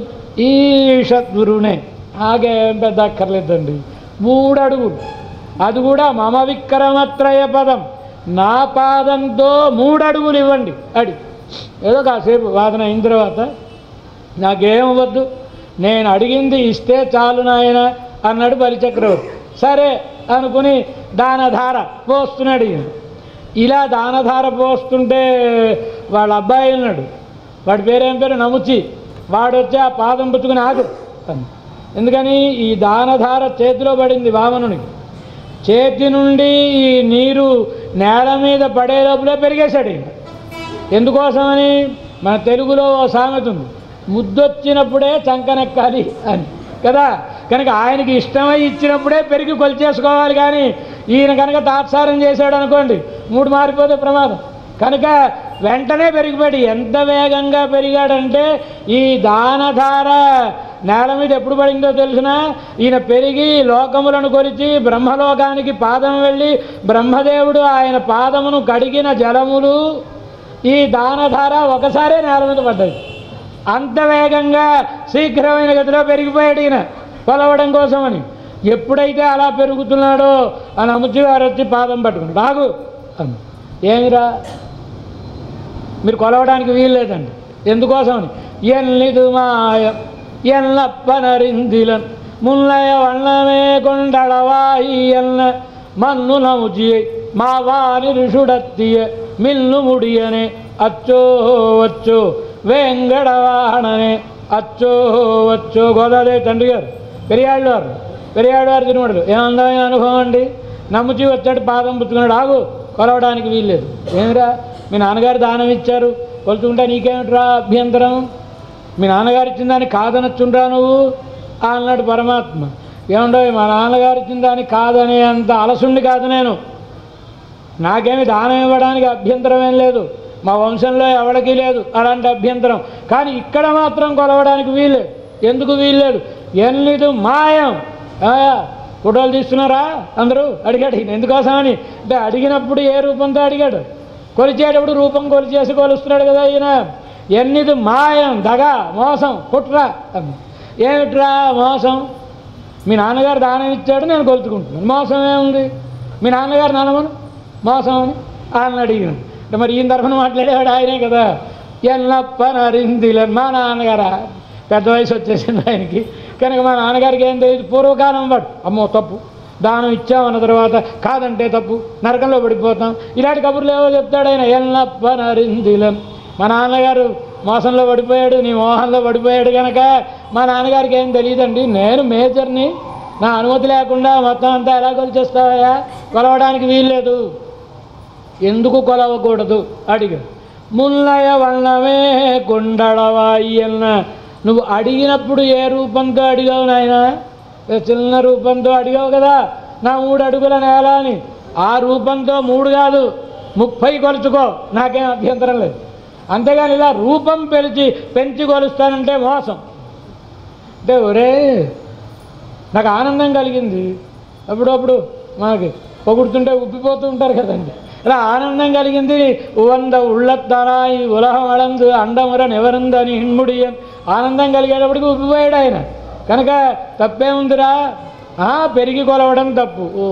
ఈషద్గురునే ఆగేం పెద్ద అక్కర్లేదండి మూడు అడుగులు అది కూడా మమ విక్రమత్రయ పదం నా పాదంతో మూడు అడుగులు ఇవ్వండి అడి ఏదో కాసేపు వాదన అయిన తర్వాత నాకేం వద్దు నేను అడిగింది ఇస్తే చాలు నాయన అన్నాడు బలిచక్రవర్తి సరే అనుకుని దానధార పోస్తున్నాడు ఈయన ఇలా దానధార పోస్తుంటే వాళ్ళ అబ్బాయి ఉన్నాడు వాడి పేరేం పేరు నముచి వాడు వచ్చి ఆ పాదం పుచ్చుకుని ఆగు అని. ఎందుకని ఈ దానధార చేతిలో పడింది వామనునికి చేతి నుండి ఈ నీరు నేల మీద పడే లోపలే పెరిగేశాడు ఈయన ఎందుకోసమని మన తెలుగులో ఓ సామెత ఉంది ముద్దొచ్చినప్పుడే చంకనెక్కాలి అని కదా కనుక ఆయనకి ఇష్టమై ఇచ్చినప్పుడే పెరిగి కొలిచేసుకోవాలి కానీ ఈయన కనుక తాత్సారం చేశాడు అనుకోండి మూడు మారిపోతే ప్రమాదం కనుక వెంటనే పెరిగిపోయాడు ఎంత వేగంగా పెరిగాడంటే ఈ దానధార నేల మీద ఎప్పుడు పడిందో తెలిసిన ఈయన పెరిగి లోకములను కొలిచి బ్రహ్మలోకానికి పాదం వెళ్ళి బ్రహ్మదేవుడు ఆయన పాదమును కడిగిన జలములు ఈ దానధార ఒకసారే నేల మీద పడ్డాయి అంత వేగంగా శీఘ్రమైన గతిలో పెరిగిపోయాడు ఈయన కొలవడం కోసమని ఎప్పుడైతే అలా పెరుగుతున్నాడో అని అముచి గారు వచ్చి పాదం పట్టుకున్నాడు రాగు అన్న ఏమిరా మీరు కొలవడానికి వీలు లేదండి ఎందుకోసమని ఎన్నిదు మాయ ఎల్లప్పనరిందిలన్ ముల్లయ వண்ணమే కొండళవాయి ఎన్న మన్ను నముచియై మా వాని ఋషుడత్తియ మిల్లు ముడియనే అచ్చో వచ్చో వేంగడవాణనే అచ్చో వచ్చో గోదావరి తండ్రి గారు పెరియాళ్ళు వారు పెరియాడు వారు తిరుమడు ఏమందమైన అనుభవం అండి నమ్ముచి వచ్చాడు పాదం పుచ్చుకున్నాడు ఆగు కొలవడానికి వీల్లేదు ఏమిరా మీ నాన్నగారు దానం ఇచ్చారు కొలుచుకుంటా నీకేమిట్రా అభ్యంతరం మీ నాన్నగారు ఇచ్చిన దాన్ని కాదనొచ్చుండ్రా నువ్వు ఆ అన్నాడు పరమాత్మ ఏముండో మా నాన్నగారు ఇచ్చిన దాన్ని కాదనే అంత అలసుండి కాదు నేను నాకేమి దానం ఇవ్వడానికి అభ్యంతరం ఏం లేదు మా వంశంలో ఎవడికి లేదు అలాంటి అభ్యంతరం కానీ ఇక్కడ మాత్రం కొలవడానికి వీల్లేదు ఎందుకు వీల్లేదు ఎన్నిదు మాయం ఏమయ్యా, ఫోటోలు తీస్తున్నారా అందరూ అడిగాడు ఈయన ఎందుకోసమని అంటే అడిగినప్పుడు ఏ రూపంతో అడిగాడు కొలిచేటప్పుడు రూపం కొలిచేసి కొలుస్తున్నాడు కదా ఈయన ఎన్నిది మాయం దగ మోసం కుట్రా అంది. ఏమిట్రా మోసం మీ నాన్నగారు దానం ఇచ్చాడు నేను కొలుచుకుంటున్నాను మోసం ఏముంది మీ నాన్నగారు నానమను మోసం అని ఆయన అడిగినాను అంటే మరి ఈయన తరఫున మాట్లాడేవాడు ఆయనే కదా ఎల్లప్ప నరిందిలన్ మా నాన్నగారా పెద్ద వయసు వచ్చేసింది ఆయనకి కనుక మా నాన్నగారికి ఏం తెలియదు పూర్వకాలం వాడు అమ్మో తప్పు దానం ఇచ్చామన్న తర్వాత కాదంటే తప్పు నరకంలో పడిపోతాం ఇలాంటి కబుర్లు ఏవో చెప్తాడు ఆయన ఎల్లప్ప నరిందిలన్ మా నాన్నగారు మోసంలో పడిపోయాడు నీ మోహంలో పడిపోయాడు కనుక మా నాన్నగారికి ఏం తెలియదండి నేను మేజర్ని నా అనుమతి లేకుండా మొత్తం అంతా ఎలా కొలిచేస్తావయ్యా కొలవడానికి వీల్లేదు ఎందుకు కొలవకూడదు అడిగాడు ముల్లయ వల్లమే కొండడవాయి అన్న నువ్వు అడిగినప్పుడు ఏ రూపంతో అడిగావు నాయన ఏ చిన్న రూపంతో అడిగావు కదా నా మూడు అడుగుల నేల అని ఆ రూపంతో మూడు కాదు ముప్పై కొలుచుకో నాకేం అభ్యంతరం లేదు అంతేగాని ఇలా రూపం పెంచి పెంచి కొలుస్తానంటే మోసం అంటే ఒరే నాకు ఆనందం కలిగింది అప్పుడప్పుడు మనకి పొగుడుతుంటే ఉబ్బిపోతూ ఉంటారు కదండి ఇలా ఆనందం కలిగింది వంద ఉళ్ళత్తనాయి ఉలహం అళందు అండముర నెవరందని హిన్ముడియన్ ఆనందం కలిగేటప్పటికి ఉబ్బిపోయాడు ఆయన కనుక తప్పేముందిరా ఆ, పెరిగి కొలవడం తప్పు ఓ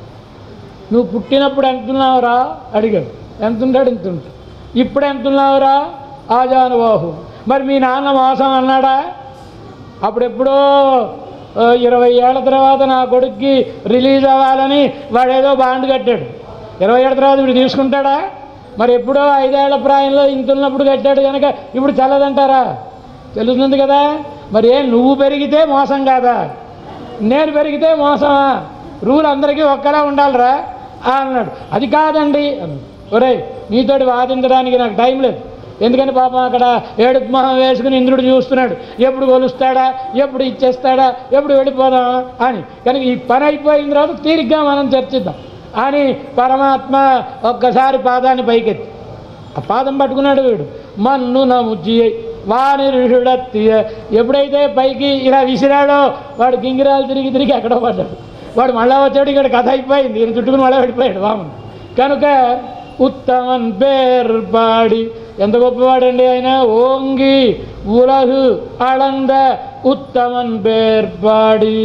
నువ్వు పుట్టినప్పుడు ఎంతున్నావురా అడిగాడు ఎంతుంటాడు ఇంతుంటాడు ఇప్పుడు ఎంతున్నావురా ఆజానుబాహు మరి మీ నాన్న మోసం అన్నాడా అప్పుడెప్పుడో ఆ, ఇరవై ఏళ్ళ తర్వాత నా కొడుక్కి రిలీజ్ అవ్వాలని వాడేదో బాండ్ కట్టాడు ఇరవై ఏళ్ళ తర్వాత ఇప్పుడు తీసుకుంటాడా మరి ఎప్పుడో ఐదేళ్ల ప్రాయంలో ఇంత ఉన్నప్పుడు కట్టాడు కనుక ఇప్పుడు చల్లదంటారా తెలుస్తుంది కదా మరి ఏం నువ్వు పెరిగితే మోసం కాదా నేను పెరిగితే మోసమా రూల్ అందరికీ ఒక్కలా ఉండాలిరా ఆ అన్నాడు అది కాదండి అన్నాడు. ఒరేయ్ నీతోటి వాదించడానికి నాకు టైం లేదు ఎందుకని పాపం అక్కడ ఏడుపు మొహం వేసుకుని ఇంద్రుడు చూస్తున్నాడు ఎప్పుడు కొలుస్తాడా ఎప్పుడు ఇచ్చేస్తాడా ఎప్పుడు వెళ్ళిపోదామా అని కనుక ఈ పని అయిపోయిన తర్వాత తీరిగ్గా మనం చర్చిద్దాం అని పరమాత్మ ఒక్కసారి పాదాన్ని పైకెత్తి ఆ పాదం పట్టుకున్నాడు వీడు మన్ను నముజ్జి వాని ఋషుడత్తియ ఎప్పుడైతే పైకి ఇలా విసిరాడో వాడు గింగిరాలు తిరిగి తిరిగి ఎక్కడో పడ్డాడు వాడు మళ్ళా వచ్చాడు ఇక్కడ కథ అయిపోయింది ఈయన చుట్టుకుని మళ్ళీ పడిపోయాడు వామన్ కనుక ఉత్తమన్ పేరు పాడి ఎంత గొప్పవాడండి ఆయన ఓంగి ఉలహు అళంద ఉత్తమన్ పేర్పాడి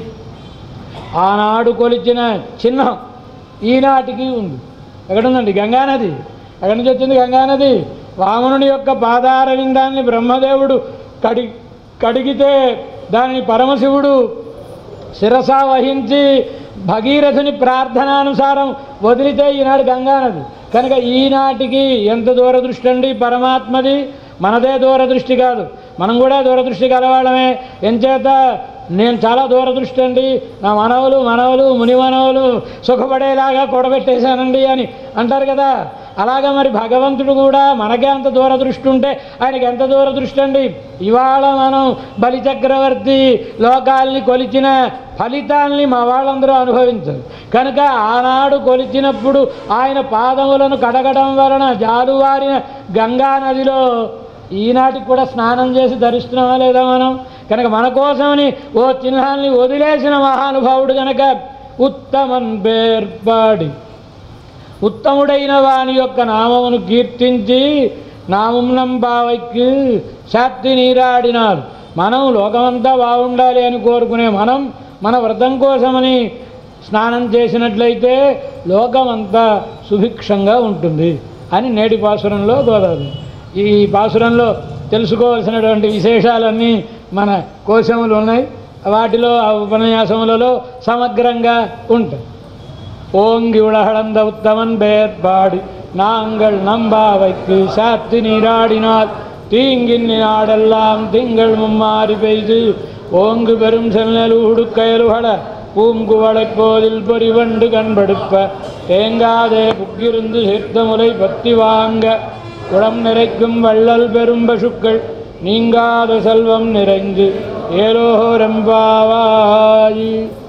ఆనాడు కొలిచిన చిహ్నం ఈనాటికి ఉంది ఎక్కడుందండి గంగానది ఎక్కడి నుంచి వచ్చింది గంగానది వామనుడి యొక్క పాదార విందాన్ని బ్రహ్మదేవుడు కడి కడిగితే దానిని పరమశివుడు శిరస వహించి భగీరథుని ప్రార్థనానుసారం వదిలితే ఈనాడు గంగానది కనుక ఈనాటికి ఎంత దూరదృష్టి అండి పరమాత్మది మనదే దూరదృష్టి కాదు మనం కూడా దూరదృష్టి కలవాళ్ళమే ఎంచేత నేను చాలా దూరదృష్టి అండి నా మనవలు మనవలు ముని మనవలు సుఖపడేలాగా కూడబెట్టేశానండి అని అంటారు కదా అలాగే మరి భగవంతుడు కూడా మనకే అంత దూరదృష్టి ఉంటే ఆయనకి ఎంత దూరదృష్టి అండి ఇవాళ మనం బలిచక్రవర్తి లోకాల్ని కొలిచిన ఫలితాల్ని మా వాళ్ళందరూ అనుభవించరు కనుక ఆనాడు కొలిచినప్పుడు ఆయన పాదములను కడగడం వలన జాలువారిన గంగా నదిలో ఈనాటికి కూడా స్నానం చేసి ధరిస్తున్నామా లేదా మనం కనుక మన కోసమని ఓ చిహ్నాల్ని వదిలేసిన మహానుభావుడు కనుక ఉత్తమన్ పేర్పాడి ఉత్తముడైన వాని యొక్క నామమును కీర్తించి నామం నంబావైకి శాత్తి నీరాడినారు మనం లోకమంతా బాగుండాలి అని కోరుకునే మనం మన వ్రతం కోసమని స్నానం చేసినట్లయితే లోకమంతా సుభిక్షంగా ఉంటుంది అని నేటి పాసురంలో గోదావరి ఈ పాసురంలో తెలుసుకోవాల్సినటువంటి విశేషాలన్నీ మన కోశములు ఉన్నాయి వాటిలో ఆ ఉపన్యాసములలో సమగ్రంగా ఉంటాయి ஓங்கி உலகளந்த உத்தமன் பெயர்பாடு நாங்கள் நம்பாவைக்கு சாத்தி நீராடினால் தீங்கின் நாடெல்லாம் திங்கள் மும்மாறி பெய்து ஓங்கு பெரும் செல்லல் உடுக்கயலுகட பூங்குவளைப் போதில் பொறிவண்டு கண்படுப்ப தேங்காதே புக்கிருந்து சேர்த்த முறை பத்தி வாங்க குளம் நிறைக்கும் வள்ளல் பெரும் பசுக்கள் நீங்காத செல்வம் நிறைந்து ஏலோரம்பாவாயி